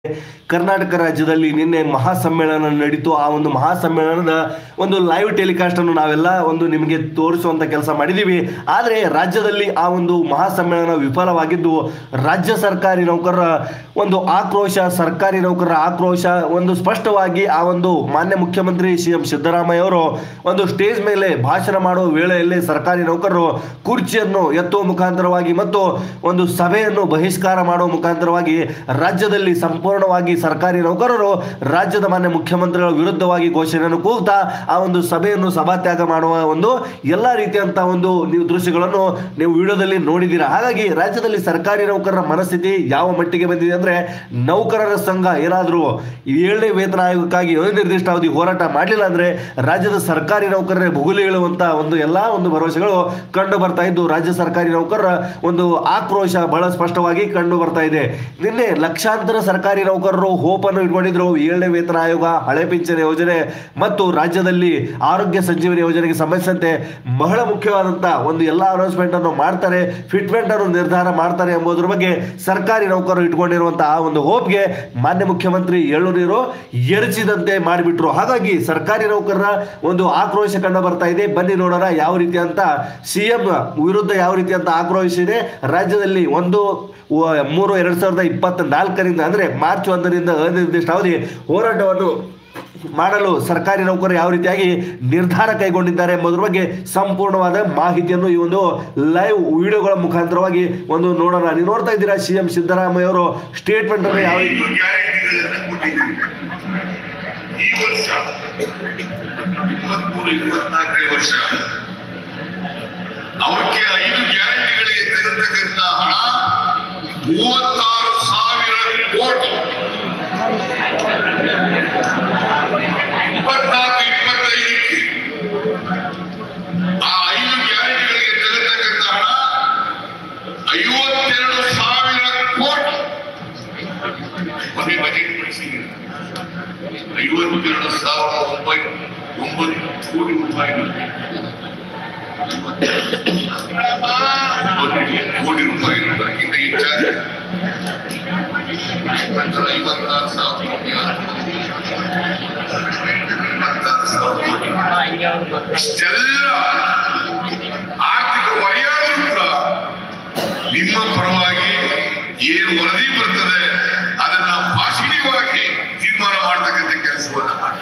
ಕರ್ನಾಟಕ ರಾಜ್ಯದಲ್ಲಿ ನಿನ್ನೆ ಮಹಾಸಮ್ಮೇಳನ ನಡೀತು ಆ ಒಂದು ಮಹಾಸಮ್ಮೇಳನದ ಒಂದು ಲೈವ್ ಟೆಲಿಕಾಸ್ಟ್ ಅನ್ನು ನಾವೆಲ್ಲ ಒಂದು ನಿಮಗೆ ತೋರಿಸುವಂತ ಕೆಲಸ ಮಾಡಿದ್ದೀವಿ ಆದರೆ ರಾಜ್ಯದಲ್ಲಿ ಆ ಒಂದು ಮಹಾಸಮ್ಮೇಳನ ವಿಫಲವಾಗಿದ್ದು ರಾಜ್ಯ ಸರ್ಕಾರಿ ನೌಕರರ ಒಂದು ಆಕ್ರೋಶ ಸರ್ಕಾರಿ ನೌಕರರ ಆಕ್ರೋಶ ಒಂದು ಸ್ಪಷ್ಟವಾಗಿ ಆ ಒಂದು ಮಾನ್ಯ ಮುಖ್ಯಮಂತ್ರಿ ಸಿ ಎಂ ಸಿದ್ದರಾಮಯ್ಯ ಅವರು ಒಂದು ಸ್ಟೇಜ್ ಮೇಲೆ ಭಾಷಣ ಮಾಡುವ ವೇಳೆಯಲ್ಲಿ ಸರ್ಕಾರಿ ನೌಕರರು ಕುರ್ಚಿಯನ್ನು ಎತ್ತುವ ಮುಖಾಂತರವಾಗಿ ಮತ್ತು ಒಂದು ಸಭೆಯನ್ನು ಬಹಿಷ್ಕಾರ ಮಾಡುವ ಮುಖಾಂತರವಾಗಿ ರಾಜ್ಯದಲ್ಲಿ ಸಂಪೂರ್ಣವಾಗಿ ಸರ್ಕಾರಿ ನೌಕರರು ರಾಜ್ಯದ ಮಾನ್ಯ ಮುಖ್ಯಮಂತ್ರಿಗಳ ವಿರುದ್ಧವಾಗಿ ಘೋಷಣೆಯನ್ನು ಕೂಗ್ತಾ ಆ ಒಂದು ಸಭೆಯನ್ನು ಸಭಾತ್ಯಾಗ ಮಾಡುವ ಒಂದು ಎಲ್ಲ ರೀತಿಯಂತ ಒಂದು ನೀವು ದೃಶ್ಯಗಳನ್ನು ನೀವು ವಿಡಿಯೋದಲ್ಲಿ ನೋಡಿದ್ದೀರಾ ಹಾಗಾಗಿ ರಾಜ್ಯದಲ್ಲಿ ಸರ್ಕಾರಿ ನೌಕರರ ಮನಸ್ಥಿತಿ ಯಾವ ಮಟ್ಟಿಗೆ ಬಂದಿದೆ ಅಂದ್ರೆ ನೌಕರರ ಸಂಘ ಏನಾದರೂ ಏಳನೇ ವೇತನ ಆಯೋಗಕ್ಕಾಗಿ ಅನಿರ್ದಿಷ್ಟ ಅವಧಿ ಹೋರಾಟ ಮಾಡಲಿಲ್ಲ ಅಂದ್ರೆ ರಾಜ್ಯದ ಸರ್ಕಾರಿ ನೌಕರರೇ ಭುಗುಲಿ ಹೇಳುವಂತ ಒಂದು ಎಲ್ಲಾ ಒಂದು ಭರವಸೆಗಳು ಕಂಡು ಬರ್ತಾ ಇದ್ದು ರಾಜ್ಯ ಸರ್ಕಾರಿ ನೌಕರರ ಒಂದು ಆಕ್ರೋಶ ಬಹಳ ಸ್ಪಷ್ಟವಾಗಿ ಕಂಡು ಬರ್ತಾ ಇದೆ ನಿನ್ನೆ ಲಕ್ಷಾಂತರ ಸರ್ಕಾರಿ ನೌಕರರು ಹೋಪ್ ಅನ್ನು ಇಟ್ಕೊಂಡಿದ್ರು ಏಳನೇ ವೇತನ ಆಯೋಗ ಹಳೆ ಪಿಂಚಣಿ ಯೋಜನೆ ಮತ್ತು ರಾಜ್ಯದಲ್ಲಿ ಆರೋಗ್ಯ ಸಂಜೀವನಿ ಯೋಜನೆಗೆ ಸಂಬಂಧಿಸಿದಂತೆ ಬಹಳ ಮುಖ್ಯವಾದಂತ ಒಂದು ಎಲ್ಲ ಅನೌನ್ಸ್ಮೆಂಟ್ ಅನ್ನು ಮಾಡ್ತಾರೆ ಫಿಟ್ಮೆಂಟ್ ಅನ್ನು ನಿರ್ಧಾರ ಮಾಡ್ತಾರೆ ಎಂಬುದರ ಬಗ್ಗೆ ಸರ್ಕಾರಿ ನೌಕರರು ಇಟ್ಕೊಂಡಿರುವಂತಹ ಆ ಒಂದು ಹೋಪ್ಗೆ ಮಾನ್ಯ ಮುಖ್ಯಮಂತ್ರಿ ಎಳ್ಳು ನೀರು ಎರಚಿದಂತೆ ಮಾಡಿಬಿಟ್ರು ಹಾಗಾಗಿ ಸರ್ಕಾರಿ ನೌಕರರ ಒಂದು ಆಕ್ರೋಶ ಕಂಡು ಬರ್ತಾ ಇದೆ ಬನ್ನಿ ನೋಡೋಣ ಯಾವ ರೀತಿ ಅಂತ ಸಿಎಂ ವಿರುದ್ಧ ಯಾವ ರೀತಿ ಅಂತ ಆಕ್ರೋಶ ಇದೆ ರಾಜ್ಯದಲ್ಲಿ ಒಂದು ವ- ಮೂರು ಎರಡ್ ಸಾವಿರದ ಇಪ್ಪತ್ತ ನಾಲ್ಕರಿಂದ ಅಂದ್ರೆ ಮಾರ್ಚ್ ಒಂದರಿಂದ ಅನಿರ್ದಿಷ್ಟ ಅವಧಿ ಹೋರಾಟವನ್ನು ಮಾಡಲು ಸರ್ಕಾರಿ ನೌಕರರು ಯಾವ ರೀತಿಯಾಗಿ ನಿರ್ಧಾರ ಕೈಗೊಂಡಿದ್ದಾರೆ ಎಂಬುದರ ಬಗ್ಗೆ ಸಂಪೂರ್ಣವಾದ ಮಾಹಿತಿಯನ್ನು ಈ ಒಂದು ಲೈವ್ ವಿಡಿಯೋಗಳ ಮುಖಾಂತರವಾಗಿ ಒಂದು ನೋಡೋಣ ನೀವು ನೋಡ್ತಾ ಇದ್ದೀರಾ ಸಿ ಎಂ ಸಿದ್ದರಾಮಯ್ಯ ಅವರು ಸ್ಟೇಟ್ಮೆಂಟ್ ಅನ್ನು ಯಾವ ರೀತಿ ಐದು ಗ್ಯಾರಂಟಿಗಳನ್ನ ಕೊಟ್ಟಿದ್ದೀವಿ ಈ ವರ್ಷ ಇಪ್ಪತ್ಮೂರು ಇಪ್ಪತ್ನಾಲ್ಕನೇ ವರ್ಷ ಅವಕ್ಕೆ ಐದು ಗ್ಯಾರಂಟಿಗಳಿಗೆ ತೆಗೆದತಕ್ಕಂತ ಹಣ ಮೂವತ್ತಾರು ಸಾವಿರ ಕೋಟಿ ಇಪ್ಪತ್ನಾಲ್ಕು ಇಪ್ಪತ್ತೈದಕ್ಕೆ ಆ ಐದು ಗ್ಯಾರಂಟಿಗಳಿಗೆ ತೆಗೆದತಕ್ಕಂತ ಹಣ ಐವತ್ತೆರಡು ಸಾವಿರ ಕೋಟಿ ಮೊನ್ನೆ ಬಜೆಟ್ ಮಂಡಿಸಿದ್ದೀರಿ ಐವತ್ತೆರಡು ಸಾವಿರದ ಒಂಬೈನೂರ ಒಂಬತ್ತು ಕೋಟಿ ರೂಪಾಯಿಗಳು ಕೋಟಿ ರೂಪಾಯಿಗಳು ಅದಕ್ಕಿಂತ ಹೆಚ್ಚಾಗಿ ನಂತರ ಐವತ್ತಾರು ಸಾವಿರ ಕೋಟಿ ಐವತ್ತಾರು ಸಾವಿರ ಕೋಟಿ ಇಷ್ಟೆಲ್ಲ ಆರ್ಥಿಕ ಹೊರೆಯಾದರೂ ಕೂಡ ನಿಮ್ಮ ಪರವಾಗಿ ಏನು ವರದಿ ಬರ್ತದೆ ಅದನ್ನ ಪಾಸಿಟಿವ್ ಆಗಿ ತೀರ್ಮಾನ ಮಾಡ್ತಕ್ಕಂಥ ಕೆಲಸವನ್ನ ಮಾಡಿ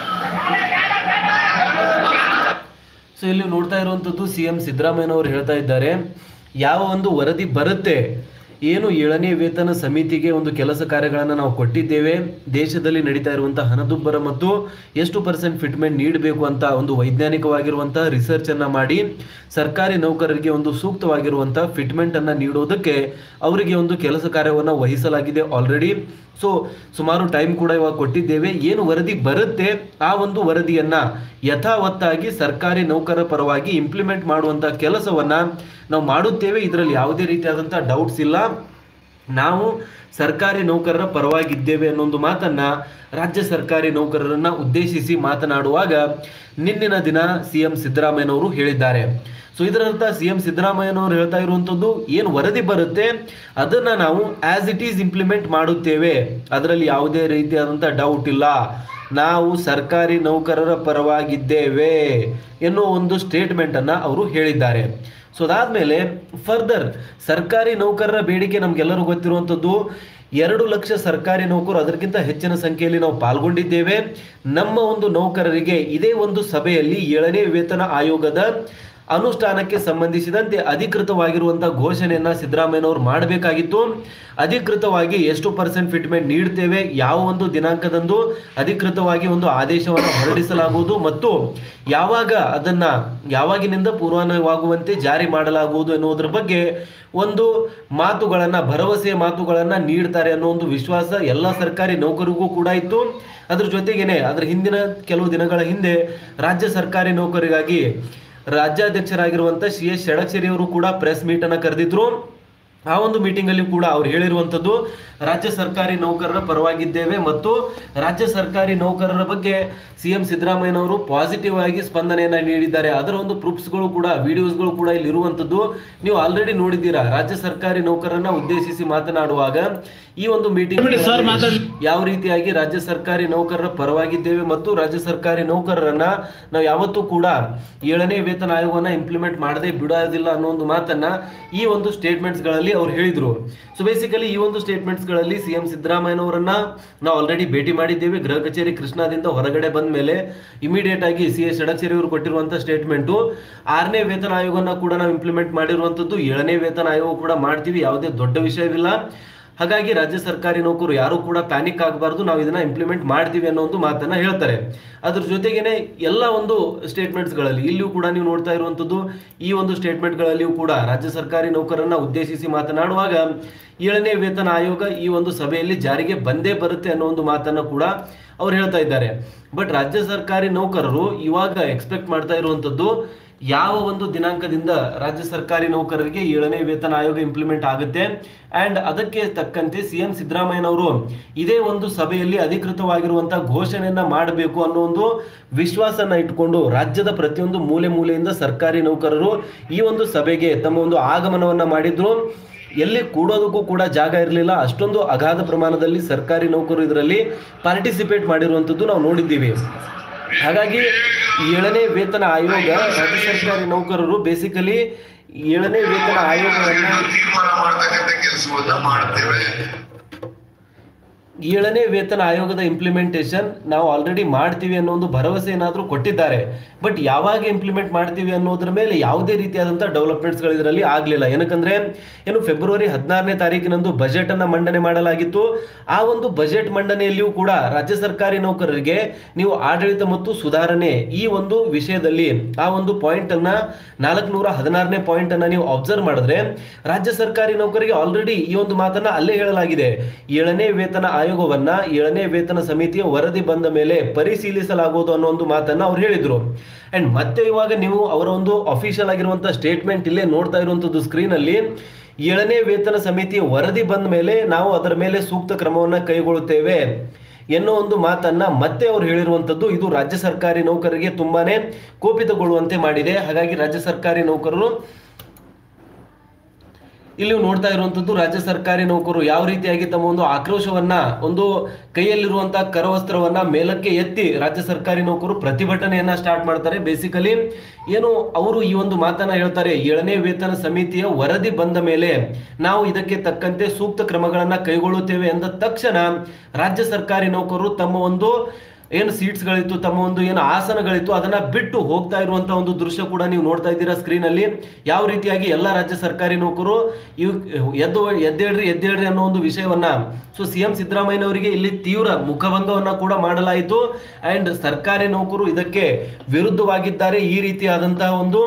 ಸೊ ಇಲ್ಲಿ ನೋಡ್ತಾ ಇರುವಂಥದ್ದು ಸಿ ಎಂ ಸಿದ್ದರಾಮಯ್ಯನವರು ಹೇಳ್ತಾ ಇದ್ದಾರೆ ಯಾವ ಒಂದು ವರದಿ ಬರುತ್ತೆ ಏನು ಏಳನೇ ವೇತನ ಸಮಿತಿಗೆ ಒಂದು ಕೆಲಸ ಕಾರ್ಯಗಳನ್ನು ನಾವು ಕೊಟ್ಟಿದ್ದೇವೆ ದೇಶದಲ್ಲಿ ನಡೀತಾ ಇರುವಂತಹ ಹಣದುಬ್ಬರ ಮತ್ತು ಎಷ್ಟು ಪರ್ಸೆಂಟ್ ಫಿಟ್ಮೆಂಟ್ ನೀಡಬೇಕು ಅಂತ ಒಂದು ವೈಜ್ಞಾನಿಕವಾಗಿರುವಂತಹ ರಿಸರ್ಚ್ ಅನ್ನ ಮಾಡಿ ಸರ್ಕಾರಿ ನೌಕರರಿಗೆ ಒಂದು ಸೂಕ್ತವಾಗಿರುವಂತಹ ಫಿಟ್ಮೆಂಟ್ ಅನ್ನ ನೀಡೋದಕ್ಕೆ ಅವರಿಗೆ ಒಂದು ಕೆಲಸ ಕಾರ್ಯವನ್ನು ವಹಿಸಲಾಗಿದೆ ಆಲ್ರೆಡಿ ಸೊ ಸುಮಾರು ಟೈಮ್ ಕೂಡ ಇವಾಗ ಕೊಟ್ಟಿದ್ದೇವೆ ಏನು ವರದಿ ಬರುತ್ತೆ ಆ ಒಂದು ವರದಿಯನ್ನ ಯಥಾವತ್ತಾಗಿ ಸರ್ಕಾರಿ ನೌಕರರ ಪರವಾಗಿ ಇಂಪ್ಲಿಮೆಂಟ್ ಮಾಡುವಂತ ಕೆಲಸವನ್ನ ನಾವು ಮಾಡುತ್ತೇವೆ ಇದರಲ್ಲಿ ಯಾವುದೇ ರೀತಿಯಾದಂಥ ಡೌಟ್ಸ್ ಇಲ್ಲ ನಾವು ಸರ್ಕಾರಿ ನೌಕರರ ಪರವಾಗಿದ್ದೇವೆ ಅನ್ನೋ ಒಂದು ಮಾತನ್ನ ರಾಜ್ಯ ಸರ್ಕಾರಿ ನೌಕರರನ್ನ ಉದ್ದೇಶಿಸಿ ಮಾತನಾಡುವಾಗ ನಿನ್ನಿನ ದಿನ ಸಿ ಎಂ ಸಿದ್ದರಾಮಯ್ಯನವರು ಹೇಳಿದ್ದಾರೆ ಸೊ ಇದರರ್ಥ ಸಿ ಎಂ ಸಿದ್ದರಾಮಯ್ಯನವರು ಹೇಳ್ತಾ ಇರುವಂಥದ್ದು ಏನು ವರದಿ ಬರುತ್ತೆ ಅದನ್ನ ನಾವು ಆಸ್ ಇಟ್ ಈಸ್ ಇಂಪ್ಲಿಮೆಂಟ್ ಮಾಡುತ್ತೇವೆ ಅದರಲ್ಲಿ ಯಾವುದೇ ರೀತಿಯಾದಂಥ ಡೌಟ್ ಇಲ್ಲ ನಾವು ಸರ್ಕಾರಿ ನೌಕರರ ಪರವಾಗಿದ್ದೇವೆ ಎನ್ನುವ ಒಂದು ಸ್ಟೇಟ್ಮೆಂಟ್ ಅನ್ನ ಅವರು ಹೇಳಿದ್ದಾರೆ ಸೊ ಅದಾದ್ಮೇಲೆ ಫರ್ದರ್ ಸರ್ಕಾರಿ ನೌಕರರ ಬೇಡಿಕೆ ನಮ್ಗೆಲ್ಲರೂ ಗೊತ್ತಿರುವಂಥದ್ದು ಎರಡು ಲಕ್ಷ ಸರ್ಕಾರಿ ನೌಕರು ಅದಕ್ಕಿಂತ ಹೆಚ್ಚಿನ ಸಂಖ್ಯೆಯಲ್ಲಿ ನಾವು ಪಾಲ್ಗೊಂಡಿದ್ದೇವೆ ನಮ್ಮ ಒಂದು ನೌಕರರಿಗೆ ಇದೇ ಒಂದು ಸಭೆಯಲ್ಲಿ ಏಳನೇ ವೇತನ ಆಯೋಗದ ಅನುಷ್ಠಾನಕ್ಕೆ ಸಂಬಂಧಿಸಿದಂತೆ ಅಧಿಕೃತವಾಗಿರುವಂತಹ ಘೋಷಣೆಯನ್ನ ಸಿದ್ದರಾಮಯ್ಯನವರು ಮಾಡಬೇಕಾಗಿತ್ತು ಅಧಿಕೃತವಾಗಿ ಎಷ್ಟು ಪರ್ಸೆಂಟ್ ಫಿಟ್ಮೆಂಟ್ ನೀಡ್ತೇವೆ ಯಾವ ಒಂದು ದಿನಾಂಕದಂದು ಅಧಿಕೃತವಾಗಿ ಒಂದು ಆದೇಶವನ್ನು ಹೊರಡಿಸಲಾಗುವುದು ಮತ್ತು ಯಾವಾಗ ಅದನ್ನ ಯಾವಾಗಿನಿಂದ ಪೂರ್ವಾನ್ವಯವಾಗುವಂತೆ ಜಾರಿ ಮಾಡಲಾಗುವುದು ಎನ್ನುವುದರ ಬಗ್ಗೆ ಒಂದು ಮಾತುಗಳನ್ನ ಭರವಸೆಯ ಮಾತುಗಳನ್ನ ನೀಡ್ತಾರೆ ಅನ್ನೋ ಒಂದು ವಿಶ್ವಾಸ ಎಲ್ಲ ಸರ್ಕಾರಿ ನೌಕರಿಗೂ ಕೂಡ ಇತ್ತು ಅದ್ರ ಜೊತೆಗೇನೆ ಅದ್ರ ಹಿಂದಿನ ಕೆಲವು ದಿನಗಳ ಹಿಂದೆ ರಾಜ್ಯ ಸರ್ಕಾರಿ ನೌಕರಿಗಾಗಿ ರಾಜ್ಯಾಧ್ಯಕ್ಷರಾಗಿರುವಂತ ಸಿ ಎಸ್ ಷಡಕ್ಷರಿ ಅವರು ಕೂಡ ಪ್ರೆಸ್ ಮೀಟ್ ಅನ್ನ ಕರೆದಿದ್ರು ಆ ಒಂದು ಮೀಟಿಂಗ್ ಅಲ್ಲಿ ಕೂಡ ಅವ್ರು ಹೇಳಿರುವಂತದ್ದು ರಾಜ್ಯ ಸರ್ಕಾರಿ ನೌಕರರ ಪರವಾಗಿದ್ದೇವೆ ಮತ್ತು ರಾಜ್ಯ ಸರ್ಕಾರಿ ನೌಕರರ ಬಗ್ಗೆ ಸಿ ಎಂ ಸಿದ್ದರಾಮಯ್ಯನವರು ಪಾಸಿಟಿವ್ ಆಗಿ ಸ್ಪಂದನೆಯನ್ನ ನೀಡಿದ್ದಾರೆ ಅದರ ಒಂದು ಪ್ರೂಫ್ಸ್ಗಳು ಕೂಡ ವಿಡಿಯೋಸ್ಗಳು ಕೂಡ ಇಲ್ಲಿ ಇರುವಂತದ್ದು ನೀವು ಆಲ್ರೆಡಿ ನೋಡಿದ್ದೀರಾ ರಾಜ್ಯ ಸರ್ಕಾರಿ ನೌಕರರನ್ನ ಉದ್ದೇಶಿಸಿ ಮಾತನಾಡುವಾಗ ಈ ಒಂದು ಮೀಟಿಂಗ್ ಯಾವ ರೀತಿಯಾಗಿ ರಾಜ್ಯ ಸರ್ಕಾರಿ ನೌಕರರ ಪರವಾಗಿದ್ದೇವೆ ಮತ್ತು ರಾಜ್ಯ ಸರ್ಕಾರಿ ನೌಕರರನ್ನ ನಾವು ಯಾವತ್ತೂ ಕೂಡ ಏಳನೇ ವೇತನ ಆಯೋಗವನ್ನ ಇಂಪ್ಲಿಮೆಂಟ್ ಮಾಡದೆ ಬಿಡೋದಿಲ್ಲ ಅನ್ನೋ ಒಂದು ಮಾತನ್ನ ಈ ಒಂದು ಸ್ಟೇಟ್ಮೆಂಟ್ಸ್ ಗಳಲ್ಲಿ ಅವ್ರು ಹೇಳಿದ್ರು ಸೊ ಬೇಸಿಕಲಿ ಈ ಒಂದು ಸ್ಟೇಟ್ಮೆಂಟ್ಸ್ ಗಳಲ್ಲಿ ಸಿಎಂ ಸಿದ್ದರಾಮಯ್ಯನವರನ್ನ ನಾವು ಆಲ್ರೆಡಿ ಭೇಟಿ ಮಾಡಿದ್ದೇವೆ ಗೃಹ ಕಚೇರಿ ಕೃಷ್ಣಾದಿಂದ ಹೊರಗಡೆ ಬಂದ ಮೇಲೆ ಇಮಿಡಿಯೇಟ್ ಆಗಿ ಸಿ ಎಸ್ ಷಡಕ್ಷರಿ ಅವರು ಕೊಟ್ಟಿರುವಂತಹ ಸ್ಟೇಟ್ಮೆಂಟು ಆರನೇ ವೇತನ ಆಯೋಗನ ಕೂಡ ನಾವು ಇಂಪ್ಲಿಮೆಂಟ್ ಮಾಡಿರುವಂತದ್ದು ಏಳನೇ ವೇತನ ಆಯೋಗ ಕೂಡ ಮಾಡ್ತೀವಿ ಯಾವುದೇ ದೊಡ್ಡ ವಿಷಯವಿಲ್ಲ ಹಾಗಾಗಿ ರಾಜ್ಯ ಸರ್ಕಾರಿ ನೌಕರು ಯಾರು ಕೂಡ ಪ್ಯಾನಿಕ್ ಆಗಬಾರ್ದು ನಾವು ಇದನ್ನ ಇಂಪ್ಲಿಮೆಂಟ್ ಮಾಡ್ತೀವಿ ಅನ್ನೋ ಒಂದು ಮಾತನ್ನ ಹೇಳ್ತಾರೆ ಅದ್ರ ಜೊತೆಗೇನೆ ಎಲ್ಲ ಒಂದು ಸ್ಟೇಟ್ಮೆಂಟ್ಸ್ಗಳಲ್ಲಿ ಇಲ್ಲಿಯೂ ಕೂಡ ನೀವು ನೋಡ್ತಾ ಇರುವಂತದ್ದು ಈ ಒಂದು ಸ್ಟೇಟ್ಮೆಂಟ್ಗಳಲ್ಲಿಯೂ ಕೂಡ ರಾಜ್ಯ ಸರ್ಕಾರಿ ನೌಕರನ್ನ ಉದ್ದೇಶಿಸಿ ಮಾತನಾಡುವಾಗ ಏಳನೇ ವೇತನ ಆಯೋಗ ಈ ಒಂದು ಸಭೆಯಲ್ಲಿ ಜಾರಿಗೆ ಬಂದೇ ಬರುತ್ತೆ ಅನ್ನೋ ಒಂದು ಮಾತನ್ನ ಕೂಡ ಅವ್ರು ಹೇಳ್ತಾ ಇದ್ದಾರೆ ಬಟ್ ರಾಜ್ಯ ಸರ್ಕಾರಿ ನೌಕರರು ಇವಾಗ ಎಕ್ಸ್ಪೆಕ್ಟ್ ಮಾಡ್ತಾ ಇರುವಂತದ್ದು ಯಾವ ಒಂದು ದಿನಾಂಕದಿಂದ ರಾಜ್ಯ ಸರ್ಕಾರಿ ನೌಕರರಿಗೆ ಏಳನೇ ವೇತನ ಆಯೋಗ ಇಂಪ್ಲಿಮೆಂಟ್ ಆಗುತ್ತೆ ಅಂಡ್ ಅದಕ್ಕೆ ತಕ್ಕಂತೆ ಸಿಎಂ ಸಿದ್ದರಾಮಯ್ಯನವರು ಇದೇ ಒಂದು ಸಭೆಯಲ್ಲಿ ಅಧಿಕೃತವಾಗಿರುವಂತಹ ಘೋಷಣೆಯನ್ನ ಮಾಡಬೇಕು ಅನ್ನೋ ಒಂದು ವಿಶ್ವಾಸನ ಇಟ್ಕೊಂಡು ರಾಜ್ಯದ ಪ್ರತಿಯೊಂದು ಮೂಲೆ ಮೂಲೆಯಿಂದ ಸರ್ಕಾರಿ ನೌಕರರು ಈ ಒಂದು ಸಭೆಗೆ ತಮ್ಮ ಒಂದು ಆಗಮನವನ್ನ ಮಾಡಿದ್ರು ಎಲ್ಲಿ ಕೂಡೋದಕ್ಕೂ ಕೂಡ ಜಾಗ ಇರಲಿಲ್ಲ ಅಷ್ಟೊಂದು ಅಗಾಧ ಪ್ರಮಾಣದಲ್ಲಿ ಸರ್ಕಾರಿ ನೌಕರರು ಇದರಲ್ಲಿ ಪಾರ್ಟಿಸಿಪೇಟ್ ಮಾಡಿರುವಂಥದ್ದು ನಾವು ನೋಡಿದ್ದೀವಿ ಹಾಗಾಗಿ ಏಳನೇ ವೇತನ ಆಯೋಗ ರಾಜ್ಯ ಸರ್ಕಾರಿ ನೌಕರರು ಬೇಸಿಕಲಿ ಏಳನೇ ವೇತನ ಆಯೋಗವನ್ನ ತೀರ್ಮಾನ ಮಾಡ್ತಕ್ಕಂಥ ಕೆಲಸವನ್ನ ಮಾಡ್ತೇವೆ ಏಳನೇ ವೇತನ ಆಯೋಗದ ಇಂಪ್ಲಿಮೆಂಟೇಷನ್ ನಾವು ಆಲ್ರೆಡಿ ಮಾಡ್ತೀವಿ ಅನ್ನೋ ಒಂದು ಭರವಸೆ ಏನಾದರೂ ಕೊಟ್ಟಿದ್ದಾರೆ ಬಟ್ ಯಾವಾಗ ಇಂಪ್ಲಿಮೆಂಟ್ ಮಾಡ್ತೀವಿ ಅನ್ನೋದ್ರ ಮೇಲೆ ಯಾವುದೇ ರೀತಿಯಾದಂಥ ಡೆವಲಪ್ಮೆಂಟ್ಸ್ಗಳು ಇದರಲ್ಲಿ ಆಗಲಿಲ್ಲ ಏನಕ್ಕಂದ್ರೆ ಏನು ಫೆಬ್ರವರಿ ಹದಿನಾರನೇ ತಾರೀಕಿನಂದು ಬಜೆಟ್ ಅನ್ನ ಮಂಡನೆ ಮಾಡಲಾಗಿತ್ತು ಆ ಒಂದು ಬಜೆಟ್ ಮಂಡನೆಯಲ್ಲಿಯೂ ಕೂಡ ರಾಜ್ಯ ಸರ್ಕಾರಿ ನೌಕರರಿಗೆ ನೀವು ಆಡಳಿತ ಮತ್ತು ಸುಧಾರಣೆ ಈ ಒಂದು ವಿಷಯದಲ್ಲಿ ಆ ಒಂದು ಪಾಯಿಂಟ್ ಅನ್ನ ನಾಲ್ಕುನೂರ ಹದಿನಾರನೇ ಪಾಯಿಂಟ್ ಅನ್ನ ನೀವು ಅಬ್ಸರ್ವ್ ಮಾಡಿದ್ರೆ ರಾಜ್ಯ ಸರ್ಕಾರಿ ನೌಕರಿಗೆ ಆಲ್ರೆಡಿ ಈ ಒಂದು ಮಾತನ್ನ ಅಲ್ಲೇ ಹೇಳಲಾಗಿದೆ ಏಳನೇ ವೇತನ ಆಯೋಗವನ್ನ ಏಳನೇ ವೇತನ ಸಮಿತಿಯ ವರದಿ ಬಂದ ಮೇಲೆ ಪರಿಶೀಲಿಸಲಾಗುವುದು ಅನ್ನೋ ಒಂದು ಮಾತನ್ನ ಅವ್ರು ಹೇಳಿದ್ರು ಅಂಡ್ ಮತ್ತೆ ಇವಾಗ ನೀವು ಅವರ ಒಂದು ಅಫಿಷಿಯಲ್ ಆಗಿರುವಂತಹ ಸ್ಟೇಟ್ಮೆಂಟ್ ಇಲ್ಲೇ ನೋಡ್ತಾ ಇರುವಂತದ್ದು ಸ್ಕ್ರೀನ್ ಅಲ್ಲಿ ಏಳನೇ ವೇತನ ಸಮಿತಿಯ ವರದಿ ಬಂದ ಮೇಲೆ ನಾವು ಅದರ ಮೇಲೆ ಸೂಕ್ತ ಕ್ರಮವನ್ನ ಕೈಗೊಳ್ಳುತ್ತೇವೆ ಎನ್ನೋ ಒಂದು ಮಾತನ್ನ ಮತ್ತೆ ಅವ್ರು ಹೇಳಿರುವಂತದ್ದು ಇದು ರಾಜ್ಯ ಸರ್ಕಾರಿ ನೌಕರರಿಗೆ ತುಂಬಾನೇ ಕೋಪಿತಗೊಳ್ಳುವಂತೆ ಮಾಡಿದೆ ಹಾಗಾಗಿ ರಾಜ್ಯ ಸರ್ಕಾರಿ ನೌಕರರು ಇಲ್ಲಿ ನೀವು ನೋಡ್ತಾ ಇರುವಂತದ್ದು ರಾಜ್ಯ ಸರ್ಕಾರಿ ನೌಕರರು ಯಾವ ರೀತಿಯಾಗಿ ತಮ್ಮ ಒಂದು ಆಕ್ರೋಶವನ್ನ ಒಂದು ಕೈಯಲ್ಲಿರುವಂತಹ ಕರವಸ್ತ್ರವನ್ನ ಮೇಲಕ್ಕೆ ಎತ್ತಿ ರಾಜ್ಯ ಸರ್ಕಾರಿ ನೌಕರರು ಪ್ರತಿಭಟನೆಯನ್ನ ಸ್ಟಾರ್ಟ್ ಮಾಡ್ತಾರೆ ಬೇಸಿಕಲಿ ಏನು ಅವರು ಈ ಒಂದು ಮಾತನ್ನ ಹೇಳ್ತಾರೆ ಏಳನೇ ವೇತನ ಸಮಿತಿಯ ವರದಿ ಬಂದ ಮೇಲೆ ನಾವು ಇದಕ್ಕೆ ತಕ್ಕಂತೆ ಸೂಕ್ತ ಕ್ರಮಗಳನ್ನ ಕೈಗೊಳ್ಳುತ್ತೇವೆ ಎಂದ ತಕ್ಷಣ ರಾಜ್ಯ ಸರ್ಕಾರಿ ನೌಕರರು ತಮ್ಮ ಒಂದು ಏನು ಸೀಟ್ಸ್ಗಳಿತ್ತು ತಮ್ಮ ಒಂದು ಏನು ಆಸನಗಳಿತ್ತು ಅದನ್ನ ಬಿಟ್ಟು ಹೋಗ್ತಾ ಇರುವಂತ ಒಂದು ದೃಶ್ಯ ಕೂಡ ನೀವು ನೋಡ್ತಾ ಇದ್ದೀರಾ ಸ್ಕ್ರೀನ್ ಅಲ್ಲಿ ಯಾವ ರೀತಿಯಾಗಿ ಎಲ್ಲ ರಾಜ್ಯ ಸರ್ಕಾರಿ ನೌಕರು ಇವ್ ಎದ್ದು ಎದ್ದೇಳ್ರಿ ಎದ್ದೇಳ್ರಿ ಅನ್ನೋ ಒಂದು ವಿಷಯವನ್ನ ಸೊ ಸಿಎಂ ಸಿದ್ದರಾಮಯ್ಯನವರಿಗೆ ಇಲ್ಲಿ ತೀವ್ರ ಮುಖಭಂಗವನ್ನ ಕೂಡ ಮಾಡಲಾಯಿತು ಅಂಡ್ ಸರ್ಕಾರಿ ನೌಕರು ಇದಕ್ಕೆ ವಿರುದ್ಧವಾಗಿದ್ದಾರೆ ಈ ರೀತಿಯಾದಂತಹ ಒಂದು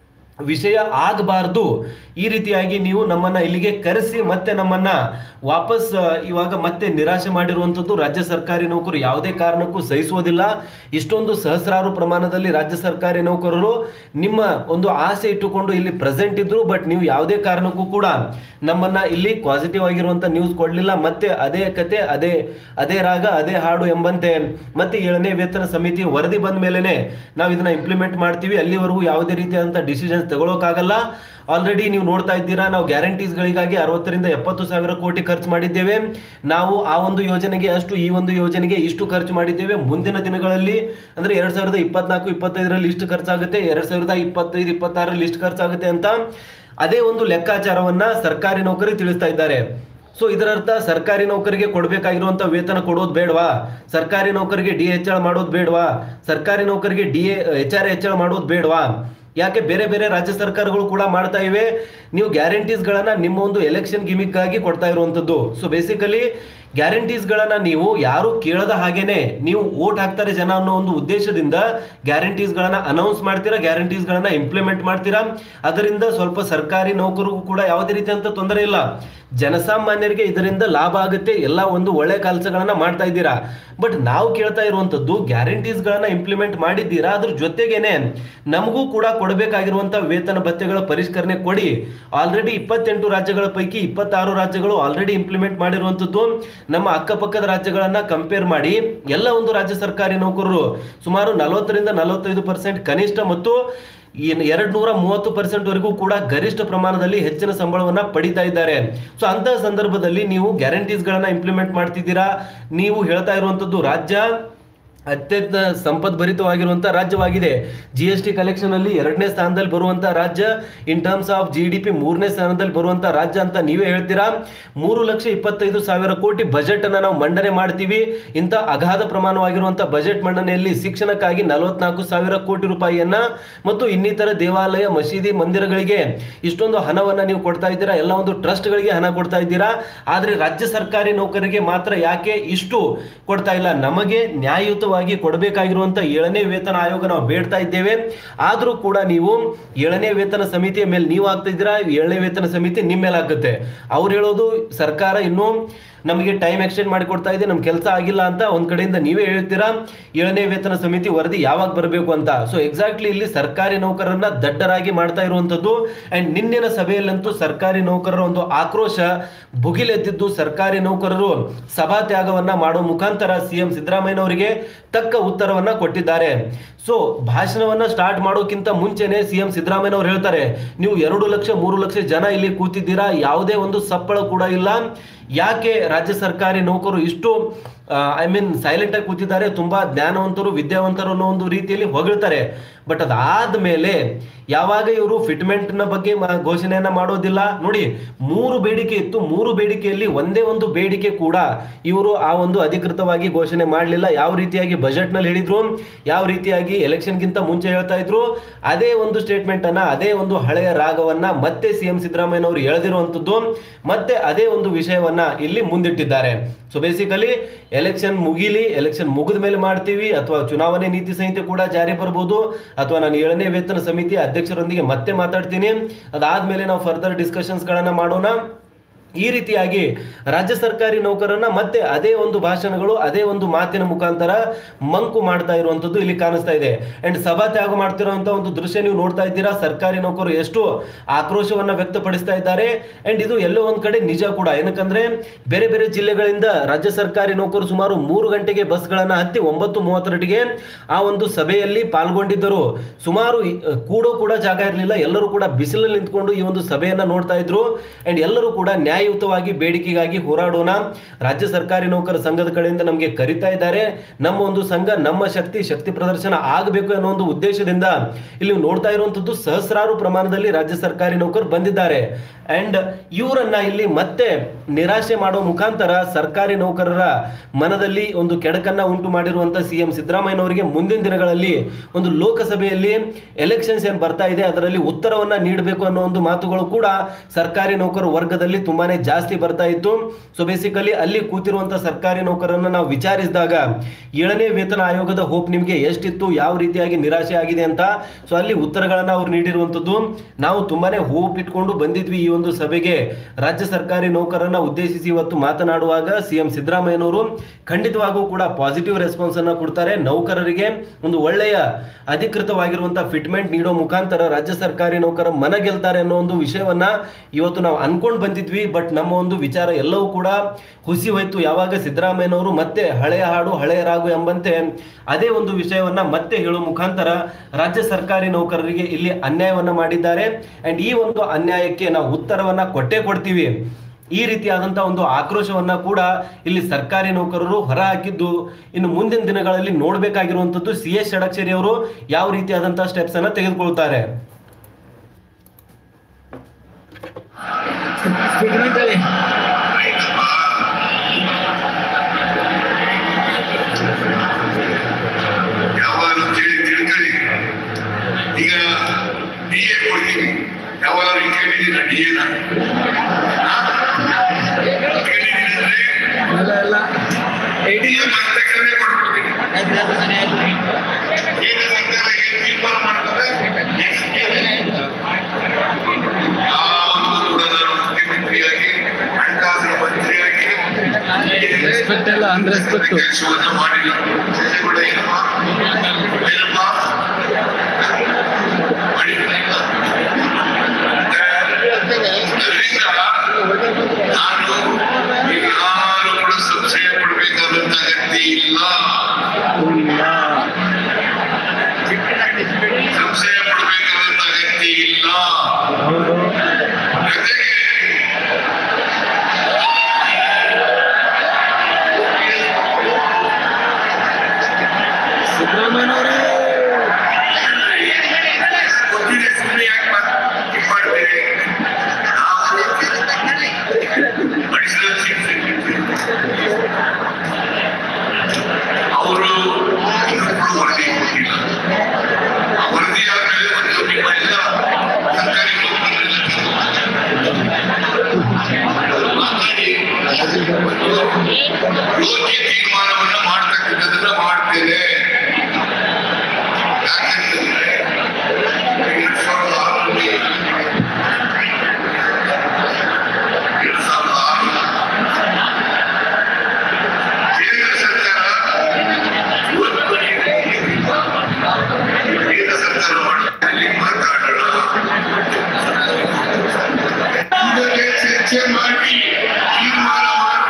ವಿಷಯ ಆಗಬಾರ್ದು ಈ ರೀತಿಯಾಗಿ ನೀವು ನಮ್ಮನ್ನ ಇಲ್ಲಿಗೆ ಕರೆಸಿ ಮತ್ತೆ ನಮ್ಮನ್ನ ವಾಪಸ್ ಆ, ಇವಾಗ ಮತ್ತೆ ನಿರಾಶೆ ಮಾಡಿರುವಂತದ್ದು ರಾಜ್ಯ ಸರ್ಕಾರಿ ನೌಕರು ಯಾವುದೇ ಕಾರಣಕ್ಕೂ ಸಹಿಸುವುದಿಲ್ಲ ಇಷ್ಟೊಂದು ಸಹಸ್ರಾರು ಪ್ರಮಾಣದಲ್ಲಿ ರಾಜ್ಯ ಸರ್ಕಾರಿ ನೌಕರರು ನಿಮ್ಮ ಒಂದು ಆಸೆ ಇಟ್ಟುಕೊಂಡು ಇಲ್ಲಿ ಪ್ರೆಸೆಂಟ್ ಇದ್ರು ಬಟ್ ನೀವು ಯಾವುದೇ ಕಾರಣಕ್ಕೂ ಕೂಡ ನಮ್ಮನ್ನ ಇಲ್ಲಿ ಪಾಸಿಟಿವ್ ಆಗಿರುವಂತ ನ್ಯೂಸ್ ಕೊಡ್ಲಿಲ್ಲ ಮತ್ತೆ ಅದೇ ಕತೆ ಅದೇ ಅದೇ ರಾಗ ಅದೇ ಹಾಡು ಎಂಬಂತೆ ಮತ್ತೆ ಏಳನೇ ವೇತನ ಸಮಿತಿ ವರದಿ ಬಂದ ಮೇಲೆನೆ ನಾವು ಇದನ್ನ ಇಂಪ್ಲಿಮೆಂಟ್ ಮಾಡ್ತೀವಿ ಅಲ್ಲಿವರೆಗೂ ಯಾವುದೇ ರೀತಿಯಾದಂತಹ ಡಿಸಿಷನ್ಸ್ ತಗೊಳ್ಳೋಕ್ಕಾಗಲ್ಲ ಆಲ್ರೆಡಿ ನೀವು ನೋಡ್ತಾ ಇದ್ದೀರಾ ನಾವು ಗ್ಯಾರಂಟೀಸ್ಗಳಿಗಾಗಿ ಅರವತ್ತರಿಂದ ಎಪ್ಪತ್ತು ಸಾವಿರ ಕೋಟಿ ಖರ್ಚು ಮಾಡಿದ್ದೇವೆ ನಾವು ಆ ಒಂದು ಯೋಜನೆಗೆ ಅಷ್ಟು ಈ ಒಂದು ಯೋಜನೆಗೆ ಇಷ್ಟು ಖರ್ಚು ಮಾಡಿದ್ದೇವೆ ಮುಂದಿನ ದಿನಗಳಲ್ಲಿ ಅಂದ್ರೆ ಎರಡ್ ಸಾವಿರದ ಇಪ್ಪತ್ನಾಲ್ಕು ಇಪ್ಪತ್ತೈದರಲ್ಲಿ ಇಷ್ಟು ಖರ್ಚಾಗುತ್ತೆ ಎರಡ್ ಸಾವಿರದ ಇಪ್ಪತ್ತೈದು ಇಪ್ಪತ್ತಾರರಲ್ಲಿ ಇಷ್ಟು ಖರ್ಚಾಗುತ್ತೆ ಅಂತ ಅದೇ ಒಂದು ಲೆಕ್ಕಾಚಾರವನ್ನ ಸರ್ಕಾರಿ ನೌಕರಿ ತಿಳಿಸ್ತಾ ಇದ್ದಾರೆ ಸೊ ಇದರರ್ಥ ಸರ್ಕಾರಿ ನೌಕರಿಗೆ ಕೊಡಬೇಕಾಗಿರುವಂತ ವೇತನ ಕೊಡೋದು ಬೇಡವಾ ಸರ್ಕಾರಿ ನೌಕರಿಗೆ ಡಿ ಹೆಚ್ಚಳ ಮಾಡೋದು ಬೇಡವಾ ಸರ್ಕಾರಿ ನೌಕರಿಗೆ ಡಿ ಎಚ್ ಆರ್ ಹೆಚ್ಚಳ ಮಾಡೋದು ಬೇಡವಾ ಯಾಕೆ ಬೇರೆ ಬೇರೆ ರಾಜ್ಯ ಸರ್ಕಾರಗಳು ಕೂಡ ಮಾಡ್ತಾ ಇವೆ ನೀವು ಗ್ಯಾರಂಟೀಸ್ ಗಳನ್ನ ನಿಮ್ಮ ಒಂದು ಎಲೆಕ್ಷನ್ ಗಿಮಿಕ್ ಆಗಿ ಕೊಡ್ತಾ ಇರುವಂತದ್ದು ಸೊ ಬೇಸಿಕಲಿ ಗ್ಯಾರಂಟೀಸ್ ಗಳನ್ನ ನೀವು ಯಾರು ಕೇಳದ ಹಾಗೇನೆ ನೀವು ಓಟ್ ಹಾಕ್ತಾರೆ ಜನ ಅನ್ನೋ ಒಂದು ಉದ್ದೇಶದಿಂದ ಗ್ಯಾರಂಟೀಸ್ ಗಳನ್ನ ಅನೌನ್ಸ್ ಮಾಡ್ತೀರಾ ಗ್ಯಾರಂಟೀಸ್ ಗಳನ್ನ ಇಂಪ್ಲಿಮೆಂಟ್ ಮಾಡ್ತೀರಾ ಅದರಿಂದ ಸ್ವಲ್ಪ ಸರ್ಕಾರಿ ನೌಕರಿಗೂ ಕೂಡ ಯಾವುದೇ ರೀತಿಯಂತ ತೊಂದರೆ ಇಲ್ಲ ಜನಸಾಮಾನ್ಯರಿಗೆ ಇದರಿಂದ ಲಾಭ ಆಗುತ್ತೆ ಎಲ್ಲ ಒಂದು ಒಳ್ಳೆ ಕೆಲಸಗಳನ್ನ ಮಾಡ್ತಾ ಇದ್ದೀರಾ ಬಟ್ ನಾವು ಕೇಳ್ತಾ ಇರುವಂತದ್ದು ಗ್ಯಾರಂಟೀಸ್ ಗಳನ್ನ ಇಂಪ್ಲಿಮೆಂಟ್ ಮಾಡಿದ್ದೀರಾ ಅದ್ರ ಜೊತೆಗೇನೆ ನಮಗೂ ಕೂಡ ಕೊಡಬೇಕಾಗಿರುವಂತ ವೇತನ ಭತ್ಯೆಗಳ ಪರಿಷ್ಕರಣೆ ಕೊಡಿ ಆಲ್ರೆಡಿ ಇಪ್ಪತ್ತೆಂಟು ರಾಜ್ಯಗಳ ಪೈಕಿ ಇಪ್ಪತ್ತಾರು ರಾಜ್ಯಗಳು ಆಲ್ರೆಡಿ ಇಂಪ್ಲಿಮೆಂಟ್ ಮಾಡಿರುವಂತದ್ದು ನಮ್ಮ ಅಕ್ಕಪಕ್ಕದ ರಾಜ್ಯಗಳನ್ನ ಕಂಪೇರ್ ಮಾಡಿ ಎಲ್ಲ ಒಂದು ರಾಜ್ಯ ಸರ್ಕಾರಿ ನೌಕರರು ಸುಮಾರು ನಲವತ್ತರಿಂದ ನಲವತ್ತೈದು ಪರ್ಸೆಂಟ್ ಕನಿಷ್ಠ ಮತ್ತು ಎರಡ್ ನೂರ ಮೂವತ್ತು ಪರ್ಸೆಂಟ್ ವರೆಗೂ ಕೂಡ ಗರಿಷ್ಠ ಪ್ರಮಾಣದಲ್ಲಿ ಹೆಚ್ಚಿನ ಸಂಬಳವನ್ನ ಪಡಿತಾ ಇದ್ದಾರೆ ಸೊ ಅಂತಹ ಸಂದರ್ಭದಲ್ಲಿ ನೀವು ಗ್ಯಾರಂಟೀಸ್ ಗಳನ್ನ ಇಂಪ್ಲಿಮೆಂಟ್ ಮಾಡ್ತಿದ್ದೀರಾ ನೀವು ಹೇಳ್ತಾ ಇರುವಂತದ್ದು ರಾಜ್ಯ ಅತ್ಯಂತ ಸಂಪದ್ಭರಿತವಾಗಿರುವಂತಹ ರಾಜ್ಯವಾಗಿದೆ ಜಿ ಎಸ್ ಟಿ ಕಲೆಕ್ಷನ್ ಅಲ್ಲಿ ಎರಡನೇ ಸ್ಥಾನದಲ್ಲಿ ಬರುವಂತ ರಾಜ್ಯ in terms of G D P ಮೂರನೇ ಸ್ಥಾನದಲ್ಲಿ ಬರುವಂತ ರಾಜ್ಯ ಅಂತ ನೀವೇ ಹೇಳ್ತೀರಾ ಮೂರು ಲಕ್ಷ ಇಪ್ಪತ್ತೈದು ಸಾವಿರ ಕೋಟಿ ಬಜೆಟ್ ಅನ್ನ ನಾವು ಮಂಡನೆ ಮಾಡ್ತೀವಿ ಇಂಥ ಅಗಾಧ ಪ್ರಮಾಣವಾಗಿರುವಂತ ಬಜೆಟ್ ಮಂಡನೆಯಲ್ಲಿ ಶಿಕ್ಷಣಕ್ಕಾಗಿ ನಲವತ್ನಾಲ್ಕು ಸಾವಿರ ಕೋಟಿ ರೂಪಾಯಿಯನ್ನ ಮತ್ತು ಇನ್ನಿತರ ದೇವಾಲಯ ಮಸೀದಿ ಮಂದಿರಗಳಿಗೆ ಇಷ್ಟೊಂದು ಹಣವನ್ನ ನೀವು ಕೊಡ್ತಾ ಇದ್ದೀರಾ ಎಲ್ಲ ಒಂದು ಟ್ರಸ್ಟ್ಗಳಿಗೆ ಹಣ ಕೊಡ್ತಾ ಇದ್ದೀರಾ ಆದ್ರೆ ರಾಜ್ಯ ಸರ್ಕಾರಿ ನೌಕರರಿಗೆ ಮಾತ್ರ ಯಾಕೆ ಇಷ್ಟು ಕೊಡ್ತಾ ಇಲ್ಲ ನಮಗೆ ನ್ಯಾಯಯುತವಾಗಿ ಕೊಡಬೇಕಾಗಿರುವಂತ ಏಳನೇ ವೇತನ ಆಯೋಗ ನಾವು ಬೇಡ್ತಾ ಇದ್ದೇವೆ ಆದ್ರೂ ಕೂಡ ನೀವು ಏಳನೇ ವೇತನ ಸಮಿತಿಯ ಮೇಲೆ ನೀವು ಆಗ್ತಾ ಇದ್ದೀರಾ ಏಳನೇ ವೇತನ ಸಮಿತಿ ನಿಮ್ಮ ಮೇಲೆ ಆಗುತ್ತೆ ಅವ್ರು ಹೇಳೋದು ಸರ್ಕಾರ ಇನ್ನೂ ನಮಗೆ ಟೈಮ್ ಎಕ್ಸ್ಟೆಂಡ್ ಮಾಡಿ ಕೊಡ್ತಾ ಇದೆ ನಮ್ ಕೆಲಸ ಆಗಿಲ್ಲ ಅಂತ ಒಂದ್ ಕಡೆಯಿಂದ ನೀವೇ ಹೇಳ್ತೀರಾ ಏಳನೇ ವೇತನ ಸಮಿತಿ ವರದಿ ಯಾವಾಗ ಬರಬೇಕು ಅಂತ ಸೊ ಎಕ್ಸಾಕ್ಟ್ಲಿ ಇಲ್ಲಿ ಸರ್ಕಾರಿ ನೌಕರರನ್ನ ದಡ್ಡರಾಗಿ ಮಾಡ್ತಾ ಇರುವಂತದ್ದು ಅಂಡ್ ನಿನ್ನಿನ ಸಭೆಯಲ್ಲಂತೂ ಸರ್ಕಾರಿ ನೌಕರರ ಒಂದು ಆಕ್ರೋಶ ಭುಗಿಲೆದ್ದಿದ್ದು ಸರ್ಕಾರಿ ನೌಕರರು ಸಭಾತ್ಯಾಗವನ್ನ ಮಾಡೋ ಮುಖಾಂತರ ಸಿಎಂ ಸಿದ್ದರಾಮಯ್ಯನವರಿಗೆ ತಕ್ಕ ಉತ್ತರವನ್ನ ಕೊಟ್ಟಿದ್ದಾರೆ ಸೊ ಭಾಷಣವನ್ನ ಸ್ಟಾರ್ಟ್ ಮಾಡೋಕ್ಕಿಂತ ಮುಂಚೆನೆ ಸಿಎಂ ಸಿದ್ದರಾಮಯ್ಯನವರು ಹೇಳ್ತಾರೆ ನೀವು ಎರಡು ಲಕ್ಷ ಮೂರು ಲಕ್ಷ ಜನ ಇಲ್ಲಿ ಕೂತಿದ್ದೀರಾ ಯಾವುದೇ ಒಂದು ಸಪ್ಪಳ ಕೂಡ ಇಲ್ಲ ಯಾಕೆ ರಾಜ್ಯ ಸರ್ಕಾರಿ ನೌಕರು ಇಷ್ಟು ಐ ಮೀನ್ ಸೈಲೆಂಟ್ ಆಗಿ ಕೂತಿದ್ದಾರೆ ತುಂಬಾ ಜ್ಞಾನವಂತರು ವಿದ್ಯಾವಂತರು ಅನ್ನೋ ಒಂದು ರೀತಿಯಲ್ಲಿ ಹೊಗಳ್ತಾರೆ ಬಟ್ ಅದಾದ್ಮೇಲೆ ಯಾವಾಗ ಇವರು ಫಿಟ್ಮೆಂಟ್ ನ ಬಗ್ಗೆ ಮ- ಘೋಷಣೆಯನ್ನ ಮಾಡೋದಿಲ್ಲ ನೋಡಿ ಮೂರು ಬೇಡಿಕೆ ಇತ್ತು ಮೂರು ಬೇಡಿಕೆಯಲ್ಲಿ ಒಂದೇ ಒಂದು ಬೇಡಿಕೆ ಕೂಡ ಇವರು ಆ ಒಂದು ಅಧಿಕೃತವಾಗಿ ಘೋಷಣೆ ಮಾಡಲಿಲ್ಲ ಯಾವ ರೀತಿಯಾಗಿ ಬಜೆಟ್ ನಲ್ಲಿ ಹೇಳಿದ್ರು ಯಾವ ರೀತಿಯಾಗಿ ಎಲೆಕ್ಷನ್ ಗಿಂತ ಮುಂಚೆ ಹೇಳ್ತಾ ಇದ್ರು ಅದೇ ಒಂದು ಸ್ಟೇಟ್ಮೆಂಟ್ ಅನ್ನ ಅದೇ ಒಂದು ಹಳೆಯ ರಾಗವನ್ನ ಮತ್ತೆ ಸಿಎಂ ಸಿದ್ದರಾಮಯ್ಯನವರು ಎಳೆದಿರುವಂತದ್ದು ಮತ್ತೆ ಅದೇ ಒಂದು ವಿಷಯವನ್ನ ಇಲ್ಲಿ ಮುಂದಿಟ್ಟಿದ್ದಾರೆ ಸೊ ಬೇಸಿಕಲಿ ಎಲೆಕ್ಷನ್ ಮುಗಿಲಿ ಎಲೆಕ್ಷನ್ ಮುಗಿದ ಮೇಲೆ ಮಾಡ್ತೀವಿ ಅಥವಾ ಚುನಾವಣೆ ನೀತಿ ಸಂಹಿತೆ ಕೂಡ ಜಾರಿ ಬರ್ಬೋದು ಅಥವಾ ನಾನು ಏಳನೇ ವೇತನ ಸಮಿತಿ ಅಧ್ಯಕ್ಷರೊಂದಿಗೆ ಮತ್ತೆ ಮಾತಾಡ್ತೀನಿ ಅದಾದ್ಮೇಲೆ ನಾವು ಫರ್ದರ್ ಡಿಸ್ಕಷನ್ಸ್ ಗಳನ್ನ ಮಾಡೋಣ ಈ ರೀತಿಯಾಗಿ ರಾಜ್ಯ ಸರ್ಕಾರಿ ನೌಕರನ್ನ ಮತ್ತೆ ಅದೇ ಒಂದು ಭಾಷಣಗಳು ಅದೇ ಒಂದು ಮಾತಿನ ಮುಖಾಂತರ ಮಂಕು ಮಾಡ್ತಾ ಇರುವಂತದ್ದು ಇಲ್ಲಿ ಕಾಣಿಸ್ತಾ ಇದೆ ಅಂಡ್ ಸಭಾ ತ್ಯಾಗ ಮಾಡ್ತಿರುವಂತ ಒಂದು ದೃಶ್ಯ ನೀವು ನೋಡ್ತಾ ಇದ್ದೀರಾ ಸರ್ಕಾರಿ ನೌಕರರು ಎಷ್ಟು ಆಕ್ರೋಶವನ್ನ ವ್ಯಕ್ತಪಡಿಸ್ತಾ ಇದ್ದಾರೆ ಅಂಡ್ ಇದು ಎಲ್ಲೋ ಒಂದ್ ಕಡೆ ನಿಜ ಕೂಡ ಏನಕ್ಕಂದ್ರೆ ಬೇರೆ ಬೇರೆ ಜಿಲ್ಲೆಗಳಿಂದ ರಾಜ್ಯ ಸರ್ಕಾರಿ ನೌಕರರು ಸುಮಾರು ಮೂರು ಗಂಟೆಗೆ ಬಸ್ಗಳನ್ನ ಹತ್ತಿ ಒಂಬತ್ತು ಮೂವತ್ತರಟಿಗೆ ಆ ಒಂದು ಸಭೆಯಲ್ಲಿ ಪಾಲ್ಗೊಂಡಿದ್ದರು ಸುಮಾರು ಈ- ಕೂಡೋ ಕೂಡ ಜಾಗ ಇರಲಿಲ್ಲ ಎಲ್ಲರೂ ಕೂಡ ಬಿಸಿಲಲ್ಲಿ ನಿಂತ್ಕೊಂಡು ಈ ಒಂದು ಸಭೆಯನ್ನ ನೋಡ್ತಾ ಇದ್ರು ಅಂಡ್ ಎಲ್ಲರೂ ಕೂಡ ನ್ಯಾಯಯುತವಾಗಿ ಬೇಡಿಕೆಗಾಗಿ ಹೋರಾಡೋಣ ರಾಜ್ಯ ಸರ್ಕಾರಿ ನೌಕರ ಸಂಘದ ಕಡೆಯಿಂದ ನಮಗೆ ಕರಿತಾ ಇದ್ದಾರೆ ನಮ್ಮ ಒಂದು ಸಂಘ ನಮ್ಮ ಶಕ್ತಿ ಶಕ್ತಿ ಪ್ರದರ್ಶನ ಆಗಬೇಕು ಅನ್ನೋ ಒಂದು ಉದ್ದೇಶದಿಂದ ಇಲ್ಲಿ ನೀವು ನೋಡ್ತಾ ಇರುವಂತದ್ದು ಸಹಸ್ರಾರು ಪ್ರಮಾಣದಲ್ಲಿ ರಾಜ್ಯ ಸರ್ಕಾರಿ ನೌಕರು ಬಂದಿದ್ದಾರೆ ಅಂಡ್ ಇವರನ್ನ ಇಲ್ಲಿ ಮತ್ತೆ ನಿರಾಶೆ ಮಾಡೋ ಮುಖಾಂತರ ಸರ್ಕಾರಿ ನೌಕರರ ಮನದಲ್ಲಿ ಒಂದು ಕೆಡಕನ್ನ ಉಂಟು ಮಾಡಿರುವಂತ ಸಿಎಂ ಸಿದ್ದರಾಮಯ್ಯನವರಿಗೆ ಮುಂದಿನ ದಿನಗಳಲ್ಲಿ ಒಂದು ಲೋಕಸಭೆಯಲ್ಲಿ ಎಲೆಕ್ಷನ್ಸ್ ಏನ್ ಬರ್ತಾ ಇದೆ ಅದರಲ್ಲಿ ಉತ್ತರವನ್ನ ನೀಡಬೇಕು ಅನ್ನೋ ಒಂದು ಮಾತುಗಳು ಕೂಡ ಸರ್ಕಾರಿ ನೌಕರ ವರ್ಗದಲ್ಲಿ ತುಂಬಾನೇ ಜಾಸ್ತಿ ಬರ್ತಾ ಇತ್ತು ಸೊ ಬೇಸಿಕಲಿ ಅಲ್ಲಿ ಕೂತಿರುವಂತ ಸರ್ಕಾರಿ ನೌಕರರನ್ನ ನಾವು ವಿಚಾರಿಸಿದಾಗ ಏಳನೇ ವೇತನ ಆಯೋಗದ ಹೋಪ್ ನಿಮಗೆ ಎಷ್ಟಿತ್ತು ಯಾವ ರೀತಿಯಾಗಿ ನಿರಾಶೆ ಆಗಿದೆ ಅಂತ ಸೊ ಅಲ್ಲಿ ಉತ್ತರಗಳನ್ನ ಅವ್ರು ನೀಡಿರುವಂತದ್ದು ನಾವು ತುಂಬಾನೇ ಹೋಪ್ ಇಟ್ಕೊಂಡು ಬಂದಿದ್ವಿ ಈ ಒಂದು ಸಭೆಗೆ ರಾಜ್ಯ ಸರ್ಕಾರಿ ನೌಕರರನ್ನ ಉದ್ದೇಶಿಸಿ ಇವತ್ತು ಮಾತನಾಡುವಾಗ ಸಿಎಂ ಸಿದ್ದರಾಮಯ್ಯನವರು ಖಂಡಿತವಾಗೂ ಕೂಡ ಪಾಸಿಟಿವ್ ರೆಸ್ಪಾನ್ಸ್ ಅನ್ನ ಕೊಡ್ತಾರೆ ನೌಕರರಿಗೆ ಒಂದು ಒಳ್ಳೆಯ ಅಧಿಕೃತವಾಗಿರುವಂತಹ ಫಿಟ್ಮೆಂಟ್ ನೀಡೋ ಮುಖಾಂತರ ರಾಜ್ಯ ಸರ್ಕಾರಿ ನೌಕರ ಮನ ಗೆಲ್ತಾರೆ ಅನ್ನೋ ಒಂದು ವಿಷಯವನ್ನ ಇವತ್ತು ನಾವು ಅನ್ಕೊಂಡ್ ಬಂದಿದ್ವಿ ಬಟ್ ನಮ್ಮ ಒಂದು ವಿಚಾರ ಎಲ್ಲವೂ ಕೂಡ ಹುಸಿ ಹೋಯ್ತು ಯಾವಾಗ ಸಿದ್ದರಾಮಯ್ಯನವರು ಮತ್ತೆ ಹಳೆಯ ಹಾಡು ಹಳೆಯ ರಾಗು ಎಂಬಂತೆ ಅದೇ ಒಂದು ವಿಷಯವನ್ನ ಮತ್ತೆ ಹೇಳೋ ಮುಖಾಂತರ ರಾಜ್ಯ ಸರ್ಕಾರಿ ನೌಕರರಿಗೆ ಇಲ್ಲಿ ಅನ್ಯಾಯವನ್ನ ಮಾಡಿದ್ದಾರೆ ಅಂಡ್ ಈ ಒಂದು ಅನ್ಯಾಯಕ್ಕೆ ನಾವು ಉತ್ತರವನ್ನ ಕೊಟ್ಟೇ ಕೊಡ್ತೀವಿ ಈ ರೀತಿಯಾದಂತಹ ಒಂದು ಆಕ್ರೋಶವನ್ನ ಕೂಡ ಇಲ್ಲಿ ಸರ್ಕಾರಿ ನೌಕರರು ಹೊರ ಹಾಕಿದ್ದು ಇನ್ನು ಮುಂದಿನ ದಿನಗಳಲ್ಲಿ ನೋಡ್ಬೇಕಾಗಿರುವಂತದ್ದು ಸಿ ಎಸ್ ಷಡಕ್ಷರಿ ಅವರು ಯಾವ ರೀತಿಯಾದಂತಹ ಸ್ಟೆಪ್ಸ್ ಅನ್ನ ತೆಗೆದುಕೊಳ್ತಾರೆ ಯಾವಾಗ ಕೇಳಿ ತಿಳ್ಕೊಳ್ಳಿ ಈಗ ಡಿ ಎ ಕೊಡ್ತೀವಿ ಯಾವಾಗ ಕೇಳಿದ್ದೀರ ಡಿ ಎನ ಎಲ್ಲ ಎಲ್ಲ ಡಿ ಎ ಬಂದ ತಕ್ಷಣ ಕೊಟ್ಬಿಡ್ತೀನಿ ಏನು ಸರ್ಕಾರ ಏನು ತೀರ್ಮಾನ ಮಾಡ್ತಾರೆ ಯಾವತ್ತೂ ಕೂಡ ನಾನು ಮುಖ್ಯಮಂತ್ರಿಯಾಗಿ ಹಣಕಾಸಿನ ಮಂತ್ರಿಯಾಗಿ ರೆಸ್ಪೆಕ್ಟ್ ಎಲ್ಲ ಅನ್ರೆಸ್ಪೆಕ್ಟ್ ಕೆಲಸವನ್ನ ಮಾಡಿಲ್ಲ ಕೂಡ ಏನಪ್ಪ ಏನಪ್ಪ ಮಾಡಿಲ್ಲ ಅದರಿಂದ ನಾನು ಯಾರು ಕೂಡ ಸಂಶಯ ಪಡಬೇಕಾದಂತ ಅಗತ್ಯ ಇಲ್ಲ ಸಂಶಯ ಪಡಬೇಕಾದಂತ ಸಿದ್ದರಾಮಯ್ಯನವರೇ ಗೊತ್ತಿದೆ ಸುಮ್ಮನೆ ಯಾಕೆ ಮಾತ್- ಇದ್ ಮಾಡ್ತೀರಿ ನಾವು ಅಡಿಷನಲ್ ಚೀಫ್ ಅವರು ವರದಿ ಕೊಟ್ಟಿಲ್ಲ ಆ ವರದಿ ಆದ್ಮೇಲೆ ಒಂದು ನಿಮ್ಮೆಲ್ಲ ಸರ್ಕಾರಿ ನೌಕರರೆಲ್ಲ ಮಾತಾಡಿ ಒಂದು ಯೋಗ್ಯ ತೀರ್ಮಾನವನ್ನ ಮಾಡ್ತಕ್ಕಂಥದ್ದನ್ನ ಮಾಡ್ತೇನೆ ಯಾಕಂತಂದ್ರೆ ಎರಡ್ ಸಾವಿರದ ಆರರಲ್ಲಿ ಎರಡ್ ಸಾವಿರದ ಆರು ಕೇಂದ್ರ ಸರ್ಕಾರ ಕೇಂದ್ರ ಸರ್ಕಾರ ಮಾಡಿದಲ್ಲಿ ಮಾತಾಡೋಣ ಇದಕ್ಕೆ ಚರ್ಚೆ ಮಾಡಿ ತೀರ್ಮಾನ ಮಾಡೋಣ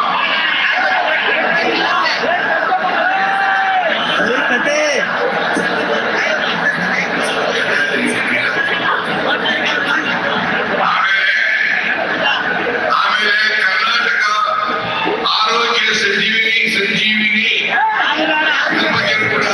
ಆಮೇಲೆ ಕರ್ನಾಟಕ ಆರೋಗ್ಯ ಸಂಜೀವಿನಿ ಸಂಜೀವಿನಿ ಇದ್ರ ಬಗ್ಗೆ ಕೂಡ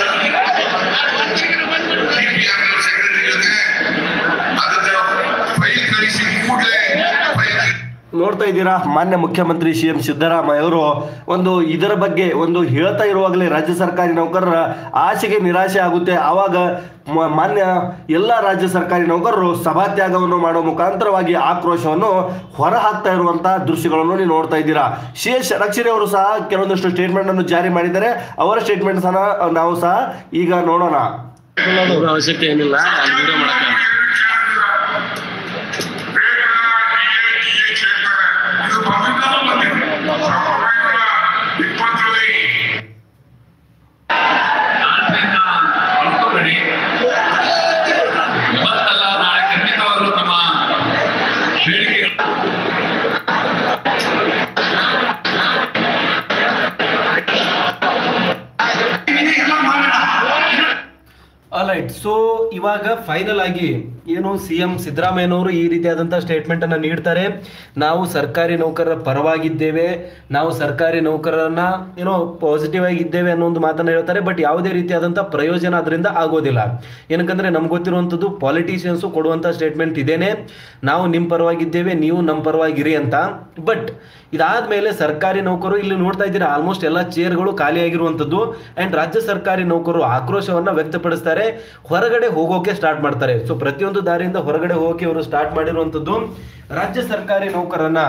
DPR ಸೆಕ್ರೆಟರಿ ಜೊತೆ ಅದನ್ನ ಫೈಲ್ ಕಳಿಸಿ ಕೂಡಲೇ ಫೈಲ್ ನೋಡ್ತಾ ಇದ್ದೀರಾ ಮಾನ್ಯ ಮುಖ್ಯಮಂತ್ರಿ ಸಿ ಎಂ ಸಿದ್ದರಾಮಯ್ಯ ಅವರು ಒಂದು ಇದರ ಬಗ್ಗೆ ಒಂದು ಹೇಳ್ತಾ ಇರುವಾಗಲೇ ರಾಜ್ಯ ಸರ್ಕಾರಿ ನೌಕರರ ಆಸೆಗೆ ನಿರಾಶೆ ಆಗುತ್ತೆ ಆವಾಗ ಮ- ಮಾನ್ಯ ಎಲ್ಲ ರಾಜ್ಯ ಸರ್ಕಾರಿ ನೌಕರರು ಸಭಾತ್ಯಾಗವನ್ನು ಮಾಡುವ ಮುಖಾಂತರವಾಗಿ ಆಕ್ರೋಶವನ್ನು ಹೊರ ಹಾಕ್ತಾ ಇರುವಂತಹ ದೃಶ್ಯಗಳನ್ನು ನೀವು ನೋಡ್ತಾ ಇದ್ದೀರಾ ಸಿ ಎಸ್ ಷಡಕ್ಷರಿ ಅವರು ಸಹ ಕೆಲವೊಂದಷ್ಟು ಸ್ಟೇಟ್ಮೆಂಟ್ ಅನ್ನು ಜಾರಿ ಮಾಡಿದ್ದಾರೆ ಅವರ ಸ್ಟೇಟ್ಮೆಂಟ್ ಸಹ ನಾವು ಸಹ ಈಗ ನೋಡೋಣ ಅವ್ರ ಅವಶ್ಯಕತೆ ಏನಿಲ್ಲ ಅಲ್ಲಿ ವಿಡಿಯೋ ಮಾಡಕ್ಕೆ ಇವತ್ತಲ್ಲ ನಾಳೆ ಖಂಡಿತವಾಗ್ಲೂ ನಮ್ಮ ಬೇಡಿಕೆ ಅಲೈಟ್ ಸೊ ಇವಾಗ ಫೈನಲ್ ಆಗಿ ಏನು ಸಿ ಎಂ ಸಿದ್ದರಾಮಯ್ಯನವರು ಈ ರೀತಿಯಾದಂಥ ಸ್ಟೇಟ್ಮೆಂಟ್ ಅನ್ನ ನೀಡ್ತಾರೆ ನಾವು ಸರ್ಕಾರಿ ನೌಕರರ ಪರವಾಗಿದ್ದೇವೆ ನಾವು ಸರ್ಕಾರಿ ನೌಕರರನ್ನ ಏನೋ ಪಾಸಿಟಿವ್ ಆಗಿದ್ದೇವೆ ಅನ್ನೋ ಒಂದು ಮಾತನ್ನ ಹೇಳ್ತಾರೆ ಬಟ್ ಯಾವುದೇ ರೀತಿಯಾದಂಥ ಪ್ರಯೋಜನ ಅದರಿಂದ ಆಗೋದಿಲ್ಲ ಏನಕ್ಕಂದ್ರೆ ನಮ್ಗೆ ಗೊತ್ತಿರುವಂಥದ್ದು ಪಾಲಿಟಿಷಿಯನ್ಸು ಕೊಡುವಂಥ ಸ್ಟೇಟ್ಮೆಂಟ್ ಇದೇನೆ ನಾವು ನಿಮ್ಮ ಪರವಾಗಿದ್ದೇವೆ ನೀವು ನಮ್ಮ ಪರವಾಗಿರಿ ಅಂತ ಬಟ್ ಇದಾದ್ಮೇಲೆ ಸರ್ಕಾರಿ ನೌಕರು ಇಲ್ಲಿ ನೋಡ್ತಾ ಇದ್ದೀರಾ ಆಲ್ಮೋಸ್ಟ್ ಎಲ್ಲ ಚೇರ್ಗಳು ಖಾಲಿಯಾಗಿರುವಂಥದ್ದು ಅಂಡ್ ರಾಜ್ಯ ಸರ್ಕಾರಿ ನೌಕರು ಆಕ್ರೋಶವನ್ನ ವ್ಯಕ್ತಪಡಿಸ್ತಾರೆ ಹೊರಗಡೆ ಹೋಗೋಕೆ ಸ್ಟಾರ್ಟ್ ಮಾಡ್ತಾರೆ ಸೊ ಪ್ರತಿಯೊಂದು ದಾರಿಯಿಂದ ಹೊರಗಡೆ ಹೋಗೋಕೆ ಇವರು ಸ್ಟಾರ್ಟ್ ಮಾಡಿರುವಂಥದ್ದು ರಾಜ್ಯ ಸರ್ಕಾರಿ ನೌಕರನ್ನ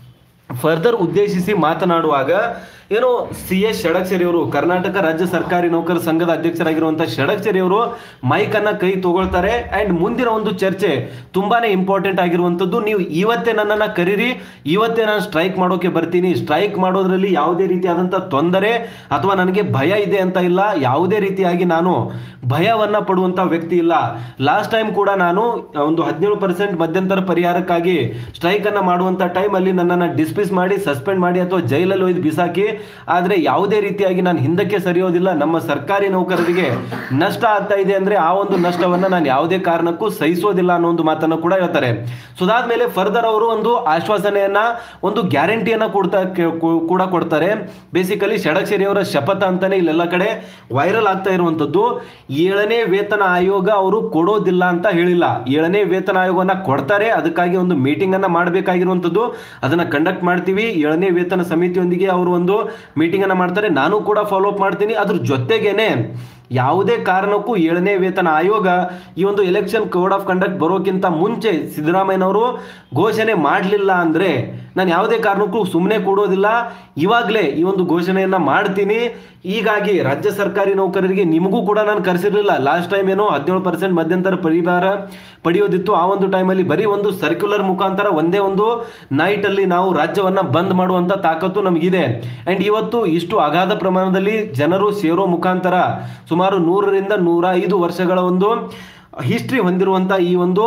ಫರ್ದರ್ ಉದ್ದೇಶಿಸಿ ಮಾತನಾಡುವಾಗ ಏನೋ ಸಿ ಎಸ್ ಷಡಕ್ಷರಿ ಅವರು ಕರ್ನಾಟಕ ರಾಜ್ಯ ಸರ್ಕಾರಿ ನೌಕರ ಸಂಘದ ಅಧ್ಯಕ್ಷರಾಗಿರುವಂತಹ ಷಡಕ್ಷರಿ ಅವರು ಮೈಕ್ ಅನ್ನ ಕೈ ತಗೊಳ್ತಾರೆ ಅಂಡ್ ಮುಂದಿನ ಒಂದು ಚರ್ಚೆ ತುಂಬಾನೇ ಇಂಪಾರ್ಟೆಂಟ್ ಆಗಿರುವಂತದ್ದು ನೀವು ಇವತ್ತೇ ನನ್ನನ್ನ ಕರೀರಿ ಇವತ್ತೇ ನಾನು ಸ್ಟ್ರೈಕ್ ಮಾಡೋಕೆ ಬರ್ತೀನಿ ಸ್ಟ್ರೈಕ್ ಮಾಡೋದ್ರಲ್ಲಿ ಯಾವುದೇ ರೀತಿಯಾದಂಥ ತೊಂದರೆ ಅಥವಾ ನನಗೆ ಭಯ ಇದೆ ಅಂತ ಇಲ್ಲ ಯಾವುದೇ ರೀತಿಯಾಗಿ ನಾನು ಭಯವನ್ನ ಪಡುವಂತ ವ್ಯಕ್ತಿ ಇಲ್ಲ ಲಾಸ್ಟ್ ಟೈಮ್ ಕೂಡ ನಾನು ಒಂದು ಹದಿನೇಳು ಪರ್ಸೆಂಟ್ ಮಧ್ಯಂತರ ಪರಿಹಾರಕ್ಕಾಗಿ ಸ್ಟ್ರೈಕ್ ಅನ್ನ ಮಾಡುವಂತ ಟೈಮ್ ಅಲ್ಲಿ ನನ್ನನ್ನು ಡಿಸ್ಮಿಸ್ ಮಾಡಿ ಸಸ್ಪೆಂಡ್ ಮಾಡಿ ಅಥವಾ ಜೈಲಲ್ಲಿ ಒಯ್ದು ಬಿಸಾಕಿ ಆದ್ರೆ ಯಾವುದೇ ರೀತಿಯಾಗಿ ನಾನು ಹಿಂದಕ್ಕೆ ಸರಿಯೋದಿಲ್ಲ ನಮ್ಮ ಸರ್ಕಾರಿ ನೌಕರರಿಗೆ ನಷ್ಟ ಆಗ್ತಾ ಇದೆ ಅಂದ್ರೆ ಆ ಒಂದು ನಷ್ಟವನ್ನ ನಾನು ಯಾವುದೇ ಕಾರಣಕ್ಕೂ ಸಹಿಸೋದಿಲ್ಲ ಅನ್ನೋ ಒಂದು ಮಾತನ್ನು ಕೂಡ ಹೇಳ್ತಾರೆ ಸೊ ಅದಾದ್ಮೇಲೆ ಫರ್ದರ್ ಅವರು ಒಂದು ಆಶ್ವಾಸನೆಯನ್ನ ಒಂದು ಗ್ಯಾರಂಟಿಯನ್ನ ಕೊಡ್ತಾ ಕೆ- ಕೂ- ಕೂಡ ಕೊಡ್ತಾರೆ ಬೇಸಿಕಲಿ ಷಡಕ್ಷರಿ ಅವರ ಶಪಥ ಅಂತಾನೆ ಇಲ್ಲೆಲ್ಲ ಕಡೆ ವೈರಲ್ ಆಗ್ತಾ ಇರುವಂತದ್ದು ಏಳನೇ ವೇತನ ಆಯೋಗ ಅವರು ಕೊಡೋದಿಲ್ಲ ಅಂತ ಹೇಳಿಲ್ಲ ಏಳನೇ ವೇತನ ಆಯೋಗವನ್ನ ಕೊಡ್ತಾರೆ ಅದಕ್ಕಾಗಿ ಒಂದು ಮೀಟಿಂಗ್ ಅನ್ನ ಮಾಡಬೇಕಾಗಿರುವಂತದ್ದು ಅದನ್ನ ಕಂಡಕ್ಟ್ ಮಾಡ್ತೀವಿ ಏಳನೇ ವೇತನ ಸಮಿತಿಯೊಂದಿಗೆ ಅವರು ಒಂದು ಮೀಟಿಂಗ್ ಅನ್ನ ಮಾಡ್ತಾರೆ ನಾನು ಕೂಡ ಫಾಲೋ ಅಪ್ ಮಾಡ್ತೀನಿ ಅದ್ರ ಜೊತೆಗೇನೆ ಯಾವುದೇ ಕಾರಣಕ್ಕೂ ಏಳನೇ ವೇತನ ಆಯೋಗ ಈ ಒಂದು ಎಲೆಕ್ಷನ್ ಕೋಡ್ ಆಫ್ ಕಂಡಕ್ಟ್ ಬರೋಕ್ಕಿಂತ ಮುಂಚೆ ಸಿದ್ದರಾಮಯ್ಯನವರು ಘೋಷಣೆ ಮಾಡಲಿಲ್ಲ ಅಂದ್ರೆ ನಾನು ಯಾವುದೇ ಕಾರಣಕ್ಕೂ ಸುಮ್ಮನೆ ಕೂಡೋದಿಲ್ಲ ಇವಾಗಲೇ ಈ ಒಂದು ಘೋಷಣೆಯನ್ನ ಮಾಡ್ತೀನಿ ಹೀಗಾಗಿ ರಾಜ್ಯ ಸರ್ಕಾರಿ ನೌಕರರಿಗೆ ನಿಮಗೂ ಕೂಡ ನಾನು ಕರೆಸಿರ್ಲಿಲ್ಲ ಲಾಸ್ಟ್ ಟೈಮ್ ಏನೋ ಹದಿನೇಳು ಪರ್ಸೆಂಟ್ ಮಧ್ಯಂತರ ಪರಿಹಾರ ಪಡೆಯೋದಿತ್ತು ಆ ಒಂದು ಟೈಮಲ್ಲಿ ಬರೀ ಒಂದು ಸರ್ಕ್ಯುಲರ್ ಮುಖಾಂತರ ಒಂದೇ ಒಂದು ನೈಟ್ ಅಲ್ಲಿ ನಾವು ರಾಜ್ಯವನ್ನ ಬಂದ್ ಮಾಡುವಂತ ತಾಕತ್ತು ನಮಗಿದೆ ಅಂಡ್ ಇವತ್ತು ಇಷ್ಟು ಅಗಾಧ ಪ್ರಮಾಣದಲ್ಲಿ ಜನರು ಸೇರೋ ಮುಖಾಂತರ ಸುಮಾರು ನೂರರಿಂದ ನೂರ ಐದು ವರ್ಷಗಳ ಒಂದು ಹಿಸ್ಟ್ರಿ ಹೊಂದಿರುವಂತ ಈ ಒಂದು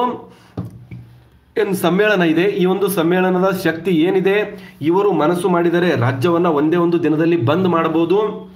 ಏನು ಸಮ್ಮೇಳನ ಇದೆ ಈ ಒಂದು ಸಮ್ಮೇಳನದ ಶಕ್ತಿ ಏನಿದೆ ಇವರು ಮನಸ್ಸು ಮಾಡಿದರೆ ರಾಜ್ಯವನ್ನ ಒಂದೇ ಒಂದು ದಿನದಲ್ಲಿ ಬಂದ್ ಮಾಡಬಹುದು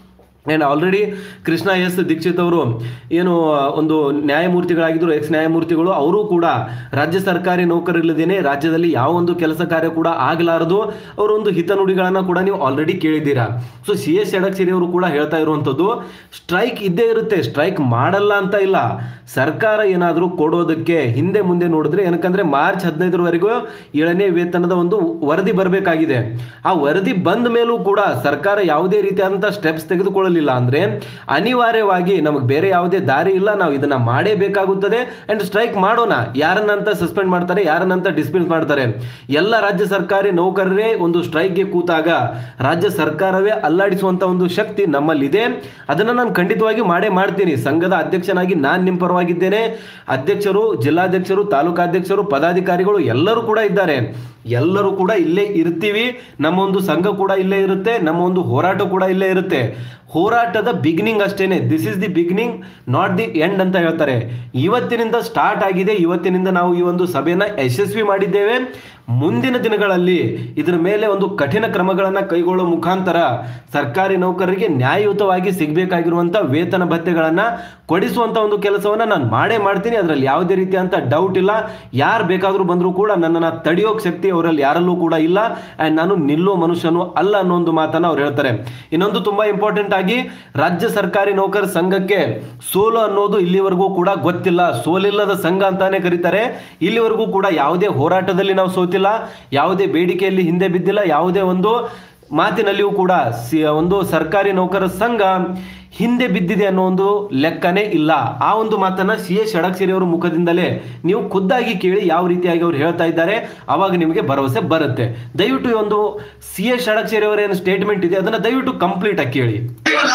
and already Krishna S Dixit ಅವರು ಏನು ಆ, ಒಂದು ನ್ಯಾಯಮೂರ್ತಿಗಳಾಗಿದ್ದರು ಎಕ್ಸ್ ನ್ಯಾಯಮೂರ್ತಿಗಳು ಅವರು ಕೂಡ ರಾಜ್ಯ ಸರ್ಕಾರಿ ನೌಕರರಿಲ್ಲದೇನೆ ರಾಜ್ಯದಲ್ಲಿ ಯಾವ ಒಂದು ಕೆಲಸ ಕಾರ್ಯ ಕೂಡ ಆಗಲಾರದು ಅವರ ಒಂದು ಹಿತನುಡಿಗಳನ್ನು ಕೂಡ ನೀವು ಆಲ್ರೆಡಿ ಕೇಳಿದ್ದೀರಾ ಸೊ ಸಿ ಎಸ್ ಷಡಕ್ಷರಿ ಅವರು ಕೂಡ ಹೇಳ್ತಾ ಇರುವಂಥದ್ದು ಸ್ಟ್ರೈಕ್ ಇದ್ದೇ ಇರುತ್ತೆ ಸ್ಟ್ರೈಕ್ ಮಾಡಲ್ಲ ಅಂತ ಇಲ್ಲ ಸರ್ಕಾರ ಏನಾದರೂ ಕೊಡೋದಕ್ಕೆ ಹಿಂದೆ ಮುಂದೆ ನೋಡಿದ್ರೆ ಏನಕ್ಕಂದ್ರೆ ಮಾರ್ಚ್ ಹದಿನೈದರವರೆಗೂ ಏಳನೇ ವೇತನದ ಒಂದು ವರದಿ ಬರಬೇಕಾಗಿದೆ ಆ ವರದಿ ಬಂದ ಮೇಲೂ ಕೂಡ ಸರ್ಕಾರ ಯಾವುದೇ ರೀತಿಯಾದಂಥ ಸ್ಟೆಪ್ಸ್ ತೆಗೆದುಕೊಳ್ಳಲಿಲ್ಲ ಅಂದ್ರೆ ಅನಿವಾರ್ಯವಾಗಿ ನಮಗೆ ಬೇರೆ ಯಾವುದೇ ದಾರಿ ಇಲ್ಲ ನಾವು ಇದನ್ನ ಮಾಡೇಬೇಕಾಗುತ್ತದೆ ಅಂಡ್ ಸ್ಟ್ರೈಕ್ ಮಾಡೋಣ ಯಾರನ್ನಂತ ಸಸ್ಪೆಂಡ್ ಮಾಡ್ತಾರೆ ಯಾರನ್ನಂತ ಡಿಸ್ಮಿಸ್ ಮಾಡ್ತಾರೆ ಎಲ್ಲ ರಾಜ್ಯ ಸರ್ಕಾರಿ ನೌಕರರೇ ಒಂದು ಸ್ಟ್ರೈಕ್ಗೆ ಕೂತಾಗ ರಾಜ್ಯ ಸರ್ಕಾರವೇ ಅಲ್ಲಾಡಿಸುವಂತ ಒಂದು ಶಕ್ತಿ ನಮ್ಮಲ್ಲಿದೆ ಅದನ್ನ ನಾನು ಖಂಡಿತವಾಗಿ ಮಾಡೇ ಮಾಡ್ತೀನಿ ಸಂಘದ ಅಧ್ಯಕ್ಷನಾಗಿ ನಾನು ನಿಮ್ಮ ಪರವಾಗಿದ್ದೇನೆ ಅಧ್ಯಕ್ಷರು ಜಿಲ್ಲಾಧ್ಯಕ್ಷರು ತಾಲೂಕಾಧ್ಯಕ್ಷರು ಪದಾಧಿಕಾರಿಗಳು ಎಲ್ಲರೂ ಕೂಡ ಇದ್ದಾರೆ ಎಲ್ಲರೂ ಕೂಡ ಇಲ್ಲೇ ಇರ್ತೀವಿ ನಮ್ಮ ಒಂದು ಸಂಘ ಕೂಡ ಇಲ್ಲೇ ಇರುತ್ತೆ ನಮ್ಮ ಒಂದು ಹೋರಾಟ ಕೂಡ ಇಲ್ಲೇ ಇರುತ್ತೆ ಹೋರಾಟದ ಬಿಗಿನಿಂಗ್ ಅಷ್ಟೇನೆ this is the beginning not the end ಅಂತ ಹೇಳ್ತಾರೆ ಇವತ್ತಿನಿಂದ ಸ್ಟಾರ್ಟ್ ಆಗಿದೆ ಇವತ್ತಿನಿಂದ ನಾವು ಈ ಒಂದು ಸಭೆಯನ್ನ ಯಶಸ್ವಿ ಮಾಡಿದ್ದೇವೆ ಮುಂದಿನ ದಿನಗಳಲ್ಲಿ ಇದರ ಮೇಲೆ ಒಂದು ಕಠಿಣ ಕ್ರಮಗಳನ್ನು ಕೈಗೊಳ್ಳುವ ಮುಖಾಂತರ ಸರ್ಕಾರಿ ನೌಕರರಿಗೆ ನ್ಯಾಯಯುತವಾಗಿ ಸಿಗಬೇಕಾಗಿರುವಂಥ ವೇತನ ಭತ್ಯೆಗಳನ್ನು ಕೊಡಿಸುವಂಥ ಒಂದು ಕೆಲಸವನ್ನು ನಾನು ಮಾಡೇ ಮಾಡ್ತೀನಿ ಅದರಲ್ಲಿ ಯಾವುದೇ ರೀತಿಯಂಥ ಡೌಟ್ ಇಲ್ಲ ಯಾರು ಬೇಕಾದರೂ ಬಂದರೂ ಕೂಡ ನನ್ನನ್ನು ತಡೆಯೋಕೆ ಶಕ್ತಿ ಅವರಲ್ಲಿ ಯಾರಲ್ಲೂ ಕೂಡ ಇಲ್ಲ ಆ್ಯಂಡ್ ನಾನು ನಿಲ್ಲುವ ಮನುಷ್ಯನು ಅಲ್ಲ ಅನ್ನೋ ಒಂದು ಮಾತನ್ನು ಅವ್ರು ಹೇಳ್ತಾರೆ ಇನ್ನೊಂದು ತುಂಬ ಇಂಪಾರ್ಟೆಂಟ್ ಆಗಿ ರಾಜ್ಯ ಸರ್ಕಾರಿ ನೌಕರ ಸಂಘಕ್ಕೆ ಸೋಲು ಅನ್ನೋದು ಇಲ್ಲಿವರೆಗೂ ಕೂಡ ಗೊತ್ತಿಲ್ಲ ಸೋಲಿಲ್ಲದ ಸಂಘ ಅಂತಾನೆ ಕರೀತಾರೆ ಇಲ್ಲಿವರೆಗೂ ಕೂಡ ಯಾವುದೇ ಹೋರಾಟದಲ್ಲಿ ನಾವು ಸೋತಿಲ್ಲ ಯಾವುದೇ ಬೇಡಿಕೆಯಲ್ಲಿ ಹಿಂದೆ ಬಿದ್ದಿಲ್ಲ ಯಾವುದೇ ಒಂದು ಮಾತಿನಲ್ಲಿಯೂ ಕೂಡ ಸಿ- ಒಂದು ಸರ್ಕಾರಿ ನೌಕರ ಸಂಘ ಹಿಂದೆ ಬಿದ್ದಿದೆ ಅನ್ನೋ ಒಂದು ಲೆಕ್ಕನೇ ಇಲ್ಲ ಆ ಒಂದು ಮಾತನ್ನ ಸಿ ಎಸ್ ಷಡಕ್ಷರಿ ಅವರ ಮುಖದಿಂದಲೇ ನೀವು ಖುದ್ದಾಗಿ ಕೇಳಿ ಯಾವ ರೀತಿಯಾಗಿ ಅವ್ರು ಹೇಳ್ತಾ ಇದ್ದಾರೆ ಅವಾಗ ನಿಮಗೆ ಭರವಸೆ ಬರುತ್ತೆ ದಯವಿಟ್ಟು ಈ ಒಂದು ಸಿ ಎಸ್ ಷಡಕ್ಷರಿ ಅವರ ಏನು ಸ್ಟೇಟ್ಮೆಂಟ್ ಇದೆ ಅದನ್ನ ದಯವಿಟ್ಟು ಕಂಪ್ಲೀಟ್ ಆಗಿ ಕೇಳಿ ಇವಲ್ಲ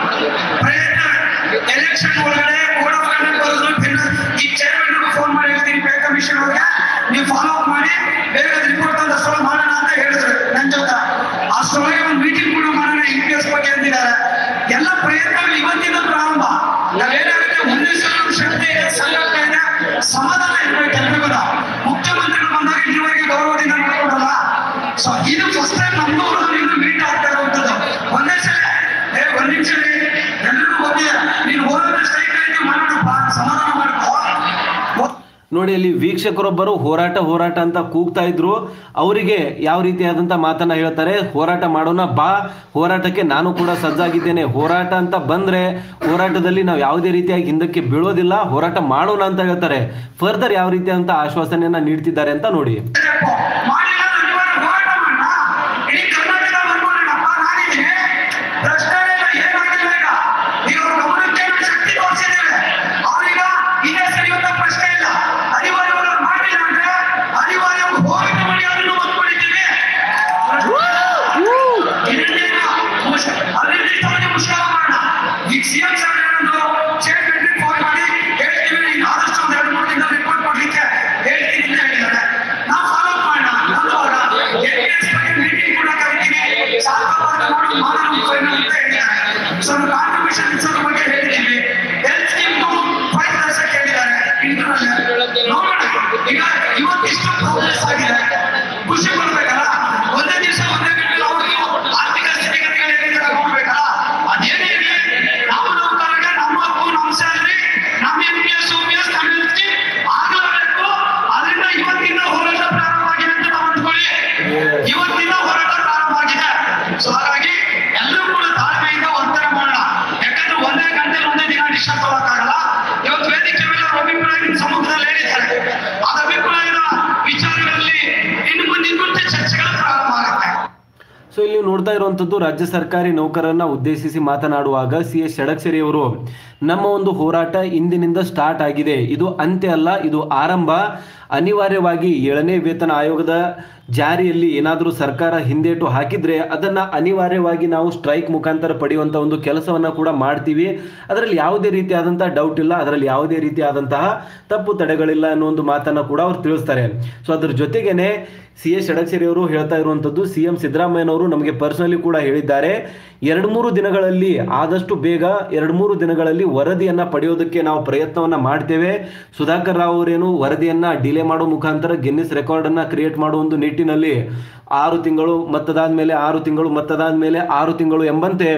ಪ್ರಯತ್ನ ಎಲೆಕ್ಷನ್ ಒಳಗಡೆ ಕೋಡ್ ಆಫ್ ಕಂಡಕ್ಟ್ ಬರೋದು ಈ ಚೇರ್ಮನ್ ಫೋನ್ ಮಾಡಿ ಹೇಳ್ತೀನಿ ಪೇ ಕಮಿಷನ್ ಅವ್ರಿಗೆ ನೀವು ಫಾಲೋ ಅಪ್ ಮಾಡಿ ಬೇಗ ರಿಪೋರ್ಟ್ ತಂದು ಅಷ್ಟೊಳಗೆ ಮಾಡೋಣ ಅಂತ ಹೇಳಿದ್ರು ನನ್ನ ಜೊತೆ ಅಷ್ಟೊಳಗೆ ಒಂದು ಮೀಟಿಂಗ್ ಕೂಡ ಮಾಡೋಣ ಎಂ ಪಿ ಎಸ್ ಬಗ್ಗೆ ಅಂದಿದ್ದಾರೆ ಎಲ್ಲ ಪ್ರಯತ್ನಗಳು ಇವತ್ತಿನ ಪ್ರಾರಂಭ ನಾವೇನಾಗುತ್ತೆ ಉದ್ದೇಶಗಳು ಶಕ್ತಿ ಇದೆ ಸಂಘಟ ಇದೆ ಸಮಾಧಾನ ಇರ್ಬೇಕು ಎಲ್ರಿಗೂ ಮುಖ್ಯಮಂತ್ರಿಗಳು ಬಂದಾಗ ಇಲ್ಲಿವರೆಗೆ ಗೌರವದಿಂದ ನೋಡ್ಕೊಡಲ್ಲ ಸೊ ಇದು ಫಸ್ಟ್ ಟೈಮ್ ನಮ್ದು ಅವ್ರದ್ದು ಮೀಟ್ ಆಗ್ತಾ ಇರುವಂತದ್ದು ಒಂದೇ ಸಲ ಏ ಒಂದ್ ನಿಮಿಷ ರೀ, ಎಲ್ರಿಗೂ ಗೊತ್ತಿದೆ ನೀನು ಹೋರಾಟ ಸ್ಟ್ರೈಕ್ ಆಯ್ತು ಮಾಡೋಣಪ್ಪ ಸಮಾಧಾನ ಮಾಡ್ಕೋ ನೋಡಿ ಅಲ್ಲಿ ವೀಕ್ಷಕರೊಬ್ಬರು ಹೋರಾಟ ಹೋರಾಟ ಅಂತ ಕೂಗ್ತಾ ಇದ್ರು ಅವರಿಗೆ ಯಾವ ರೀತಿಯಾದಂಥ ಮಾತನ್ನ ಹೇಳ್ತಾರೆ ಹೋರಾಟ ಮಾಡೋಣ ಬಾ ಹೋರಾಟಕ್ಕೆ ನಾನು ಕೂಡ ಸಜ್ಜಾಗಿದ್ದೇನೆ ಹೋರಾಟ ಅಂತ ಬಂದ್ರೆ ಹೋರಾಟದಲ್ಲಿ ನಾವು ಯಾವುದೇ ರೀತಿಯಾಗಿ ಹಿಂದಕ್ಕೆ ಬೀಳೋದಿಲ್ಲ ಹೋರಾಟ ಮಾಡೋಣ ಅಂತ ಹೇಳ್ತಾರೆ ಫರ್ದರ್ ಯಾವ ರೀತಿಯಾದಂಥ ಆಶ್ವಾಸನೆಯನ್ನ ನೀಡ್ತಿದ್ದಾರೆ ಅಂತ ನೋಡಿ ಮಾಡಿಲ್ಲ ಅನಿವಾರ್ಯ ಹೋರಾಟ ಮಾಡೋಣ ಇಡೀ ಕರ್ನಾಟಕ ಬರ್ಬೋಣಪ್ಪ ನಾನಿದ್ದೀನಿ ಪ್ರಶ್ನೆ ಇಲ್ಲ, ಏನಾಗಿಲ್ಲ ಈಗ ಈಗ ಅವ್ರ ಗಮನಕ್ಕೆ ನಾವು ಶಕ್ತಿ ತೋರಿಸಿದ್ದೇವೆ ಅವ್ರೀಗ ಇದೇ ಸರಿಯುವಂತ ಪ್ರಶ್ನೆ ಇಲ್ಲ ಅನಿವಾರ್ಯವಾಗಿ ಅವ್ರು ಮಾಡಿಲ್ಲ ಅಂದ್ರೆ ಅನಿವಾರ್ಯವಾಗಿ ಹೋರಾಟ ಮಾಡಿ ಅದನ್ನು ಒತ್ಕೊಳಿತೀವಿ ಇದನ್ನೇನು ಮುಷ್ಕ- ಅನಿರ್ದಿಷ್ಟವಾಗಿ ಮುಷ್ಕರ ಮಾಡೋಣ ಈಗ ಸಿಎಂ ಸರ್ ಏನಂದ್ರು ಚೇರ್ಮನ್ ಫೋನ್ ಮಾಡಿ ಹೇಳ್ತೀವಿ ನೀನು ಆದಷ್ಟು ಒಂದು ಎರಡು ಮೂರು ದಿನ ರಿಪೋರ್ಟ್ ಕೊಡ್ಲಿಕ್ಕೆ ಹೇಳ್ತೀನಿ ಅಂತ ಹೇಳಿದ್ದಾರೆ ನಾವು ಫಾಲೋ ಮಾಡೋಣ ನಂದೋಣ ಮೀಟಿಂಗ್ ಕೂಡ ಕರಿತೀವಿ ಸಾರ್ವಜನಿಕ ಮಾಡಿ ಮಾಡೋಣ ಫೈನಲ್ ಅಂತ ಹೇಳಿದ್ದಾರೆ ಸೊ ಕಾಂಟ್ರಿಬ್ಯೂಷನ್ ಇನ್ಸೋದ್ರ ಬಗ್ಗೆ ಹೇಳಿದ್ದೀವಿ ಹೆಲ್ತ್ ಸ್ಕೀಮ್ ಫೈವ್ ಪರ್ಸೆಂಟ್ ಹೇಳಿದ್ದಾರೆ ಇಂಟರ್ನಲ್ ನೋಡೋಣ ಈಗ ಇವತ್ತಿಷ್ಟು ಪ್ರೋಗ್ರೆಸ್ ಆಗಿದೆ ಖುಷಿ ಪಡ್ಬೇಕಲ್ಲ ಒಂದೇ ದಿವಸ ಒಂದೇ ಗಂಟೆ ಅವ್ರಿಗೆ ಆರ್ಥಿಕ ಸ್ಥಿತಿಗತಿಗಳು ಏನಿದೆ ನೋಡ್ಬೇಕಲ್ಲ ಅದೇನೇ ಇರಲಿ ನಮ್ಮ ನೌಕರರಿಗೆ ನಮ್ಮ ಹಕ್ಕು ನಮ್ಮ ಸ್ಯಾಲ್ರಿ ನಮ್ಮ M P S U P S community ಆಗಲೇಬೇಕು ಅದರಿಂದ ಇವತ್ತಿನ ಹೋರಾಟ ಪ್ರಾರಂಭ ಆಗಿದೆ ಅಂತ ನಾವು ಅಂದ್ಕೊಳ್ಳಿ ಇವತ್ತಿನ ಹೋರಾಟ ಪ್ರಾರಂಭ ಆಗಿದೆ ಸೊ ಹಾಗಾಗಿ ಎಲ್ಲರೂ ಕೂಡ ತಾಳ್ಮೆಯಿಂದ ವರ್ತನೆ ಮಾಡೋಣ ಯಾಕಂದ್ರೆ ಒಂದೇ ಗಂಟೆ ಒಂದೇ ದಿನ ಡಿಸಿಷನ್ ತಗೊಳಕ್ಕಾಗಲ್ಲ ಇವತ್ತು ವೇದಿಕೆ ಮೇಲೆ ಅವ್ರ ಅಭಿಪ್ರಾಯ ನಿಮ್ಮ ಸಮ್ಮುಖದಲ್ಲಿ ಹೇಳಿದ್ದಾರೆ ಅದ ಅಭಿಪ್ರಾಯದ ವಿಚಾರಗಳಲ್ಲಿ ಇನ್ನು ಮುಂದೆ ಮುಂದೆ ಚರ್ಚೆಗಳು ಪ್ರಾರಂಭ ಆಗುತ್ತೆ ಸೊ ಇಲ್ಲಿ ನೀವು ನೋಡ್ತಾ ಇರುವಂಥದ್ದು ರಾಜ್ಯ ಸರ್ಕಾರಿ ನೌಕರರನ್ನ ಉದ್ದೇಶಿಸಿ ಮಾತನಾಡುವಾಗ ಸಿ ಎಸ್ ಷಡಕ್ಷರಿ ಅವರು ನಮ್ಮ ಒಂದು ಹೋರಾಟ ಇಂದಿನಿಂದ ಸ್ಟಾರ್ಟ್ ಆಗಿದೆ ಇದು ಅಂತ್ಯ ಅಲ್ಲ ಇದು ಆರಂಭ ಅನಿವಾರ್ಯವಾಗಿ ಏಳನೇ ವೇತನ ಆಯೋಗದ ಜಾರಿಯಲ್ಲಿ ಏನಾದರೂ ಸರ್ಕಾರ ಹಿಂದೇಟು ಹಾಕಿದ್ರೆ ಅದನ್ನ ಅನಿವಾರ್ಯವಾಗಿ ನಾವು ಸ್ಟ್ರೈಕ್ ಮುಖಾಂತರ ಪಡೆಯುವಂಥ ಒಂದು ಕೆಲಸವನ್ನ ಕೂಡ ಮಾಡ್ತೀವಿ ಅದರಲ್ಲಿ ಯಾವುದೇ ರೀತಿಯಾದಂಥ ಡೌಟ್ ಇಲ್ಲ ಅದರಲ್ಲಿ ಯಾವುದೇ ರೀತಿಯಾದಂತಹ ತಪ್ಪು ತಡೆಗಳಿಲ್ಲ ಅನ್ನೋ ಒಂದು ಮಾತನ್ನ ಕೂಡ ಅವ್ರು ತಿಳಿಸ್ತಾರೆ ಸೊ ಅದ್ರ ಜೊತೆಗೇನೆ ಸಿ ಎಸ್ ಷಡಕ್ಷರಿ ಅವರು ಹೇಳ್ತಾ ಇರುವಂಥದ್ದು ಸಿ ಎಂ ಸಿದ್ದರಾಮಯ್ಯನವರು ನಮಗೆ ಪರ್ಸನಲಿ ಕೂಡ ಹೇಳಿದ್ದಾರೆ ಎರಡು ಮೂರು ದಿನಗಳಲ್ಲಿ ಆದಷ್ಟು ಬೇಗ ಎರಡು ಮೂರು ದಿನಗಳಲ್ಲಿ ವರದಿಯನ್ನ ಪಡೆಯೋದಕ್ಕೆ ನಾವು ಪ್ರಯತ್ನವನ್ನ ಮಾಡ್ತೇವೆ ಸುಧಾಕರ್ ರಾವ್ ಅವರೇನು ವರದಿಯನ್ನ ಡಿಲೇ ಮಾಡೋ ಮುಖಾಂತರ ಗಿನ್ನಿಸ್ ರೆಕಾರ್ಡ್ ಅನ್ನ ಕ್ರಿಯೇಟ್ ಮಾಡೋ ಒಂದು ನಿಟ್ಟಿನಲ್ಲಿ ಆರು ತಿಂಗಳು ಮತ್ತದಾದ ಮೇಲೆ ಆರು ತಿಂಗಳು ಮತ್ತದಾದ ಮೇಲೆ ಆರು ತಿಂಗಳು ಎಂಬಂತೆ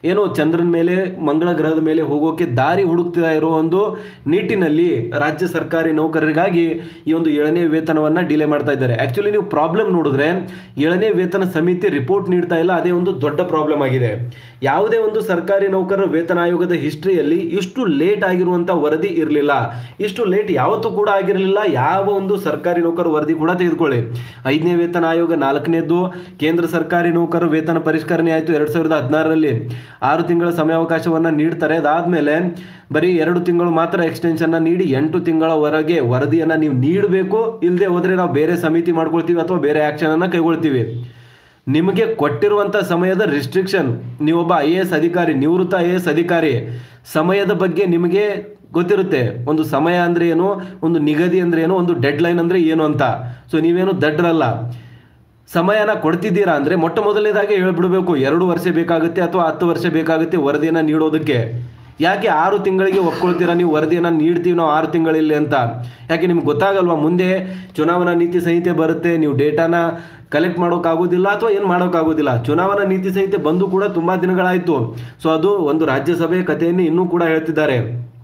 ಏನು ಚಂದ್ರನ ಮೇಲೆ ಮಂಗಳ ಗ್ರಹದ ಮೇಲೆ ಹೋಗೋಕೆ ದಾರಿ ಹುಡುಕ್ತಾ ಇರೋ ಒಂದು ನಿಟ್ಟಿನಲ್ಲಿ ರಾಜ್ಯ ಸರ್ಕಾರಿ ನೌಕರರಿಗಾಗಿ ಈ ಒಂದು ಏಳನೇ ವೇತನವನ್ನ ಡಿಲೇ ಮಾಡ್ತಾ ಇದ್ದಾರೆ ಆಕ್ಚುಲಿ ನೀವು ಪ್ರಾಬ್ಲಮ್ ನೋಡಿದ್ರೆ ಏಳನೇ ವೇತನ ಸಮಿತಿ ರಿಪೋರ್ಟ್ ನೀಡ್ತಾ ಇಲ್ಲ ಅದೇ ಒಂದು ದೊಡ್ಡ ಪ್ರಾಬ್ಲಮ್ ಆಗಿದೆ ಯಾವುದೇ ಒಂದು ಸರ್ಕಾರಿ ನೌಕರರ ವೇತನ ಆಯೋಗದ ಹಿಸ್ಟ್ರಿಯಲ್ಲಿ ಇಷ್ಟು ಲೇಟ್ ಆಗಿರುವಂತ ವರದಿ ಇರಲಿಲ್ಲ ಇಷ್ಟು ಲೇಟ್ ಯಾವತ್ತೂ ಕೂಡ ಆಗಿರಲಿಲ್ಲ ಯಾವ ಒಂದು ಸರ್ಕಾರಿ ನೌಕರ ವರದಿ ಕೂಡ ತೆಗೆದುಕೊಳ್ಳಿ ಐದನೇ ವೇತನ ಆಯೋಗ ನಾಲ್ಕನೇದ್ದು ಕೇಂದ್ರ ಸರ್ಕಾರಿ ನೌಕರರ ವೇತನ ಪರಿಷ್ಕರಣೆ ಆಯಿತು ಎರಡ್ ಸಾವಿರದ ಹದಿನಾರರಲ್ಲಿ ಆರು ತಿಂಗಳ ಸಮಯಾವಕಾಶವನ್ನ ನೀಡ್ತಾರೆ ಅದಾದ್ಮೇಲೆ ಬರೀ ಎರಡು ತಿಂಗಳು ಮಾತ್ರ ಎಕ್ಸ್ಟೆನ್ಷನ್ ನೀಡಿ ಎಂಟು ತಿಂಗಳವರೆಗೆ ವರದಿಯನ್ನ ನೀವು ನೀಡಬೇಕು ಇಲ್ಲದೆ ಹೋದ್ರೆ ನಾವು ಬೇರೆ ಸಮಿತಿ ಮಾಡ್ಕೊಳ್ತೀವಿ ಅಥವಾ ಬೇರೆ ಆಕ್ಷನ್ ಅನ್ನ ಕೈಗೊಳ್ತೀವಿ ನಿಮಗೆ ಕೊಟ್ಟಿರುವಂಥ ಸಮಯದ ರಿಸ್ಟ್ರಿಕ್ಷನ್ ನೀವೊಬ್ಬ ಐ ಎ ಎಸ್ ಅಧಿಕಾರಿ ನಿವೃತ್ತ ಐ ಎ ಎಸ್ ಅಧಿಕಾರಿ ಸಮಯದ ಬಗ್ಗೆ ನಿಮಗೆ ಗೊತ್ತಿರುತ್ತೆ ಒಂದು ಸಮಯ ಅಂದ್ರೆ ಏನು ಒಂದು ನಿಗದಿ ಅಂದ್ರೆ ಏನು ಒಂದು ಡೆಡ್ ಲೈನ್ ಅಂದ್ರೆ ಏನು ಅಂತ ಸೊ ನೀವೇನು ದಡ್ರಲ್ಲ ಸಮಯನ ಕೊಡ್ತಿದ್ದೀರಾ ಅಂದ್ರೆ ಮೊಟ್ಟ ಮೊದಲನೇದಾಗಿ ಹೇಳ್ಬಿಡ್ಬೇಕು ಎರಡು ವರ್ಷ ಬೇಕಾಗುತ್ತೆ ಅಥವಾ ಹತ್ತು ವರ್ಷ ಬೇಕಾಗುತ್ತೆ ವರದಿಯನ್ನ ನೀಡೋದಕ್ಕೆ ಯಾಕೆ ಆರು ತಿಂಗಳಿಗೆ ಒಪ್ಕೊಳ್ತೀರಾ ನೀವು ವರದಿಯನ್ನ ನೀಡ್ತೀವಿ ನಾವು ಆರು ತಿಂಗಳಲ್ಲಿ ಅಂತ ಯಾಕೆ ನಿಮ್ಗೆ ಗೊತ್ತಾಗಲ್ವಾ ಮುಂದೆ ಚುನಾವಣಾ ನೀತಿ ಸಂಹಿತೆ ಬರುತ್ತೆ ನೀವು ಡೇಟಾನ ಕಲೆಕ್ಟ್ ಮಾಡೋಕ್ಕಾಗೋದಿಲ್ಲ ಅಥವಾ ಏನು ಮಾಡೋಕ್ಕಾಗೋದಿಲ್ಲ ಚುನಾವಣಾ ನೀತಿ ಸಂಹಿತೆ ಬಂದು ಕೂಡ ತುಂಬಾ ದಿನಗಳಾಯಿತು ಸೊ ಅದು ಒಂದು ರಾಜ್ಯಸಭೆ ಕಥೆಯನ್ನು ಇನ್ನೂ ಕೂಡ ಹೇಳ್ತಿದ್ದಾರೆ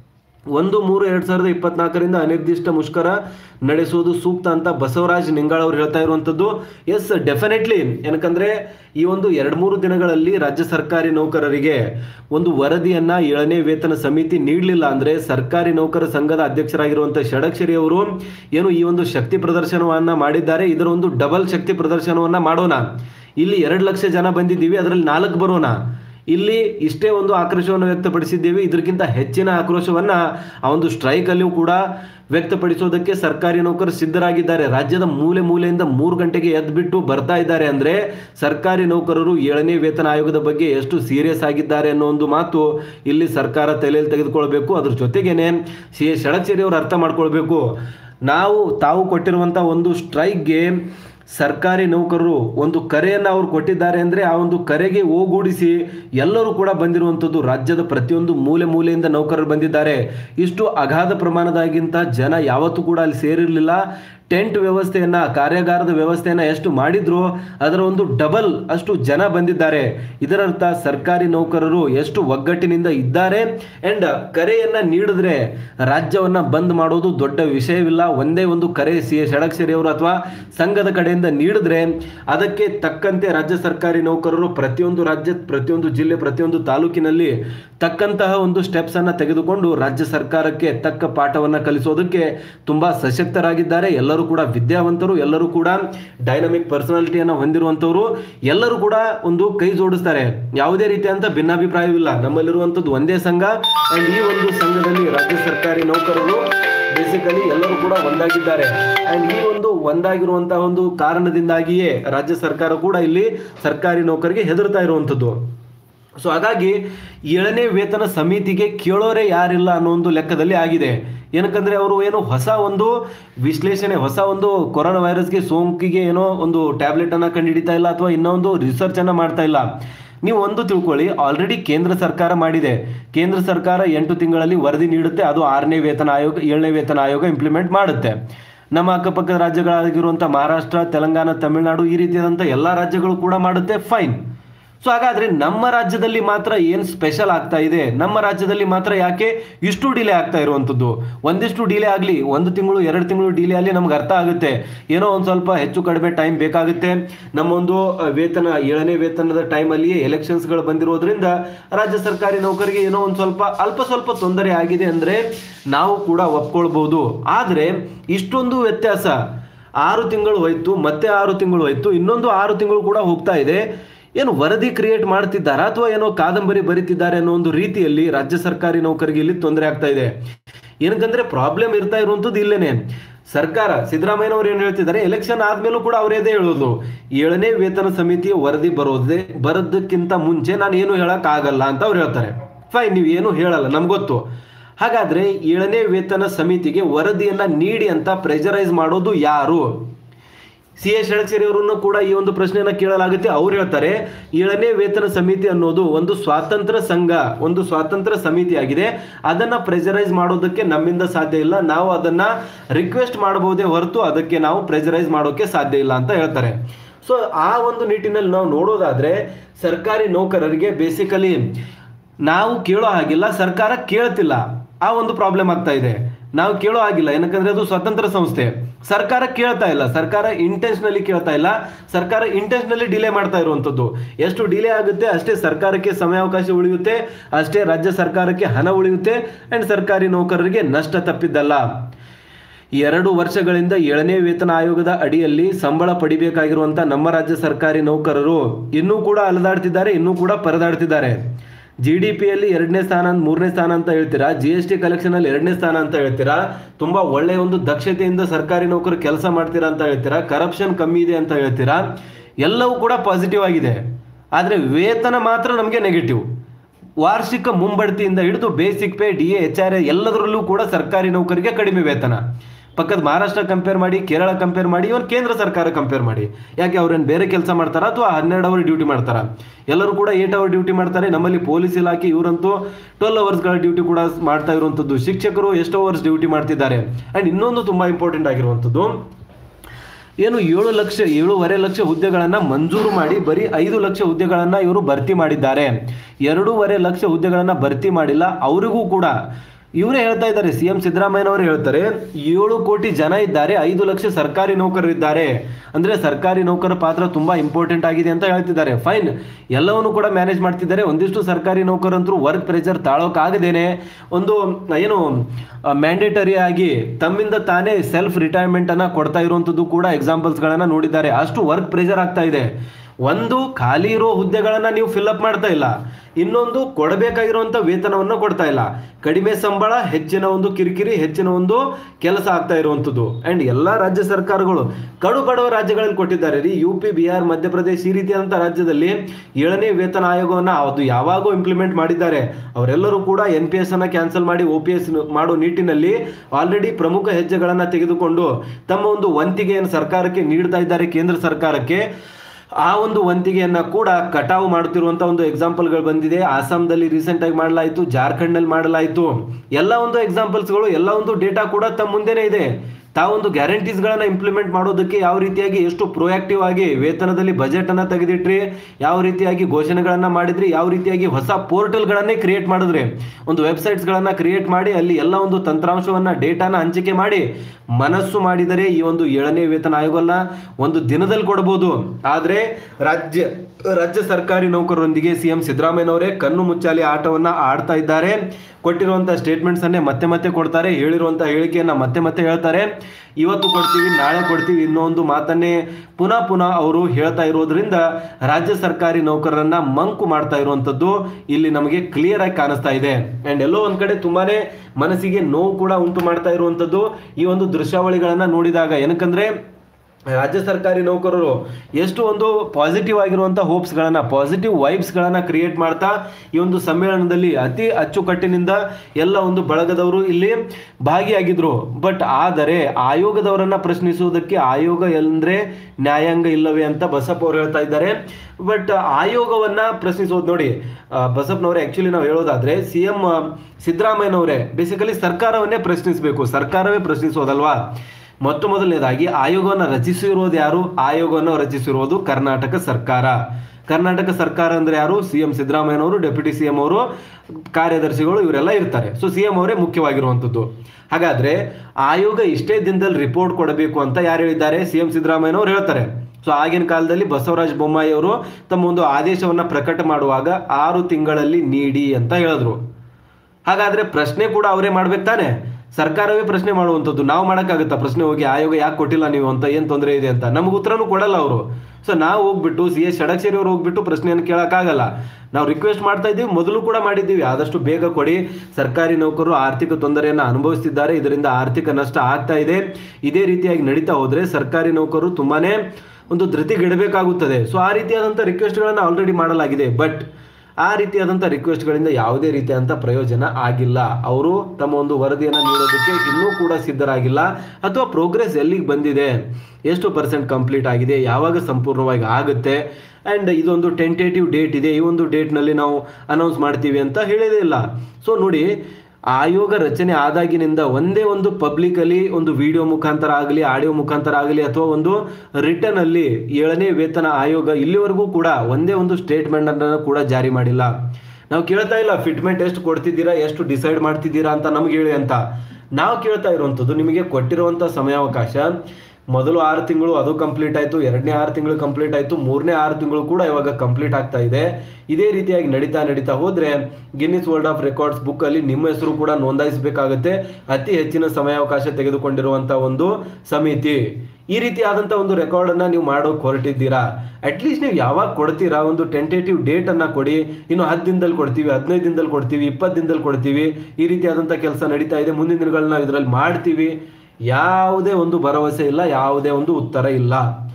ಒಂದು ಮೂರು ಎರಡ್ ಸಾವಿರದ ಇಪ್ಪತ್ನಾಲ್ಕರಿಂದ ಅನಿರ್ದಿಷ್ಟ ಮುಷ್ಕರ ನಡೆಸುವುದು ಸೂಕ್ತ ಅಂತ ಬಸವರಾಜ್ ನಿಂಗಾಳ್ ಅವರು ಹೇಳ್ತಾ ಇರುವಂತದ್ದು ಎಸ್ ಡೆಫಿನೆಟ್ಲಿ ಏನಕಂದ್ರೆ ಈ ಒಂದು ಎರಡ್ ಮೂರು ದಿನಗಳಲ್ಲಿ ರಾಜ್ಯ ಸರ್ಕಾರಿ ನೌಕರರಿಗೆ ಒಂದು ವರದಿಯನ್ನ ಏಳನೇ ವೇತನ ಸಮಿತಿ ನೀಡಲಿಲ್ಲ ಅಂದ್ರೆ ಸರ್ಕಾರಿ ನೌಕರ ಸಂಘದ ಅಧ್ಯಕ್ಷರಾಗಿರುವಂತಹ ಷಡಕ್ಷರಿ ಅವರು ಏನು ಈ ಒಂದು ಶಕ್ತಿ ಪ್ರದರ್ಶನವನ್ನ ಮಾಡಿದ್ದಾರೆ ಇದರ ಒಂದು ಡಬಲ್ ಶಕ್ತಿ ಪ್ರದರ್ಶನವನ್ನ ಮಾಡೋಣ ಇಲ್ಲಿ ಎರಡು ಲಕ್ಷ ಜನ ಬಂದಿದ್ದೀವಿ ಅದರಲ್ಲಿ ನಾಲ್ಕು ಬರೋಣ ಇಲ್ಲಿ ಇಷ್ಟೇ ಒಂದು ಆಕ್ರೋಶವನ್ನು ವ್ಯಕ್ತಪಡಿಸಿದ್ದೇವೆ ಇದಕ್ಕಿಂತ ಹೆಚ್ಚಿನ ಆಕ್ರೋಶವನ್ನ ಆ ಒಂದು ಸ್ಟ್ರೈಕ್ ಅಲ್ಲಿಯೂ ಕೂಡ ವ್ಯಕ್ತಪಡಿಸೋದಕ್ಕೆ ಸರ್ಕಾರಿ ನೌಕರರು ಸಿದ್ಧರಾಗಿದ್ದಾರೆ ರಾಜ್ಯದ ಮೂಲೆ ಮೂಲೆಯಿಂದ ಮೂರು ಗಂಟೆಗೆ ಎದ್ಬಿಟ್ಟು ಬರ್ತಾ ಇದ್ದಾರೆ ಅಂದ್ರೆ ಸರ್ಕಾರಿ ನೌಕರರು ಏಳನೇ ವೇತನ ಆಯೋಗದ ಬಗ್ಗೆ ಎಷ್ಟು ಸೀರಿಯಸ್ ಆಗಿದ್ದಾರೆ ಅನ್ನೋ ಒಂದು ಮಾತು ಇಲ್ಲಿ ಸರ್ಕಾರ ತಲೆಯಲ್ಲಿ ತೆಗೆದುಕೊಳ್ಬೇಕು ಅದ್ರ ಜೊತೆಗೇನೆ ಸಿ ಎಸ್ ಷಡಕ್ಷರಿ ಅವರು ಅರ್ಥ ಮಾಡ್ಕೊಳ್ಬೇಕು ನಾವು ತಾವು ಕೊಟ್ಟಿರುವಂತ ಒಂದು ಸ್ಟ್ರೈಕ್ಗೆ ಸರ್ಕಾರಿ ನೌಕರರು ಒಂದು ಕರೆಯನ್ನು ಅವ್ರು ಕೊಟ್ಟಿದ್ದಾರೆ ಅಂದರೆ ಆ ಒಂದು ಕರೆಗೆ ಓಗೂಡಿಸಿ ಎಲ್ಲರೂ ಕೂಡ ಬಂದಿರುವಂಥದ್ದು ರಾಜ್ಯದ ಪ್ರತಿಯೊಂದು ಮೂಲೆ ಮೂಲೆಯಿಂದ ನೌಕರರು ಬಂದಿದ್ದಾರೆ ಇಷ್ಟು ಅಗಾಧ ಪ್ರಮಾಣದಾಗಿಂತ ಜನ ಯಾವತ್ತೂ ಕೂಡ ಅಲ್ಲಿ ಸೇರಿರಲಿಲ್ಲ ಟೆಂಟ್ ವ್ಯವಸ್ಥೆಯನ್ನ ಕಾರ್ಯಾಗಾರದ ವ್ಯವಸ್ಥೆಯನ್ನ ಎಷ್ಟು ಮಾಡಿದ್ರು ಅದರ ಒಂದು ಡಬಲ್ ಅಷ್ಟು ಜನ ಬಂದಿದ್ದಾರೆ ಇದರರ್ಥ ಸರ್ಕಾರಿ ನೌಕರರು ಎಷ್ಟು ಒಗ್ಗಟ್ಟಿನಿಂದ ಇದ್ದಾರೆ ಅಂಡ್ ಕರೆಯನ್ನ ನೀಡಿದ್ರೆ ರಾಜ್ಯವನ್ನ ಬಂದ್ ಮಾಡೋದು ದೊಡ್ಡ ವಿಷಯವಿಲ್ಲ ಒಂದೇ ಒಂದು ಕರೆ ಸಿ ಎಸ್ ಷಡಕ್ಷರಿ ಅವರು ಅಥವಾ ಸಂಘದ ಕಡೆಯಿಂದ ನೀಡಿದ್ರೆ ಅದಕ್ಕೆ ತಕ್ಕಂತೆ ರಾಜ್ಯ ಸರ್ಕಾರಿ ನೌಕರರು ಪ್ರತಿಯೊಂದು ರಾಜ್ಯ ಪ್ರತಿಯೊಂದು ಜಿಲ್ಲೆ ಪ್ರತಿಯೊಂದು ತಾಲೂಕಿನಲ್ಲಿ ತಕ್ಕಂತಹ ಒಂದು ಸ್ಟೆಪ್ಸ್ ಅನ್ನ ತೆಗೆದುಕೊಂಡು ರಾಜ್ಯ ಸರ್ಕಾರಕ್ಕೆ ತಕ್ಕ ಪಾಠವನ್ನ ಕಲಿಸೋದಕ್ಕೆ ತುಂಬಾ ಸಶಕ್ತರಾಗಿದ್ದಾರೆ ಎಲ್ಲರೂ ಕೂಡ ವಿದ್ಯಾವಂತರು ಎಲ್ಲರೂ ಕೂಡ ಡೈನಮಿಕ್ ಪರ್ಸನಾಲಿಟಿಯನ್ನು ಹೊಂದಿರುವಂತವರು ಎಲ್ಲರೂ ಕೂಡ ಒಂದು ಕೈ ಜೋಡಿಸ್ತಾರೆ ಯಾವುದೇ ರೀತಿಯಂತ ಭಿನ್ನಾಭಿಪ್ರಾಯವಿಲ್ಲ ನಮ್ಮಲ್ಲಿರುವಂತದ್ದು ಒಂದೇ ಸಂಘ ಅಂಡ್ ಈ ಒಂದು ಸಂಘದಲ್ಲಿ ರಾಜ್ಯ ಸರ್ಕಾರಿ ನೌಕರರು ಬೇಸಿಕಲಿ ಎಲ್ಲರೂ ಕೂಡ ಒಂದಾಗಿದ್ದಾರೆ ಅಂಡ್ ಈ ಒಂದು ಒಂದಾಗಿರುವಂತಹ ಒಂದು ಕಾರಣದಿಂದಾಗಿಯೇ ರಾಜ್ಯ ಸರ್ಕಾರ ಕೂಡ ಇಲ್ಲಿ ಸರ್ಕಾರಿ ನೌಕರಿಗೆ ಹೆದರ್ತಾ ಇರುವಂತದ್ದು ಸೊ ಹಾಗಾಗಿ ಏಳನೇ ವೇತನ ಸಮಿತಿಗೆ ಕೇಳೋರೆ ಯಾರಿಲ್ಲ ಅನ್ನೋ ಒಂದು ಲೆಕ್ಕದಲ್ಲಿ ಆಗಿದೆ ಏನಕ್ಕಂದ್ರೆ ಅವರು ಏನು ಹೊಸ ಒಂದು ವಿಶ್ಲೇಷಣೆ ಹೊಸ ಒಂದು ಕೊರೋನಾ ವೈರಸ್ಗೆ ಸೋಂಕಿಗೆ ಏನೋ ಒಂದು ಟ್ಯಾಬ್ಲೆಟ್ ಅನ್ನ ಕಂಡುಹಿಡಿತಾ ಇಲ್ಲ ಅಥವಾ ಇನ್ನೊಂದು ರಿಸರ್ಚ್ ಅನ್ನ ಮಾಡ್ತಾ ಇಲ್ಲ ನೀವು ಒಂದು ತಿಳ್ಕೊಳ್ಳಿ ಆಲ್ರೆಡಿ ಕೇಂದ್ರ ಸರ್ಕಾರ ಮಾಡಿದೆ ಕೇಂದ್ರ ಸರ್ಕಾರ ಎಂಟು ತಿಂಗಳಲ್ಲಿ ವರದಿ ನೀಡುತ್ತೆ ಅದು ಆರನೇ ವೇತನ ಆಯೋಗ ಏಳನೇ ವೇತನ ಆಯೋಗ ಇಂಪ್ಲಿಮೆಂಟ್ ಮಾಡುತ್ತೆ ನಮ್ಮ ಅಕ್ಕಪಕ್ಕದ ರಾಜ್ಯಗಳಾಗಿರುವಂಥ ಮಹಾರಾಷ್ಟ್ರ ತೆಲಂಗಾಣ ತಮಿಳುನಾಡು ಈ ರೀತಿಯಾದಂಥ ಎಲ್ಲ ರಾಜ್ಯಗಳು ಕೂಡ ಮಾಡುತ್ತೆ ಫೈನ್ ಸೊ ಹಾಗಾದ್ರೆ ನಮ್ಮ ರಾಜ್ಯದಲ್ಲಿ ಮಾತ್ರ ಏನು ಸ್ಪೆಷಲ್ ಆಗ್ತಾ ಇದೆ ನಮ್ಮ ರಾಜ್ಯದಲ್ಲಿ ಮಾತ್ರ ಯಾಕೆ ಇಷ್ಟು ಡಿಲೇ ಆಗ್ತಾ ಇರುವಂಥದ್ದು ಒಂದಿಷ್ಟು ಡಿಲೇ ಆಗಲಿ ಒಂದು ತಿಂಗಳು ಎರಡು ತಿಂಗಳು ಡಿಲೇ ಆಗಲಿ ನಮ್ಗೆ ಅರ್ಥ ಆಗುತ್ತೆ ಏನೋ ಒಂದು ಸ್ವಲ್ಪ ಹೆಚ್ಚು ಕಡಿಮೆ ಟೈಮ್ ಬೇಕಾಗುತ್ತೆ ನಮ್ಮೊಂದು ಅಹ್, ವೇತನ ಏಳನೇ ವೇತನದ ಟೈಮಲ್ಲಿ ಎಲೆಕ್ಷನ್ಸ್ಗಳು ಬಂದಿರೋದ್ರಿಂದ ರಾಜ್ಯ ಸರ್ಕಾರಿ ನೌಕರಿಗೆ ಏನೋ ಒಂದು ಸ್ವಲ್ಪ ಅಲ್ಪ ಸ್ವಲ್ಪ ತೊಂದರೆ ಆಗಿದೆ ಅಂದರೆ ನಾವು ಕೂಡ ಒಪ್ಕೊಳ್ಬಹುದು ಆದರೆ ಇಷ್ಟೊಂದು ವ್ಯತ್ಯಾಸ ಆರು ತಿಂಗಳು ಹೋಯ್ತು ಮತ್ತೆ ಆರು ತಿಂಗಳು ಹೋಯ್ತು ಇನ್ನೊಂದು ಆರು ತಿಂಗಳು ಕೂಡ ಹೋಗ್ತಾ ಇದೆ ಏನು ವರದಿ ಕ್ರಿಯೇಟ್ ಮಾಡ್ತಿದ್ದಾರಾ ಅಥವಾ ಏನೋ ಕಾದಂಬರಿ ಬರೀತಿದ್ದಾರೆ ಅನ್ನೋ ಒಂದು ರೀತಿಯಲ್ಲಿ ರಾಜ್ಯ ಸರ್ಕಾರಿ ನೌಕರಿಗೆ ಇಲ್ಲಿ ತೊಂದರೆ ಆಗ್ತಾ ಇದೆ ಏನಕ್ಕಂದ್ರೆ ಪ್ರಾಬ್ಲಮ್ ಇರ್ತಾ ಇರುವಂಥದ್ದು ಇಲ್ಲೇನೆ ಸರ್ಕಾರ ಸಿದ್ದರಾಮಯ್ಯನವರು ಏನು ಹೇಳ್ತಿದ್ದಾರೆ ಎಲೆಕ್ಷನ್ ಆದ್ಮೇಲೂ ಕೂಡ ಅವರೇದೇ ಹೇಳೋದು ಏಳನೇ ವೇತನ ಸಮಿತಿಯ ವರದಿ ಬರೋದೇ ಬರೋದಕ್ಕಿಂತ ಮುಂಚೆ ನಾನು ಏನು ಹೇಳಕ್ ಆಗಲ್ಲ ಅಂತ ಅವ್ರು ಹೇಳ್ತಾರೆ ಫೈನ್ ನೀವು ಏನು ಹೇಳಲ್ಲ ನಮ್ಗೆ ಗೊತ್ತು ಹಾಗಾದ್ರೆ ಏಳನೇ ವೇತನ ಸಮಿತಿಗೆ ವರದಿಯನ್ನ ನೀಡಿ ಅಂತ ಪ್ರೆಷರೈಸ್ ಮಾಡೋದು ಯಾರು ಸಿ ಎಸ್ ಷಡಕ್ಷರಿ ಅವರನ್ನು ಕೂಡ ಈ ಒಂದು ಪ್ರಶ್ನೆಯನ್ನ ಕೇಳಲಾಗುತ್ತೆ ಅವ್ರು ಹೇಳ್ತಾರೆ ಏಳನೇ ವೇತನ ಸಮಿತಿ ಅನ್ನೋದು ಒಂದು ಸ್ವಾತಂತ್ರ್ಯ ಸಂಘ ಒಂದು ಸ್ವಾತಂತ್ರ್ಯ ಸಮಿತಿ ಆಗಿದೆ ಅದನ್ನ ಪ್ರೆಷರೈಸ್ ಮಾಡೋದಕ್ಕೆ ನಮ್ಮಿಂದ ಸಾಧ್ಯ ಇಲ್ಲ ನಾವು ಅದನ್ನ ರಿಕ್ವೆಸ್ಟ್ ಮಾಡಬಹುದೇ ಹೊರತು ಅದಕ್ಕೆ ನಾವು ಪ್ರೆಷರೈಸ್ ಮಾಡೋಕೆ ಸಾಧ್ಯ ಇಲ್ಲ ಅಂತ ಹೇಳ್ತಾರೆ ಸೊ ಆ ಒಂದು ನಿಟ್ಟಿನಲ್ಲಿ ನಾವು ನೋಡೋದಾದ್ರೆ ಸರ್ಕಾರಿ ನೌಕರರಿಗೆ ಬೇಸಿಕಲಿ ನಾವು ಕೇಳೋ ಹಾಗಿಲ್ಲ ಸರ್ಕಾರ ಕೇಳ್ತಿಲ್ಲ ಆ ಒಂದು ಪ್ರಾಬ್ಲಮ್ ಆಗ್ತಾ ಇದೆ ನಾವು ಕೇಳೋ ಹಾಗಿಲ್ಲ ಏನಕ್ಕಂದ್ರೆ ಅದು ಸ್ವತಂತ್ರ ಸಂಸ್ಥೆ ಸರ್ಕಾರ ಕೇಳ್ತಾ ಇಲ್ಲ ಸರ್ಕಾರ ಇಂಟೆನ್ಷನಲಿ ಕೇಳ್ತಾ ಇಲ್ಲ ಸರ್ಕಾರ ಇಂಟೆನ್ಷನಲಿ ಡಿಲೇ ಮಾಡ್ತಾ ಇರುವಂಥದ್ದು ಎಷ್ಟು ಡಿಲೇ ಆಗುತ್ತೆ ಅಷ್ಟೇ ಸರ್ಕಾರಕ್ಕೆ ಸಮಯಾವಕಾಶ ಉಳಿಯುತ್ತೆ ಅಷ್ಟೇ ರಾಜ್ಯ ಸರ್ಕಾರಕ್ಕೆ ಹಣ ಉಳಿಯುತ್ತೆ ಅಂಡ್ ಸರ್ಕಾರಿ ನೌಕರರಿಗೆ ನಷ್ಟ ತಪ್ಪಿದ್ದಲ್ಲ ಎರಡು ವರ್ಷಗಳಿಂದ ಏಳನೇ ವೇತನ ಆಯೋಗದ ಅಡಿಯಲ್ಲಿ ಸಂಬಳ ಪಡಿಬೇಕಾಗಿರುವಂತ ನಮ್ಮ ರಾಜ್ಯ ಸರ್ಕಾರಿ ನೌಕರರು ಇನ್ನೂ ಕೂಡ ಅಲದಾಡ್ತಿದ್ದಾರೆ ಇನ್ನೂ ಕೂಡ ಪರದಾಡ್ತಿದ್ದಾರೆ ಜಿ ಡಿ ಪಿಯಲ್ಲಿ ಎರಡನೇ ಸ್ಥಾನ ಮೂರನೇ ಸ್ಥಾನ ಅಂತ ಹೇಳ್ತೀರಾ ಜಿ ಎಸ್ ಟಿ ಕಲೆಕ್ಷನ್ ಅಲ್ಲಿ ಎರಡನೇ ಸ್ಥಾನ ಅಂತ ಹೇಳ್ತೀರಾ ತುಂಬಾ ಒಳ್ಳೆಯ ಒಂದು ದಕ್ಷತೆಯಿಂದ ಸರ್ಕಾರಿ ನೌಕರು ಕೆಲಸ ಮಾಡ್ತೀರಾ ಅಂತ ಹೇಳ್ತೀರಾ ಕರಪ್ಷನ್ ಕಮ್ಮಿ ಇದೆ ಅಂತ ಹೇಳ್ತೀರಾ ಎಲ್ಲವೂ ಕೂಡ ಪಾಸಿಟಿವ್ ಆಗಿದೆ ಆದರೆ ವೇತನ ಮಾತ್ರ ನಮಗೆ ನೆಗೆಟಿವ್ ವಾರ್ಷಿಕ ಮುಂಬಡ್ತಿಯಿಂದ ಹಿಡಿದು basic pay D A H R A ಎಲ್ಲದರಲ್ಲೂ ಕೂಡ ಸರ್ಕಾರಿ ನೌಕರಿಗೆ ಕಡಿಮೆ ವೇತನ ಪಕ್ಕದ ಮಹಾರಾಷ್ಟ್ರ ಕಂಪೇರ್ ಮಾಡಿ ಕೇರಳ ಕಂಪೇರ್ ಮಾಡಿ ಇವನ್ ಕೇಂದ್ರ ಸರ್ಕಾರ ಕಂಪೇರ್ ಮಾಡಿ ಯಾಕೆ ಅವ್ರೇನು ಬೇರೆ ಕೆಲಸ ಮಾಡ್ತಾರಾ ಅಥವಾ ಹನ್ನೆರಡು ಅವರ್ ಡ್ಯೂಟಿ ಮಾಡ್ತಾರಾ ಎಲ್ಲರೂ ಕೂಡ ಏಟ್ ಅವರ್ ಡ್ಯೂಟಿ ಮಾಡ್ತಾರೆ ನಮ್ಮಲ್ಲಿ ಪೊಲೀಸ್ ಇಲಾಖೆ ಇವರಂತೂ ಟ್ವೆಲ್ ಅವರ್ಸ್ಗಳ ಡ್ಯೂಟಿ ಕೂಡ ಮಾಡ್ತಾ ಇರುವಂಥದ್ದು ಶಿಕ್ಷಕರು ಎಷ್ಟು ಅವರ್ಸ್ ಡ್ಯೂಟಿ ಮಾಡ್ತಿದ್ದಾರೆ ಆ್ಯಂಡ್ ಇನ್ನೊಂದು ತುಂಬ ಇಂಪಾರ್ಟೆಂಟ್ ಆಗಿರುವಂಥದ್ದು ಏನು ಏಳು ಲಕ್ಷ ಏಳೂವರೆ ಲಕ್ಷ ಹುದ್ದೆಗಳನ್ನು ಮಂಜೂರು ಮಾಡಿ ಬರೀ ಐದು ಲಕ್ಷ ಹುದ್ದೆಗಳನ್ನು ಇವರು ಭರ್ತಿ ಮಾಡಿದ್ದಾರೆ ಎರಡೂವರೆ ಲಕ್ಷ ಹುದ್ದೆಗಳನ್ನು ಭರ್ತಿ ಮಾಡಿಲ್ಲ ಅವರಿಗೂ ಕೂಡ ಇವರೇ ಹೇಳ್ತಾ ಇದ್ದಾರೆ ಸಿ ಎಂ ಸಿದ್ದರಾಮಯ್ಯನವರು ಹೇಳ್ತಾರೆ ಏಳು ಕೋಟಿ ಜನ ಇದ್ದಾರೆ ಐದು ಲಕ್ಷ ಸರ್ಕಾರಿ ನೌಕರರಿದ್ದಾರೆ ಅಂದ್ರೆ ಸರ್ಕಾರಿ ನೌಕರ ಪಾತ್ರ ತುಂಬಾ ಇಂಪಾರ್ಟೆಂಟ್ ಆಗಿದೆ ಅಂತ ಹೇಳ್ತಿದ್ದಾರೆ ಫೈನ್ ಎಲ್ಲವನ್ನು ಕೂಡ ಮ್ಯಾನೇಜ್ ಮಾಡ್ತಿದ್ದಾರೆ ಒಂದಿಷ್ಟು ಸರ್ಕಾರಿ ನೌಕರಂತರು ವರ್ಕ್ ಪ್ರೆಷರ್ ತಾಳೋಕ್ಕಾಗದೇನೆ ಒಂದು ಏನು ಮ್ಯಾಂಡೇಟರಿ ಆಗಿ ತಮ್ಮಿಂದ ತಾನೇ ಸೆಲ್ಫ್ ರಿಟೈರ್ಮೆಂಟ್ ಅನ್ನ ಕೊಡ್ತಾ ಇರುವಂತದ್ದು ಕೂಡ ಎಕ್ಸಾಂಪಲ್ಸ್ ಗಳನ್ನ ನೋಡಿದ್ದಾರೆ ಅಷ್ಟು ವರ್ಕ್ ಪ್ರೆಷರ್ ಆಗ್ತಾ ಇದೆ ಒಂದು ಖಾಲಿ ಇರೋ ಹುದ್ದೆಗಳನ್ನ ನೀವು ಫಿಲ್ಅಪ್ ಮಾಡ್ತಾ ಇಲ್ಲ ಇನ್ನೊಂದು ಕೊಡಬೇಕಾಗಿರುವಂತ ವೇತನವನ್ನು ಕೊಡ್ತಾ ಇಲ್ಲ ಕಡಿಮೆ ಸಂಬಳ ಹೆಚ್ಚಿನ ಒಂದು ಕಿರಿಕಿರಿ ಹೆಚ್ಚಿನ ಒಂದು ಕೆಲಸ ಆಗ್ತಾ ಇರುವಂಥದ್ದು ಅಂಡ್ ಎಲ್ಲಾ ರಾಜ್ಯ ಸರ್ಕಾರಗಳು ಕಡು ಬಡವ ರಾಜ್ಯಗಳಲ್ಲಿ ಕೊಟ್ಟಿದ್ದಾರೆ ರೀ ಯು ಪಿ ಬಿಹಾರ್ ಮಧ್ಯಪ್ರದೇಶ ಈ ರೀತಿಯಾದಂಥ ರಾಜ್ಯದಲ್ಲಿ ಏಳನೇ ವೇತನ ಆಯೋಗವನ್ನ ಅದು ಯಾವಾಗೋ ಇಂಪ್ಲಿಮೆಂಟ್ ಮಾಡಿದ್ದಾರೆ ಅವರೆಲ್ಲರೂ ಕೂಡ ಎನ್ ಪಿ ಎಸ್ ಅನ್ನ ಕ್ಯಾನ್ಸಲ್ ಮಾಡಿ ಒ ಪಿ ಎಸ್ ಮಾಡೋ ನಿಟ್ಟಿನಲ್ಲಿ ಆಲ್ರೆಡಿ ಪ್ರಮುಖ ಹೆಜ್ಜೆಗಳನ್ನ ತೆಗೆದುಕೊಂಡು ತಮ್ಮ ಒಂದು ವಂತಿಗೆಯನ್ನು ಸರ್ಕಾರಕ್ಕೆ ನೀಡ್ತಾ ಇದ್ದಾರೆ ಕೇಂದ್ರ ಸರ್ಕಾರಕ್ಕೆ ಆ ಒಂದು ವಂತಿಗೆಯನ್ನ ಕೂಡ ಕಟಾವು ಮಾಡುತ್ತಿರುವಂತ ಒಂದು ಎಕ್ಸಾಂಪಲ್ಗಳು ಬಂದಿದೆ ಆಸಾಂದಲ್ಲಿ ರೀಸೆಂಟ್ ಆಗಿ ಮಾಡಲಾಯಿತು ಜಾರ್ಖಂಡ್ನಲ್ಲಿ ಮಾಡಲಾಯಿತು ಎಲ್ಲ ಒಂದು ಎಕ್ಸಾಂಪಲ್ಸ್ಗಳು ಎಲ್ಲ ಒಂದು ಡೇಟಾ ಕೂಡ ತಮ್ಮ ಮುಂದೆನೇ ಇದೆ ತಾವೊಂದು ಗ್ಯಾರಂಟೀಸ್ಗಳನ್ನ ಇಂಪ್ಲಿಮೆಂಟ್ ಮಾಡೋದಕ್ಕೆ ಯಾವ ರೀತಿಯಾಗಿ ಎಷ್ಟು ಪ್ರೊಯಾಕ್ಟಿವ್ ಆಗಿ ವೇತನದಲ್ಲಿ ಬಜೆಟ್ ಅನ್ನ ತೆಗೆದಿಟ್ರಿ ಯಾವ ರೀತಿಯಾಗಿ ಘೋಷಣೆಗಳನ್ನ ಮಾಡಿದ್ರಿ ಯಾವ ರೀತಿಯಾಗಿ ಹೊಸ ಪೋರ್ಟಲ್ಗಳನ್ನೇ ಕ್ರಿಯೇಟ್ ಮಾಡಿದ್ರಿ ಒಂದು ವೆಬ್ಸೈಟ್ಸ್ಗಳನ್ನ ಕ್ರಿಯೇಟ್ ಮಾಡಿ ಅಲ್ಲಿ ಎಲ್ಲ ಒಂದು ತಂತ್ರಾಂಶವನ್ನ ಡೇಟಾನ ಹಂಚಿಕೆ ಮಾಡಿ ಮನಸ್ಸು ಮಾಡಿದರೆ ಈ ಒಂದು ಏಳನೇ ವೇತನ ಆಯೋಗವನ್ನ ಒಂದು ದಿನದಲ್ಲಿ ಕೊಡಬಹುದು ಆದ್ರೆ ರಾಜ್ಯ ರಾಜ್ಯ ಸರ್ಕಾರಿ ನೌಕರರೊಂದಿಗೆ ಸಿಎಂ ಸಿದ್ದರಾಮಯ್ಯನವರೇ ಕಣ್ಣು ಮುಚ್ಚಾಲಿ ಆಟವನ್ನ ಆಡ್ತಾ ಇದ್ದಾರೆ ಕೊಟ್ಟಿರುವಂತಹ ಸ್ಟೇಟ್ಮೆಂಟ್ಸ್ ಅನ್ನೇ ಮತ್ತೆ ಮತ್ತೆ ಕೊಡ್ತಾರೆ ಹೇಳಿರುವಂತಹ ಹೇಳಿಕೆಯನ್ನ ಮತ್ತೆ ಮತ್ತೆ ಹೇಳ್ತಾರೆ ಇವತ್ತು ಕೊಡ್ತೀವಿ ನಾಳೆ ಕೊಡ್ತೀವಿ ಇನ್ನೊಂದು ಮಾತನ್ನೇ ಪುನಃ ಪುನಃ ಅವರು ಹೇಳ್ತಾ ಇರೋದ್ರಿಂದ ರಾಜ್ಯ ಸರ್ಕಾರಿ ನೌಕರರನ್ನ ಮಂಕು ಮಾಡ್ತಾ ಇರುವಂತದ್ದು ಇಲ್ಲಿ ನಮಗೆ ಕ್ಲಿಯರ್ ಆಗಿ ಕಾಣಿಸ್ತಾ ಇದೆ ಅಂಡ್ ಎಲ್ಲೋ ಒಂದ್ ಕಡೆ ತುಂಬಾನೇ ಮನಸ್ಸಿಗೆ ನೋವು ಕೂಡ ಉಂಟು ಮಾಡ್ತಾ ಇರುವಂತದ್ದು ಈ ಒಂದು ದೃಶ್ಯಾವಳಿಗಳನ್ನ ನೋಡಿದಾಗ ಏನಕ್ಕಂದ್ರೆ ರಾಜ್ಯ ಸರ್ಕಾರಿ ನೌಕರರು ಎಷ್ಟು ಒಂದು ಪಾಸಿಟಿವ್ ಆಗಿರುವಂಥ ಹೋಪ್ಸ್ಗಳನ್ನು ಪಾಸಿಟಿವ್ ವೈಬ್ಸ್ಗಳನ್ನು ಕ್ರಿಯೇಟ್ ಮಾಡ್ತಾ ಈ ಒಂದು ಸಮ್ಮೇಳನದಲ್ಲಿ ಅತಿ ಅಚ್ಚುಕಟ್ಟಿನಿಂದ ಎಲ್ಲ ಒಂದು ಬಳಗದವರು ಇಲ್ಲಿ ಭಾಗಿಯಾಗಿದ್ರು ಬಟ್ ಆದರೆ ಆಯೋಗದವರನ್ನ ಪ್ರಶ್ನಿಸುವುದಕ್ಕೆ ಆಯೋಗ ಅಂದ್ರೆ ನ್ಯಾಯಾಂಗ ಇಲ್ಲವೇ ಅಂತ ಬಸಪ್ಪ ಅವರು ಹೇಳ್ತಾ ಇದ್ದಾರೆ ಬಟ್ ಆಯೋಗವನ್ನ ಪ್ರಶ್ನಿಸೋದು ನೋಡಿ ಆ, ಬಸಪ್ಪನವರೇ ಆಕ್ಚುಲಿ ನಾವು ಹೇಳೋದಾದ್ರೆ ಸಿ ಎಂ ಸಿದ್ದರಾಮಯ್ಯನವರೇ ಬೇಸಿಕಲಿ ಸರ್ಕಾರವನ್ನೇ ಪ್ರಶ್ನಿಸಬೇಕು ಸರ್ಕಾರವೇ ಪ್ರಶ್ನಿಸೋದಲ್ವಾ ಮೊಟ್ಟ ಮೊದಲನೇದಾಗಿ ಆಯೋಗವನ್ನು ರಚಿಸಿರುವುದು ಯಾರು ಆಯೋಗವನ್ನು ರಚಿಸಿರುವುದು ಕರ್ನಾಟಕ ಸರ್ಕಾರ ಕರ್ನಾಟಕ ಸರ್ಕಾರ ಅಂದ್ರೆ ಯಾರು ಸಿ ಎಂ ಸಿದ್ದರಾಮಯ್ಯನವರು ಡೆಪ್ಯೂಟಿ ಸಿ ಎಂ ಅವರು ಕಾರ್ಯದರ್ಶಿಗಳು ಇವರೆಲ್ಲ ಇರ್ತಾರೆ ಸೊ ಸಿ ಎಂ ಅವರೇ ಮುಖ್ಯವಾಗಿರುವಂಥದ್ದು ಹಾಗಾದ್ರೆ ಆಯೋಗ ಇಷ್ಟೇ ದಿನದಲ್ಲಿ ರಿಪೋರ್ಟ್ ಕೊಡಬೇಕು ಅಂತ ಯಾರು ಹೇಳಿದ್ದಾರೆ ಸಿ ಎಂ ಸಿದ್ದರಾಮಯ್ಯನವರು ಹೇಳ್ತಾರೆ ಸೊ ಆಗಿನ ಕಾಲದಲ್ಲಿ ಬಸವರಾಜ ಬೊಮ್ಮಾಯಿ ಅವರು ತಮ್ಮ ಒಂದು ಆದೇಶವನ್ನ ಪ್ರಕಟ ಮಾಡುವಾಗ ಆರು ತಿಂಗಳಲ್ಲಿ ನೀಡಿ ಅಂತ ಹೇಳಿದ್ರು ಹಾಗಾದ್ರೆ ಪ್ರಶ್ನೆ ಕೂಡ ಅವರೇ ಮಾಡ್ಬೇಕು ತಾನೆ ಸರ್ಕಾರವೇ ಪ್ರಶ್ನೆ ಮಾಡುವಂಥದ್ದು ನಾವು ಮಾಡೋಕ್ಕಾಗುತ್ತಾ ಪ್ರಶ್ನೆ ಹೋಗಿ ಆಯೋಗ ಯಾಕೆ ಕೊಟ್ಟಿಲ್ಲ ನೀವು ಅಂತ ಏನು ತೊಂದರೆ ಇದೆ ಅಂತ ನಮ್ಗೆ ಉತ್ತರನೂ ಕೊಡಲ್ಲ ಅವರು ಸೊ ನಾವು ಹೋಗ್ಬಿಟ್ಟು ಸಿ ಎಸ್ ಷಡಕ್ಷರಿ ಅವರು ಹೋಗ್ಬಿಟ್ಟು ಪ್ರಶ್ನೆಯನ್ನು ಕೇಳೋಕ್ಕಾಗಲ್ಲ ನಾವು ರಿಕ್ವೆಸ್ಟ್ ಮಾಡ್ತಾ ಇದ್ದೀವಿ ಮೊದಲು ಕೂಡ ಮಾಡಿದ್ದೀವಿ ಆದಷ್ಟು ಬೇಗ ಕೊಡಿ ಸರ್ಕಾರಿ ನೌಕರರು ಆರ್ಥಿಕ ತೊಂದರೆಯನ್ನು ಅನುಭವಿಸ್ತಿದ್ದಾರೆ ಇದರಿಂದ ಆರ್ಥಿಕ ನಷ್ಟ ಆಗ್ತಾ ಇದೆ ಇದೇ ರೀತಿಯಾಗಿ ನಡೀತಾ ಹೋದ್ರೆ ಸರ್ಕಾರಿ ನೌಕರರು ತುಂಬಾನೇ ಒಂದು ಧೃತಿಗೆಡಬೇಕಾಗುತ್ತದೆ ಸೊ ಆ ರೀತಿಯಾದಂಥ ರಿಕ್ವೆಸ್ಟ್ಗಳನ್ನು ಆಲ್ರೆಡಿ ಮಾಡಲಾಗಿದೆ ಬಟ್ ಆ ರೀತಿಯಾದಂಥ ರಿಕ್ವೆಸ್ಟ್ಗಳಿಂದ ಯಾವುದೇ ರೀತಿಯಾದಂಥ ಪ್ರಯೋಜನ ಆಗಿಲ್ಲ ಅವರು ತಮ್ಮ ಒಂದು ವರದಿಯನ್ನು ನೀಡೋದಕ್ಕೆ ಇನ್ನೂ ಕೂಡ ಸಿದ್ಧರಾಗಿಲ್ಲ ಅಥವಾ ಪ್ರೋಗ್ರೆಸ್ ಎಲ್ಲಿಗೆ ಬಂದಿದೆ ಎಷ್ಟು ಪರ್ಸೆಂಟ್ ಕಂಪ್ಲೀಟ್ ಆಗಿದೆ ಯಾವಾಗ ಸಂಪೂರ್ಣವಾಗಿ ಆಗುತ್ತೆ ಆ್ಯಂಡ್ ಇದೊಂದು ಟೆಂಟೇಟಿವ್ ಡೇಟ್ ಇದೆ ಈ ಒಂದು ಡೇಟ್ನಲ್ಲಿ ನಾವು ಅನೌನ್ಸ್ ಮಾಡ್ತೀವಿ ಅಂತ ಹೇಳಿದೇ ಇಲ್ಲ ಸೊ ನೋಡಿ ಆಯೋಗ ರಚನೆ ಆದಾಗಿನಿಂದ ಒಂದೇ ಒಂದು ಪಬ್ಲಿಕಲಿ ಒಂದು ವಿಡಿಯೋ ಮುಖಾಂತರ ಆಗಲಿ ಆಡಿಯೋ ಮುಖಾಂತರ ಆಗಲಿ ಅಥವಾ ಒಂದು ರಿಟರ್ನ್ ಅಲ್ಲಿ ಏಳನೇ ವೇತನ ಆಯೋಗ ಇಲ್ಲಿವರೆಗೂ ಕೂಡ ಒಂದೇ ಒಂದು ಸ್ಟೇಟ್ಮೆಂಟ್ ಅನ್ನು ಕೂಡ ಜಾರಿ ಮಾಡಿಲ್ಲ ನಾವು ಕೇಳ್ತಾ ಇಲ್ಲ ಫಿಟ್ಮೆಂಟ್ ಎಷ್ಟು ಕೊಡ್ತಿದ್ದೀರಾ ಎಷ್ಟು ಡಿಸೈಡ್ ಮಾಡ್ತಿದ್ದೀರಾ ಅಂತ ನಮ್ಗೆ ಹೇಳಿ ಅಂತ ನಾವು ಕೇಳ್ತಾ ಇರುವಂಥದ್ದು ನಿಮಗೆ ಕೊಟ್ಟಿರುವಂಥ ಸಮಯಾವಕಾಶ ಮೊದಲು ಆರು ತಿಂಗಳು ಅದು ಕಂಪ್ಲೀಟ್ ಆಯಿತು ಎರಡನೇ ಆರು ತಿಂಗಳು ಕಂಪ್ಲೀಟ್ ಆಯಿತು ಮೂರನೇ ಆರು ತಿಂಗಳು ಕೂಡ ಇವಾಗ ಕಂಪ್ಲೀಟ್ ಆಗ್ತಾ ಇದೆ ಇದೇ ರೀತಿಯಾಗಿ ನಡೀತಾ ನಡೀತಾ ಹೋದರೆ ಗಿನ್ನಿಸ್ ವರ್ಲ್ಡ್ ಆಫ್ ರೆಕಾರ್ಡ್ಸ್ ಬುಕ್ಕಲ್ಲಿ ನಿಮ್ಮ ಹೆಸರು ಕೂಡ ನೋಂದಾಯಿಸಬೇಕಾಗುತ್ತೆ ಅತಿ ಹೆಚ್ಚಿನ ಸಮಯಾವಕಾಶ ತೆಗೆದುಕೊಂಡಿರುವಂಥ ಒಂದು ಸಮಿತಿ ಈ ರೀತಿಯಾದಂಥ ಒಂದು ರೆಕಾರ್ಡನ್ನು ನೀವು ಮಾಡೋಕೆ ಹೊರಟಿದ್ದೀರಾ ಅಟ್ಲೀಸ್ಟ್ ನೀವು ಯಾವಾಗ ಕೊಡ್ತೀರಾ ಒಂದು ಟೆಂಟೇಟಿವ್ ಡೇಟನ್ನು ಕೊಡಿ ಇನ್ನು ಹತ್ತು ದಿನದಲ್ಲಿ ಕೊಡ್ತೀವಿ ಹದಿನೈದು ದಿನದಲ್ಲಿ ಕೊಡ್ತೀವಿ ಇಪ್ಪತ್ತು ದಿನದಲ್ಲಿ ಕೊಡ್ತೀವಿ ಈ ರೀತಿಯಾದಂಥ ಕೆಲಸ ನಡೀತಾ ಇದೆ ಮುಂದಿನ ದಿನಗಳನ್ನ ನಾವು ಇದರಲ್ಲಿ ಮಾಡ್ತೀವಿ ಯಾವುದೇ ಒಂದು ಭರವಸೆ ಇಲ್ಲ ಯಾವುದೇ ಒಂದು ಉತ್ತರ ಇಲ್ಲ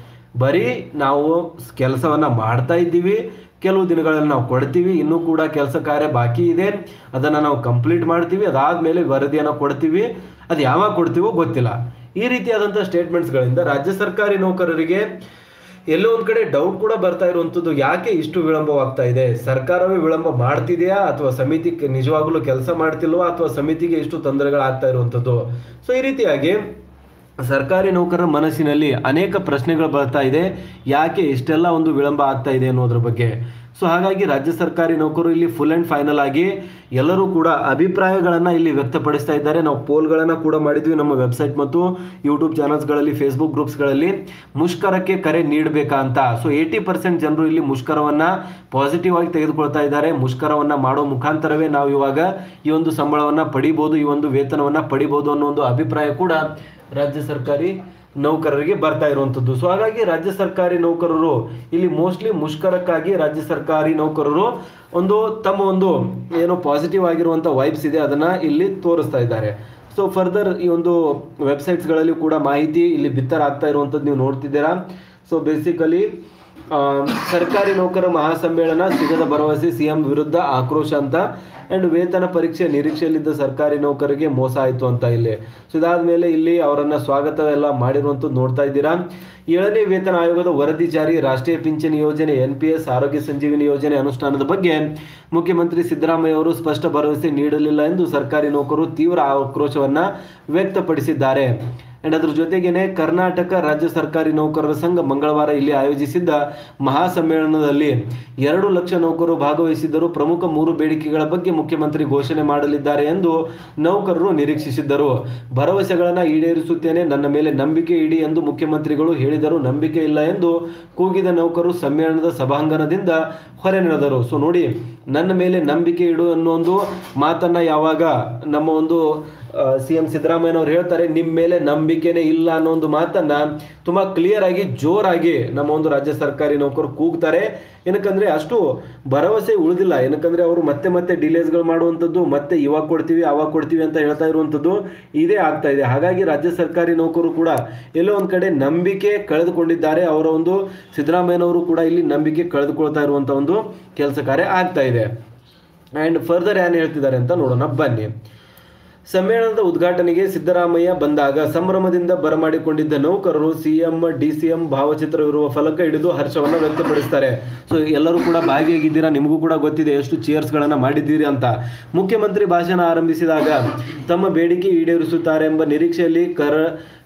ಬರೀ ನಾವು ಕೆಲಸವನ್ನ ಮಾಡ್ತಾ ಇದ್ದೀವಿ ಕೆಲವು ದಿನಗಳಲ್ಲಿ ನಾವು ಕೊಡ್ತೀವಿ ಇನ್ನೂ ಕೂಡ ಕೆಲಸ ಕಾರ್ಯ ಬಾಕಿ ಇದೆ ಅದನ್ನು ನಾವು ಕಂಪ್ಲೀಟ್ ಮಾಡ್ತೀವಿ ಅದಾದಮೇಲೆ ವರದಿಯನ್ನು ಕೊಡ್ತೀವಿ ಅದು ಯಾವಾಗ ಕೊಡ್ತೀವೋ ಗೊತ್ತಿಲ್ಲ ಈ ರೀತಿಯಾದಂಥ ಸ್ಟೇಟ್ಮೆಂಟ್ಸ್ಗಳಿಂದ ರಾಜ್ಯ ಸರ್ಕಾರಿ ನೌಕರರಿಗೆ ಎಲ್ಲೋ ಒಂದ್ ಕಡೆ ಡೌಟ್ ಕೂಡ ಬರ್ತಾ ಇರುವಂತದ್ದು ಯಾಕೆ ಇಷ್ಟು ವಿಳಂಬವಾಗ್ತಾ ಇದೆ ಸರ್ಕಾರವೇ ವಿಳಂಬ ಮಾಡ್ತಿದೆಯಾ ಅಥವಾ ಸಮಿತಿ ಕ- ನಿಜವಾಗ್ಲೂ ಕೆಲಸ ಮಾಡ್ತಿಲ್ವಾ ಅಥವಾ ಸಮಿತಿಗೆ ಇಷ್ಟು ತೊಂದರೆಗಳಾಗ್ತಾ ಇರುವಂತದ್ದು ಸೊ ಈ ರೀತಿಯಾಗಿ ಸರ್ಕಾರಿ ನೌಕರರ ಮನಸ್ಸಿನಲ್ಲಿ ಅನೇಕ ಪ್ರಶ್ನೆಗಳು ಬರ್ತಾ ಇದೆ ಯಾಕೆ ಇಷ್ಟೆಲ್ಲ ಒಂದು ವಿಳಂಬ ಆಗ್ತಾ ಇದೆ ಅನ್ನೋದ್ರ ಬಗ್ಗೆ ಸೊ ಹಾಗಾಗಿ ರಾಜ್ಯ ಸರ್ಕಾರಿ ನೌಕರರು ಇಲ್ಲಿ ಫುಲ್ ಅಂಡ್ ಫೈನಲ್ ಆಗಿ ಎಲ್ಲರೂ ಕೂಡ ಅಭಿಪ್ರಾಯಗಳನ್ನು ಇಲ್ಲಿ ವ್ಯಕ್ತಪಡಿಸ್ತಾ ಇದ್ದಾರೆ ನಾವು ಪೋಲ್ಗಳನ್ನು ಕೂಡ ಮಾಡಿದ್ವಿ ನಮ್ಮ ವೆಬ್ಸೈಟ್ ಮತ್ತು ಯೂಟ್ಯೂಬ್ ಚಾನಲ್ಸ್ಗಳಲ್ಲಿ ಫೇಸ್ಬುಕ್ ಗ್ರೂಪ್ಸ್ಗಳಲ್ಲಿ ಮುಷ್ಕರಕ್ಕೆ ಕರೆ ನೀಡಬೇಕಾ ಅಂತ ಸೊ ಏಯ್ಟಿ ಪರ್ಸೆಂಟ್ ಜನರು ಇಲ್ಲಿ ಮುಷ್ಕರವನ್ನ ಪಾಸಿಟಿವ್ ಆಗಿ ತೆಗೆದುಕೊಳ್ತಾ ಇದ್ದಾರೆ ಮುಷ್ಕರವನ್ನ ಮಾಡೋ ಮುಖಾಂತರವೇ ನಾವು ಇವಾಗ ಈ ಒಂದು ಸಂಬಳವನ್ನ ಪಡಿಬೋದು ಈ ಒಂದು ವೇತನವನ್ನ ಪಡಿಬೋದು ಅನ್ನೋ ಒಂದು ಅಭಿಪ್ರಾಯ ಕೂಡ ರಾಜ್ಯ ಸರ್ಕಾರಿ ನೌಕರರಿಗೆ ಬರ್ತಾ ಇರುವಂಥದ್ದು ಸೊ ಹಾಗಾಗಿ ರಾಜ್ಯ ಸರ್ಕಾರಿ ನೌಕರರು ಇಲ್ಲಿ ಮೋಸ್ಟ್ಲಿ ಮುಷ್ಕರಕ್ಕಾಗಿ ರಾಜ್ಯ ಸರ್ಕಾರಿ ನೌಕರರು ಒಂದು ತಮ್ಮ ಒಂದು ಏನೋ ಪಾಸಿಟಿವ್ ಆಗಿರುವಂಥ ವೈಬ್ಸ್ ಇದೆ ಅದನ್ನ ಇಲ್ಲಿ ತೋರಿಸ್ತಾ ಇದ್ದಾರೆ ಸೊ ಫರ್ದರ್ ಈ ಒಂದು ವೆಬ್ಸೈಟ್ಸ್ಗಳಲ್ಲಿ ಕೂಡ ಮಾಹಿತಿ ಇಲ್ಲಿ ಬಿತ್ತರಾಗ್ತಾ ಇರುವಂಥದ್ದು ನೀವು ನೋಡ್ತಿದ್ದೀರಾ ಸೊ ಬೇಸಿಕಲಿ ಸರ್ಕಾರಿ ನೌಕರ ಮಹಾಸಮ್ಮೇಳನ ಸಿಗದ ಭರವಸೆ ಸಿಎಂ ವಿರುದ್ಧ ಆಕ್ರೋಶ ಅಂತ ಅಂಡ್ ವೇತನ ಪರೀಕ್ಷೆ ನಿರೀಕ್ಷೆಯಲ್ಲಿದ್ದ ಸರ್ಕಾರಿ ನೌಕರರಿಗೆ ಮೋಸ ಆಯಿತು ಅಂತ ಇಲ್ಲಿ ಸೊ ಇದಾದ್ಮೇಲೆ ಇಲ್ಲಿ ಅವರನ್ನ ಸ್ವಾಗತ ಎಲ್ಲ ಮಾಡಿರುವಂಥದ್ದು ನೋಡ್ತಾ ಇದ್ದೀರಾ ಏಳನೇ ವೇತನ ಆಯೋಗದ ವರದಿ ಜಾರಿ ರಾಷ್ಟ್ರೀಯ ಪಿಂಚಣಿ ಯೋಜನೆ ಎನ್ ಪಿ ಎಸ್ ಆರೋಗ್ಯ ಸಂಜೀವಿನಿ ಯೋಜನೆ ಅನುಷ್ಠಾನದ ಬಗ್ಗೆ ಮುಖ್ಯಮಂತ್ರಿ ಸಿದ್ದರಾಮಯ್ಯ ಅವರು ಸ್ಪಷ್ಟ ಭರವಸೆ ನೀಡಲಿಲ್ಲ ಎಂದು ಸರ್ಕಾರಿ ನೌಕರರು ತೀವ್ರ ಆಕ್ರೋಶವನ್ನ ವ್ಯಕ್ತಪಡಿಸಿದ್ದಾರೆ ಅಂಡ್ ಅದ್ರ ಜೊತೆಗೇನೆ ಕರ್ನಾಟಕ ರಾಜ್ಯ ಸರ್ಕಾರಿ ನೌಕರರ ಸಂಘ ಮಂಗಳವಾರ ಇಲ್ಲಿ ಆಯೋಜಿಸಿದ್ದ ಮಹಾಸಮ್ಮೇಳನದಲ್ಲಿ ಎರಡು ಲಕ್ಷ ನೌಕರರು ಭಾಗವಹಿಸಿದ್ದರು ಪ್ರಮುಖ ಮೂರು ಬೇಡಿಕೆಗಳ ಬಗ್ಗೆ ಮುಖ್ಯಮಂತ್ರಿ ಘೋಷಣೆ ಮಾಡಲಿದ್ದಾರೆ ಎಂದು ನೌಕರರು ನಿರೀಕ್ಷಿಸಿದ್ದರು ಭರವಸೆಗಳನ್ನು ಈಡೇರಿಸುತ್ತೇನೆ ನನ್ನ ಮೇಲೆ ನಂಬಿಕೆ ಇಡಿ ಎಂದು ಮುಖ್ಯಮಂತ್ರಿಗಳು ಹೇಳಿದರು ನಂಬಿಕೆ ಇಲ್ಲ ಎಂದು ಕೂಗಿದ ನೌಕರರು ಸಮ್ಮೇಳನದ ಸಭಾಂಗಣದಿಂದ ಹೊರ ನಡೆದರು ಸೊ ನೋಡಿ ನನ್ನ ಮೇಲೆ ನಂಬಿಕೆ ಇಡು ಅನ್ನೋ ಒಂದು ಮಾತನ್ನ ಯಾವಾಗ ನಮ್ಮ ಒಂದು ಸಿ ಎಂ ಸಿದ್ದರಾಮಯ್ಯನವ್ರು ಹೇಳ್ತಾರೆ ನಿಮ್ಮ ಮೇಲೆ ನಂಬಿಕೆನೇ ಇಲ್ಲ ಅನ್ನೋ ಒಂದು ಮಾತನ್ನ ತುಂಬಾ ಕ್ಲಿಯರ್ ಆಗಿ ಜೋರಾಗಿ ನಮ್ಮ ಒಂದು ರಾಜ್ಯ ಸರ್ಕಾರಿ ನೌಕರು ಕೂಗ್ತಾರೆ ಏನಕ್ಕಂದ್ರೆ ಅಷ್ಟು ಭರವಸೆ ಉಳಿದಿಲ್ಲ ಏನಕ್ಕಂದ್ರೆ ಅವರು ಮತ್ತೆ ಮತ್ತೆ ಡಿಲೇಸ್ಗಳು ಮಾಡುವಂಥದ್ದು ಮತ್ತೆ ಇವಾಗ ಕೊಡ್ತೀವಿ ಅವಾಗ ಕೊಡ್ತೀವಿ ಅಂತ ಹೇಳ್ತಾ ಇರುವಂಥದ್ದು ಇದೇ ಆಗ್ತಾ ಇದೆ ಹಾಗಾಗಿ ರಾಜ್ಯ ಸರ್ಕಾರಿ ನೌಕರು ಕೂಡ ಎಲ್ಲೋ ಒಂದ್ ಕಡೆ ನಂಬಿಕೆ ಕಳೆದುಕೊಂಡಿದ್ದಾರೆ ಅವರ ಒಂದು ಸಿದ್ದರಾಮಯ್ಯನವರು ಕೂಡ ಇಲ್ಲಿ ನಂಬಿಕೆ ಕಳೆದುಕೊಳ್ತಾ ಇರುವಂತ ಒಂದು ಕೆಲಸ ಕಾರ್ಯ ಆಗ್ತಾ ಇದೆ ಆ್ಯಂಡ್ ಫರ್ದರ್ ಏನು ಹೇಳ್ತಿದ್ದಾರೆ ಅಂತ ನೋಡೋಣ ಬನ್ನಿ ಸಮ್ಮೇಳನದ ಉದ್ಘಾಟನೆಗೆ ಸಿದ್ದರಾಮಯ್ಯ ಬಂದಾಗ ಸಂಭ್ರಮದಿಂದ ಬರಮಾಡಿಕೊಂಡಿದ್ದ ನೌಕರರು ಸಿಎಂ ಡಿಸಿಎಂ ಭಾವಚಿತ್ರವಿರುವ ಫಲಕ ಹಿಡಿದು ಹರ್ಷವನ್ನ ವ್ಯಕ್ತಪಡಿಸ್ತಾರೆ ಸೊ ಎಲ್ಲರೂ ಕೂಡ ಭಾಗಿಯಾಗಿದ್ದೀರಾ ನಿಮಗೂ ಕೂಡ ಗೊತ್ತಿದೆ ಎಷ್ಟು ಚೇರ್ಸ್ಗಳನ್ನ ಮಾಡಿದ್ದೀರಿ ಅಂತ ಮುಖ್ಯಮಂತ್ರಿ ಭಾಷಣ ಆರಂಭಿಸಿದಾಗ ತಮ್ಮ ಬೇಡಿಕೆ ಈಡೇರಿಸುತ್ತಾರೆ ಎಂಬ ನಿರೀಕ್ಷೆಯಲ್ಲಿ ಕರ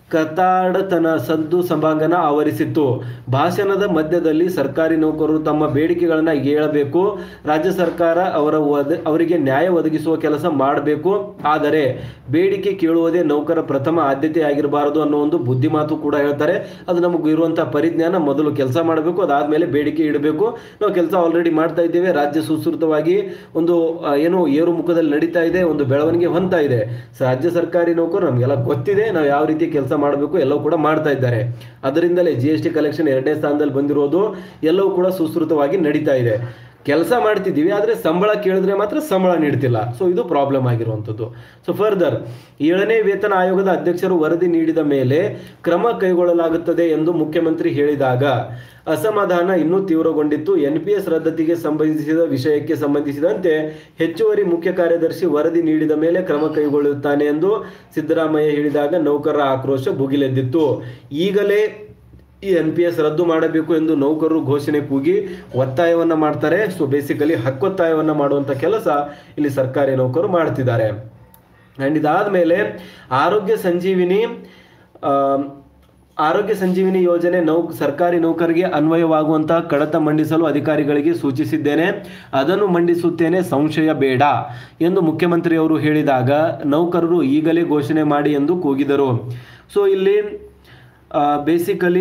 ಕತಾಡತನ ಸದ್ದು ಸಭಾಂಗಣ ಆವರಿಸಿತ್ತು ಭಾಷಣದ ಮಧ್ಯದಲ್ಲಿ ಸರ್ಕಾರಿ ನೌಕರರು ತಮ್ಮ ಬೇಡಿಕೆಗಳನ್ನು ಹೇಳಬೇಕು ರಾಜ್ಯ ಸರ್ಕಾರ ಅವರ ಒದ ಅವರಿಗೆ ನ್ಯಾಯ ಒದಗಿಸುವ ಕೆಲಸ ಮಾಡಬೇಕು ಆದರೆ ಬೇಡಿಕೆ ಕೇಳುವುದೇ ನೌಕರ ಪ್ರಥಮ ಆದ್ಯತೆ ಆಗಿರಬಾರದು ಅನ್ನೋ ಒಂದು ಬುದ್ಧಿಮಾತು ಕೂಡ ಹೇಳ್ತಾರೆ ಅದು ನಮಗೆ ಇರುವಂತಹ ಪರಿಜ್ಞಾನ ಮೊದಲು ಕೆಲಸ ಮಾಡಬೇಕು ಅದಾದ್ಮೇಲೆ ಬೇಡಿಕೆ ಇಡಬೇಕು ನಾವು ಕೆಲಸ ಆಲ್ರೆಡಿ ಮಾಡ್ತಾ ಇದ್ದೇವೆ ರಾಜ್ಯ ಸುಸೂತ್ರವಾಗಿ ಒಂದು ಆ, ಏನು ಏರು ಮುಖದಲ್ಲಿ ನಡೀತಾ ಇದೆ ಒಂದು ಬೆಳವಣಿಗೆ ಹೊಂದ್ತಾ ಇದೆ ಸ- ರಾಜ್ಯ ಸರ್ಕಾರಿ ನೌಕರು ನಮಗೆಲ್ಲ ಗೊತ್ತಿದೆ ನಾವು ಯಾವ ರೀತಿ ಕೆಲಸ ಮಾಡಬೇಕು ಎಲ್ಲವೂ ಕೂಡ ಮಾಡ್ತಾ ಇದ್ದಾರೆ ಅದರಿಂದಲೇ ಜಿ ಎಸ್ ಟಿ ಕಲೆಕ್ಷನ್ ಎರಡನೇ ಸ್ಥಾನದಲ್ಲಿ ಬಂದಿರೋದು ಎಲ್ಲವೂ ಕೂಡ ಸುಸೂತ್ರವಾಗಿ ನಡೀತಾ ಇದೆ ಕೆಲಸ ಮಾಡ್ತಿದ್ದೀವಿ ಆದರೆ ಸಂಬಳ ಕೇಳಿದ್ರೆ ಮಾತ್ರ ಸಂಬಳ ನೀಡ್ತಿಲ್ಲ ಸೊ ಇದು ಪ್ರಾಬ್ಲಮ್ ಆಗಿರುವಂಥದ್ದು ಸೊ ಫರ್ದರ್ ಏಳನೇ ವೇತನ ಆಯೋಗದ ಅಧ್ಯಕ್ಷರು ವರದಿ ನೀಡಿದ ಮೇಲೆ ಕ್ರಮ ಕೈಗೊಳ್ಳಲಾಗುತ್ತದೆ ಎಂದು ಮುಖ್ಯಮಂತ್ರಿ ಹೇಳಿದಾಗ ಅಸಮಾಧಾನ ಇನ್ನೂ ತೀವ್ರಗೊಂಡಿತ್ತು ಎನ್ ಪಿ ಎಸ್ ರದ್ದತಿಗೆ ಸಂಬಂಧಿಸಿದ ವಿಷಯಕ್ಕೆ ಸಂಬಂಧಿಸಿದಂತೆ ಹೆಚ್ಚುವರಿ ಮುಖ್ಯ ಕಾರ್ಯದರ್ಶಿ ವರದಿ ನೀಡಿದ ಮೇಲೆ ಕ್ರಮ ಕೈಗೊಳ್ಳುತ್ತಾನೆ ಎಂದು ಸಿದ್ದರಾಮಯ್ಯ ಹೇಳಿದಾಗ ನೌಕರರ ಆಕ್ರೋಶ ಭುಗಿಲೆದ್ದಿತ್ತು ಈಗಲೇ ಈ ಎನ್ ಪಿ ಎಸ್ ರದ್ದು ಮಾಡಬೇಕು ಎಂದು ನೌಕರರು ಘೋಷಣೆ ಕೂಗಿ ಒತ್ತಾಯವನ್ನ ಮಾಡ್ತಾರೆ ಸೊ ಬೇಸಿಕಲಿ ಹಕ್ಕೊತ್ತಾಯವನ್ನ ಮಾಡುವಂತ ಕೆಲಸ ಇಲ್ಲಿ ಸರ್ಕಾರಿ ನೌಕರು ಮಾಡ್ತಿದ್ದಾರೆ ಆ್ಯಂಡ್ ಇದಾದ ಮೇಲೆ ಆರೋಗ್ಯ ಸಂಜೀವಿನಿ ಆ, ಆರೋಗ್ಯ ಸಂಜೀವಿನಿ ಯೋಜನೆ ನೌ ಸರ್ಕಾರಿ ನೌಕರಿಗೆ ಅನ್ವಯವಾಗುವಂತಹ ಕಡತ ಮಂಡಿಸಲು ಅಧಿಕಾರಿಗಳಿಗೆ ಸೂಚಿಸಿದ್ದೇನೆ ಅದನ್ನು ಮಂಡಿಸುತ್ತೇನೆ ಸಂಶಯ ಬೇಡ ಎಂದು ಮುಖ್ಯಮಂತ್ರಿಯವರು ಹೇಳಿದಾಗ ನೌಕರರು ಈಗಲೇ ಘೋಷಣೆ ಮಾಡಿ ಎಂದು ಕೂಗಿದರು ಸೊ ಇಲ್ಲಿ ಬೇಸಿಕಲಿ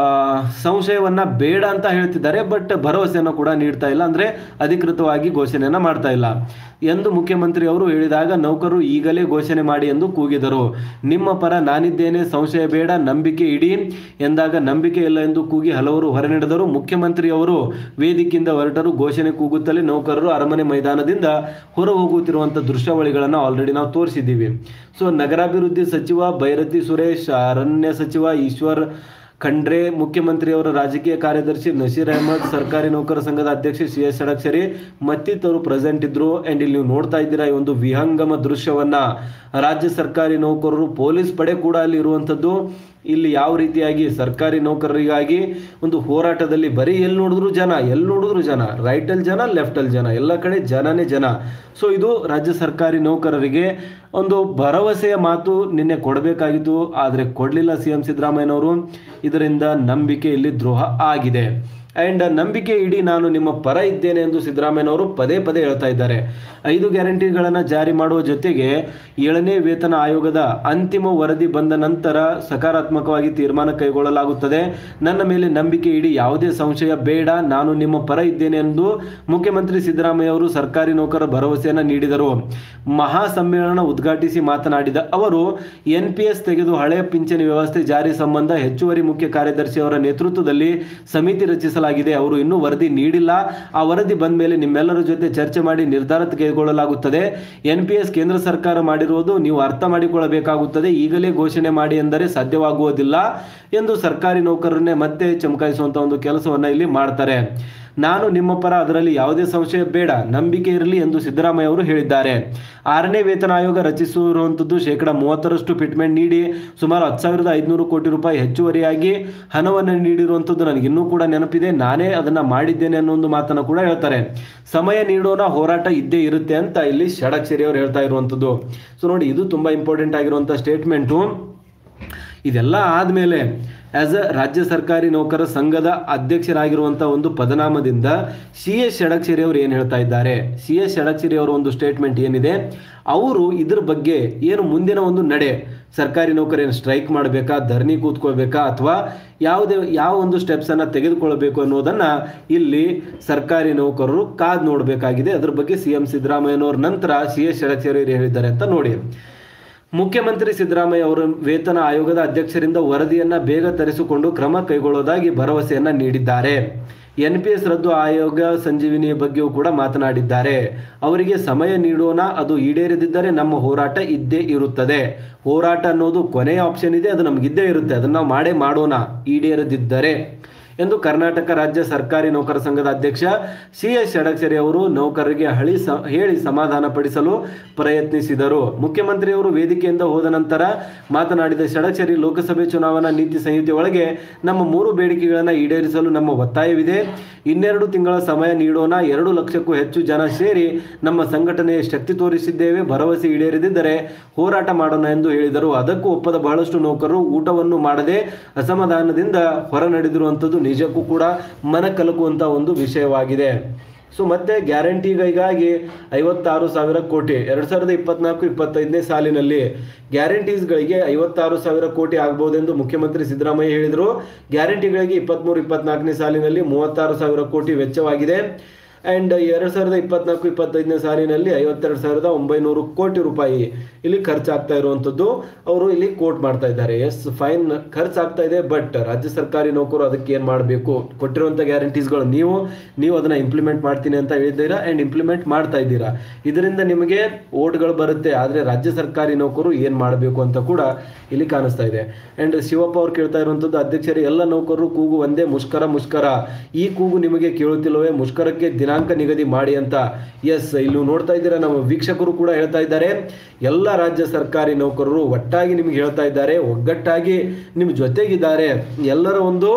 ಸಂಶಯವನ್ನ ಬೇಡ ಅಂತ ಹೇಳ್ತಿದ್ದಾರೆ ಬಟ್ ಭರವಸೆಯನ್ನು ಕೂಡ ನೀಡ್ತಾ ಇಲ್ಲ ಅಂದ್ರೆ ಅಧಿಕೃತವಾಗಿ ಘೋಷಣೆಯನ್ನ ಮಾಡ್ತಾ ಇಲ್ಲ ಎಂದು ಮುಖ್ಯಮಂತ್ರಿ ಅವರು ಹೇಳಿದಾಗ ನೌಕರರು ಈಗಲೇ ಘೋಷಣೆ ಮಾಡಿ ಎಂದು ಕೂಗಿದರು ನಿಮ್ಮ ಪರ ನಾನಿದ್ದೇನೆ ಸಂಶಯ ಬೇಡ ನಂಬಿಕೆ ಇಡಿ ಎಂದಾಗ ನಂಬಿಕೆ ಇಲ್ಲ ಎಂದು ಕೂಗಿ ಹಲವರು ಹೊರನಡೆದರು ಮುಖ್ಯಮಂತ್ರಿ ಅವರು ವೇದಿಕೆಯಿಂದ ಹೊರಟರು ಘೋಷಣೆ ಕೂಗುತ್ತಲೇ ನೌಕರರು ಅರಮನೆ ಮೈದಾನದಿಂದ ಹೊರ ಹೋಗುತ್ತಿರುವಂಥ ದೃಶ್ಯಾವಳಿಗಳನ್ನು ಆಲ್ರೆಡಿ ನಾವು ತೋರಿಸಿದ್ದೀವಿ ಸೊ ನಗರಾಭಿವೃದ್ಧಿ ಸಚಿವ ಭೈರತಿ ಸುರೇಶ್ ಅರಣ್ಯ ಸಚಿವ ಈಶ್ವರ್ ಖಂಡ್ರೆ ಮುಖ್ಯಮಂತ್ರಿಯವರ ರಾಜಕೀಯ ಕಾರ್ಯದರ್ಶಿ ನಶೀರ್ ಅಹಮದ್ ಸರ್ಕಾರಿ ನೌಕರ ಸಂಘದ ಅಧ್ಯಕ್ಷ ಸಿ ಎಸ್ ಷಡಕ್ಷರಿ ಮತ್ತಿತರರು ಪ್ರೆಸೆಂಟ್ ಇದ್ರು ಅಂಡ್ ಇಲ್ಲಿ ನೀವು ನೋಡ್ತಾ ಇದ್ದೀರಾ ಈ ಒಂದು ವಿಹಂಗಮ ದೃಶ್ಯವನ್ನ ರಾಜ್ಯ ಸರ್ಕಾರಿ ನೌಕರರು ಪೊಲೀಸ್ ಪಡೆ ಕೂಡ ಅಲ್ಲಿ ಇರುವಂಥದ್ದು ಇಲ್ಲಿ ಯಾವ ರೀತಿಯಾಗಿ ಸರ್ಕಾರಿ ನೌಕರರಿಗಾಗಿ ಒಂದು ಹೋರಾಟದಲ್ಲಿ ಬರೀ ಎಲ್ಲಿ ನೋಡಿದ್ರು ಜನ ಎಲ್ಲಿ ನೋಡಿದ್ರು ಜನ ರೈಟಲ್ಲಿ ಜನ ಲೆಫ್ಟಲ್ಲಿ ಜನ ಎಲ್ಲ ಕಡೆ ಜನನೇ ಜನ ಸೊ ಇದು ರಾಜ್ಯ ಸರ್ಕಾರಿ ನೌಕರರಿಗೆ ಒಂದು ಭರವಸೆಯ ಮಾತು ನಿನ್ನೆ ಕೊಡಬೇಕಾಗಿತ್ತು ಆದರೆ ಕೊಡಲಿಲ್ಲ ಸಿ ಎಂ ಸಿದ್ದರಾಮಯ್ಯನವರು ಇದರಿಂದ ನಂಬಿಕೆ ಇಲ್ಲಿ ದ್ರೋಹ ಆಗಿದೆ ಆ್ಯಂಡ್ ನಂಬಿಕೆ ಇಡೀ ನಾನು ನಿಮ್ಮ ಪರ ಇದ್ದೇನೆ ಎಂದು ಸಿದ್ದರಾಮಯ್ಯನವರು ಪದೇ ಪದೇ ಹೇಳ್ತಾ ಇದ್ದಾರೆ ಐದು ಗ್ಯಾರಂಟಿಗಳನ್ನು ಜಾರಿ ಮಾಡುವ ಜೊತೆಗೆ ಏಳನೇ ವೇತನ ಆಯೋಗದ ಅಂತಿಮ ವರದಿ ಬಂದ ನಂತರ ಸಕಾರಾತ್ಮಕವಾಗಿ ತೀರ್ಮಾನ ಕೈಗೊಳ್ಳಲಾಗುತ್ತದೆ ನನ್ನ ಮೇಲೆ ನಂಬಿಕೆ ಇಡಿ ಯಾವುದೇ ಸಂಶಯ ಬೇಡ ನಾನು ನಿಮ್ಮ ಪರ ಇದ್ದೇನೆ ಎಂದು ಮುಖ್ಯಮಂತ್ರಿ ಸಿದ್ದರಾಮಯ್ಯ ಅವರು ಸರ್ಕಾರಿ ನೌಕರ ಭರವಸೆಯನ್ನು ನೀಡಿದರು ಮಹಾ ಸಮ್ಮೇಳನ ಉದ್ಘಾಟಿಸಿ ಮಾತನಾಡಿದ ಅವರು ಎನ್ ಪಿ ಎಸ್ ತೆಗೆದು ಹಳೆಯ ಪಿಂಚಣಿ ವ್ಯವಸ್ಥೆ ಜಾರಿ ಸಂಬಂಧ ಹೆಚ್ಚುವರಿ ಮುಖ್ಯ ಕಾರ್ಯದರ್ಶಿ ಅವರ ನೇತೃತ್ವದಲ್ಲಿ ಸಮಿತಿ ರಚಿಸಲಾಗಿದೆ ಅವರು ಇನ್ನೂ ವರದಿ ನೀಡಿಲ್ಲ ಆ ವರದಿ ಬಂದ ಮೇಲೆ ನಿಮ್ಮೆಲ್ಲರ ಜೊತೆ ಚರ್ಚೆ ಮಾಡಿ ನಿರ್ಧಾರ ತೆಗೆದುಕೊಳ್ಳಲಾಗುತ್ತದೆ ಎನ್ ಪಿ ಎಸ್ ಕೇಂದ್ರ ಸರ್ಕಾರ ಮಾಡಿರುವುದು ನೀವು ಅರ್ಥ ಮಾಡಿಕೊಳ್ಳಬೇಕಾಗುತ್ತದೆ ಈಗಲೇ ಘೋಷಣೆ ಮಾಡಿ ಎಂದರೆ ಸಾಧ್ಯವಾಗುವುದಿಲ್ಲ ಎಂದು ಸರ್ಕಾರಿ ನೌಕರರನ್ನೇ ಮತ್ತೆ ಚಮಕಾಯಿಸುವಂತ ಒಂದು ಕೆಲಸವನ್ನ ಇಲ್ಲಿ ಮಾಡ್ತಾರೆ ನಾನು ನಿಮ್ಮ ಪರ ಅದರಲ್ಲಿ ಯಾವುದೇ ಸಂಶಯ ಬೇಡ ನಂಬಿಕೆ ಇರಲಿ ಎಂದು ಸಿದ್ದರಾಮಯ್ಯ ಅವರು ಹೇಳಿದ್ದಾರೆ ಆರನೇ ವೇತನ ಆಯೋಗ ರಚಿಸಿರುವಂಥದ್ದು ಶೇಕಡ ಮೂವತ್ತರಷ್ಟು ಫಿಟ್ಮೆಂಟ್ ನೀಡಿ ಸುಮಾರು ಹತ್ತು ಸಾವಿರದ ಐದುನೂರು ಕೋಟಿ ರೂಪಾಯಿ ಹೆಚ್ಚುವರಿಯಾಗಿ ಹಣವನ್ನು ನೀಡಿರುವಂಥದ್ದು ನನಗೆ ಇನ್ನೂ ಕೂಡ ನೆನಪಿದೆ ನಾನೇ ಅದನ್ನು ಮಾಡಿದ್ದೇನೆ ಅನ್ನೋ ಒಂದು ಮಾತನ್ನು ಕೂಡ ಹೇಳ್ತಾರೆ ಸಮಯ ನೀಡೋಣ ಹೋರಾಟ ಇದ್ದೇ ಇರುತ್ತೆ ಅಂತ ಇಲ್ಲಿ ಷಡಕ್ಷರಿ ಅವರು ಹೇಳ್ತಾ ಇರುವಂಥದ್ದು ಸೊ ನೋಡಿ ಇದು ತುಂಬ ಇಂಪಾರ್ಟೆಂಟ್ ಆಗಿರುವಂಥ ಸ್ಟೇಟ್ಮೆಂಟು ಇದೆಲ್ಲ ಆದಮೇಲೆ ಆಸ್ ಅ ರಾಜ್ಯ ಸರ್ಕಾರಿ ನೌಕರ ಸಂಘದ ಅಧ್ಯಕ್ಷರಾಗಿರುವಂಥ ಒಂದು ಪದನಾಮದಿಂದ ಸಿ ಎಸ್ ಷಡಕ್ಷರಿ ಅವರು ಏನು ಹೇಳ್ತಾ ಇದ್ದಾರೆ ಸಿ ಎಸ್ ಷಡಕ್ಷರಿ ಅವರ ಒಂದು ಸ್ಟೇಟ್ಮೆಂಟ್ ಏನಿದೆ ಅವರು ಇದ್ರ ಬಗ್ಗೆ ಏನು ಮುಂದಿನ ಒಂದು ನಡೆ ಸರ್ಕಾರಿ ನೌಕರೇನು ಸ್ಟ್ರೈಕ್ ಮಾಡಬೇಕಾ ಧರಣಿ ಕೂತ್ಕೊಳ್ಬೇಕಾ ಅಥವಾ ಯಾವುದೇ ಯಾವ ಒಂದು ಸ್ಟೆಪ್ಸನ್ನು ತೆಗೆದುಕೊಳ್ಬೇಕು ಅನ್ನೋದನ್ನು ಇಲ್ಲಿ ಸರ್ಕಾರಿ ನೌಕರರು ಕಾದು ನೋಡಬೇಕಾಗಿದೆ ಅದ್ರ ಬಗ್ಗೆ ಸಿ ಎಂ ಸಿದ್ದರಾಮಯ್ಯನವ್ರ ನಂತರ ಸಿ ಎಸ್ ಷಡಕ್ಷರಿ ಅವರು ಹೇಳಿದ್ದಾರೆ ಅಂತ ನೋಡಿ ಮುಖ್ಯಮಂತ್ರಿ ಸಿದ್ದರಾಮಯ್ಯ ಅವರು ವೇತನ ಆಯೋಗದ ಅಧ್ಯಕ್ಷರಿಂದ ವರದಿಯನ್ನ ಬೇಗ ತರಿಸಿಕೊಂಡು ಕ್ರಮ ಕೈಗೊಳ್ಳುವುದಾಗಿ ಭರವಸೆಯನ್ನ ನೀಡಿದ್ದಾರೆ ಎನ್ ಪಿ ಎಸ್ ರದ್ದು ಆಯೋಗ ಸಂಜೀವಿನಿಯ ಬಗ್ಗೆಯೂ ಕೂಡ ಮಾತನಾಡಿದ್ದಾರೆ ಅವರಿಗೆ ಸಮಯ ನೀಡೋಣ ಅದು ಈಡೇರದಿದ್ದರೆ ನಮ್ಮ ಹೋರಾಟ ಇದ್ದೇ ಇರುತ್ತದೆ ಹೋರಾಟ ಅನ್ನೋದು ಕೊನೆಯ ಆಪ್ಷನ್ ಇದೆ ಅದು ನಮಗಿದ್ದೇ ಇರುತ್ತೆ ಅದನ್ನು ನಾವು ಮಾಡೇ ಮಾಡೋಣ ಈಡೇರದಿದ್ದರೆ ಎಂದು ಕರ್ನಾಟಕ ರಾಜ್ಯ ಸರ್ಕಾರಿ ನೌಕರ ಸಂಘದ ಅಧ್ಯಕ್ಷ ಸಿ ಎಸ್ ಷಡಕ್ಷರಿ ಅವರು ನೌಕರರಿಗೆ ಹಳಿ ಸ ಹೇಳಿ ಸಮಾಧಾನ ಪಡಿಸಲು ಪ್ರಯತ್ನಿಸಿದರು ಮುಖ್ಯಮಂತ್ರಿಯವರು ವೇದಿಕೆಯಿಂದ ಹೋದ ನಂತರ ಮಾತನಾಡಿದ ಷಡಕ್ಷರಿ ಲೋಕಸಭೆ ಚುನಾವಣಾ ನೀತಿ ಸಂಹಿತೆ ಒಳಗೆ ನಮ್ಮ ಮೂರು ಬೇಡಿಕೆಗಳನ್ನು ಈಡೇರಿಸಲು ನಮ್ಮ ಒತ್ತಾಯವಿದೆ ಇನ್ನೆರಡು ತಿಂಗಳ ಸಮಯ ನೀಡೋಣ ಎರಡು ಲಕ್ಷಕ್ಕೂ ಹೆಚ್ಚು ಜನ ಸೇರಿ ನಮ್ಮ ಸಂಘಟನೆಯ ಶಕ್ತಿ ತೋರಿಸಿದ್ದೇವೆ ಭರವಸೆ ಈಡೇರದಿದ್ದರೆ ಹೋರಾಟ ಮಾಡೋಣ ಎಂದು ಹೇಳಿದರು ಅದಕ್ಕೂ ಒಪ್ಪದ ಬಹಳಷ್ಟು ನೌಕರರು ಊಟವನ್ನು ಮಾಡದೆ ಅಸಮಾಧಾನದಿಂದ ಹೊರ ನಡೆದಿರುವಂಥದ್ದು ನಿಜಕ್ಕೂ ಕೂಡ ಮನ ಕಲಕುವಂಥ ಒಂದು ವಿಷಯವಾಗಿದೆ ಸೊ ಮತ್ತೆ ಗ್ಯಾರಂಟಿಗಾಗಿ ಐವತ್ತಾರು ಸಾವಿರ ಕೋಟಿ ಎರಡು ಸಾವಿರದ ಇಪ್ಪತ್ನಾಲ್ಕು ಇಪ್ಪತ್ತೈದನೇ ಸಾಲಿನಲ್ಲಿ ಗ್ಯಾರಂಟೀಸ್ಗಳಿಗೆ ಐವತ್ತಾರು ಸಾವಿರ ಕೋಟಿ ಆಗ್ಬೋದೆಂದು ಮುಖ್ಯಮಂತ್ರಿ ಸಿದ್ದರಾಮಯ್ಯ ಹೇಳಿದರು ಗ್ಯಾರಂಟಿಗಳಿಗೆ ಇಪ್ಪತ್ತ್ಮೂರು ಇಪ್ಪತ್ನಾಲ್ಕನೇ ಸಾಲಿನಲ್ಲಿ ಮೂವತ್ತಾರು ಸಾವಿರ ಕೋಟಿ ವೆಚ್ಚವಾಗಿದೆ ಆ್ಯಂಡ್ ಎರಡು ಸಾವಿರದ ಇಪ್ಪತ್ನಾಲ್ಕು ಇಪ್ಪತ್ತೈದನೇ ಸಾಲಿನಲ್ಲಿ ಐವತ್ತೆರಡು ಸಾವಿರದ ಒಂಬೈನೂರು ಕೋಟಿ ರೂಪಾಯಿ ಇಲ್ಲಿ ಖರ್ಚಾಗ್ತಾ ಇರುವಂಥದ್ದು ಅವರು ಇಲ್ಲಿ ಕೋಟ್ ಮಾಡ್ತಾ ಇದ್ದಾರೆ ಎಸ್ ಫೈನ್ ಖರ್ಚಾಗ್ತಾ ಇದೆ ಬಟ್ ರಾಜ್ಯ ಸರ್ಕಾರಿ ನೌಕರು ಅದಕ್ಕೆ ಏನು ಮಾಡಬೇಕು ಕೊಟ್ಟಿರುವಂಥ ಗ್ಯಾರಂಟೀಸ್ಗಳು ನೀವು ನೀವು ಅದನ್ನು ಇಂಪ್ಲಿಮೆಂಟ್ ಮಾಡ್ತೀನಿ ಅಂತ ಹೇಳಿದ್ದೀರಾ ಆ್ಯಂಡ್ ಇಂಪ್ಲಿಮೆಂಟ್ ಮಾಡ್ತಾ ಇದ್ದೀರಾ ಇದರಿಂದ ನಿಮಗೆ ಓಟ್ಗಳು ಬರುತ್ತೆ ಆದರೆ ರಾಜ್ಯ ಸರ್ಕಾರಿ ನೌಕರು ಏನು ಮಾಡಬೇಕು ಅಂತ ಕೂಡ ಇಲ್ಲಿ ಕಾಣಿಸ್ತಾ ಇದೆ ಆ್ಯಂಡ್ ಶಿವಪ್ಪ ಅವ್ರು ಕೇಳ್ತಾ ಇರುವಂಥದ್ದು ಅಧ್ಯಕ್ಷರೇ ಎಲ್ಲ ನೌಕರರು ಕೂಗು ಒಂದೇ ಮುಷ್ಕರ ಮುಷ್ಕರ ಈ ಕೂಗು ನಿಮಗೆ ಕೇಳುತ್ತಿಲ್ಲವೇ ಮುಷ್ಕರಕ್ಕೆ ದಿನಾಂಕ ನಿಗದಿ ಮಾಡಿ ಅಂತ ಎಸ್ ಇಲ್ಲಿ ನೀವು ನೋಡ್ತಾ ಇದ್ದೀರಾ ನಮ್ಮ ವೀಕ್ಷಕರು ಕೂಡ ಹೇಳ್ತಾ ಇದ್ದಾರೆ ಎಲ್ಲ ರಾಜ್ಯ ಸರ್ಕಾರಿ ನೌಕರರು ಒಟ್ಟಾಗಿ ನಿಮ್ಗೆ ಹೇಳ್ತಾ ಇದ್ದಾರೆ ಒಗ್ಗಟ್ಟಾಗಿ ನಿಮ್ಮ ಜೊತೆಗಿದ್ದಾರೆ ಎಲ್ಲರ ಒಂದು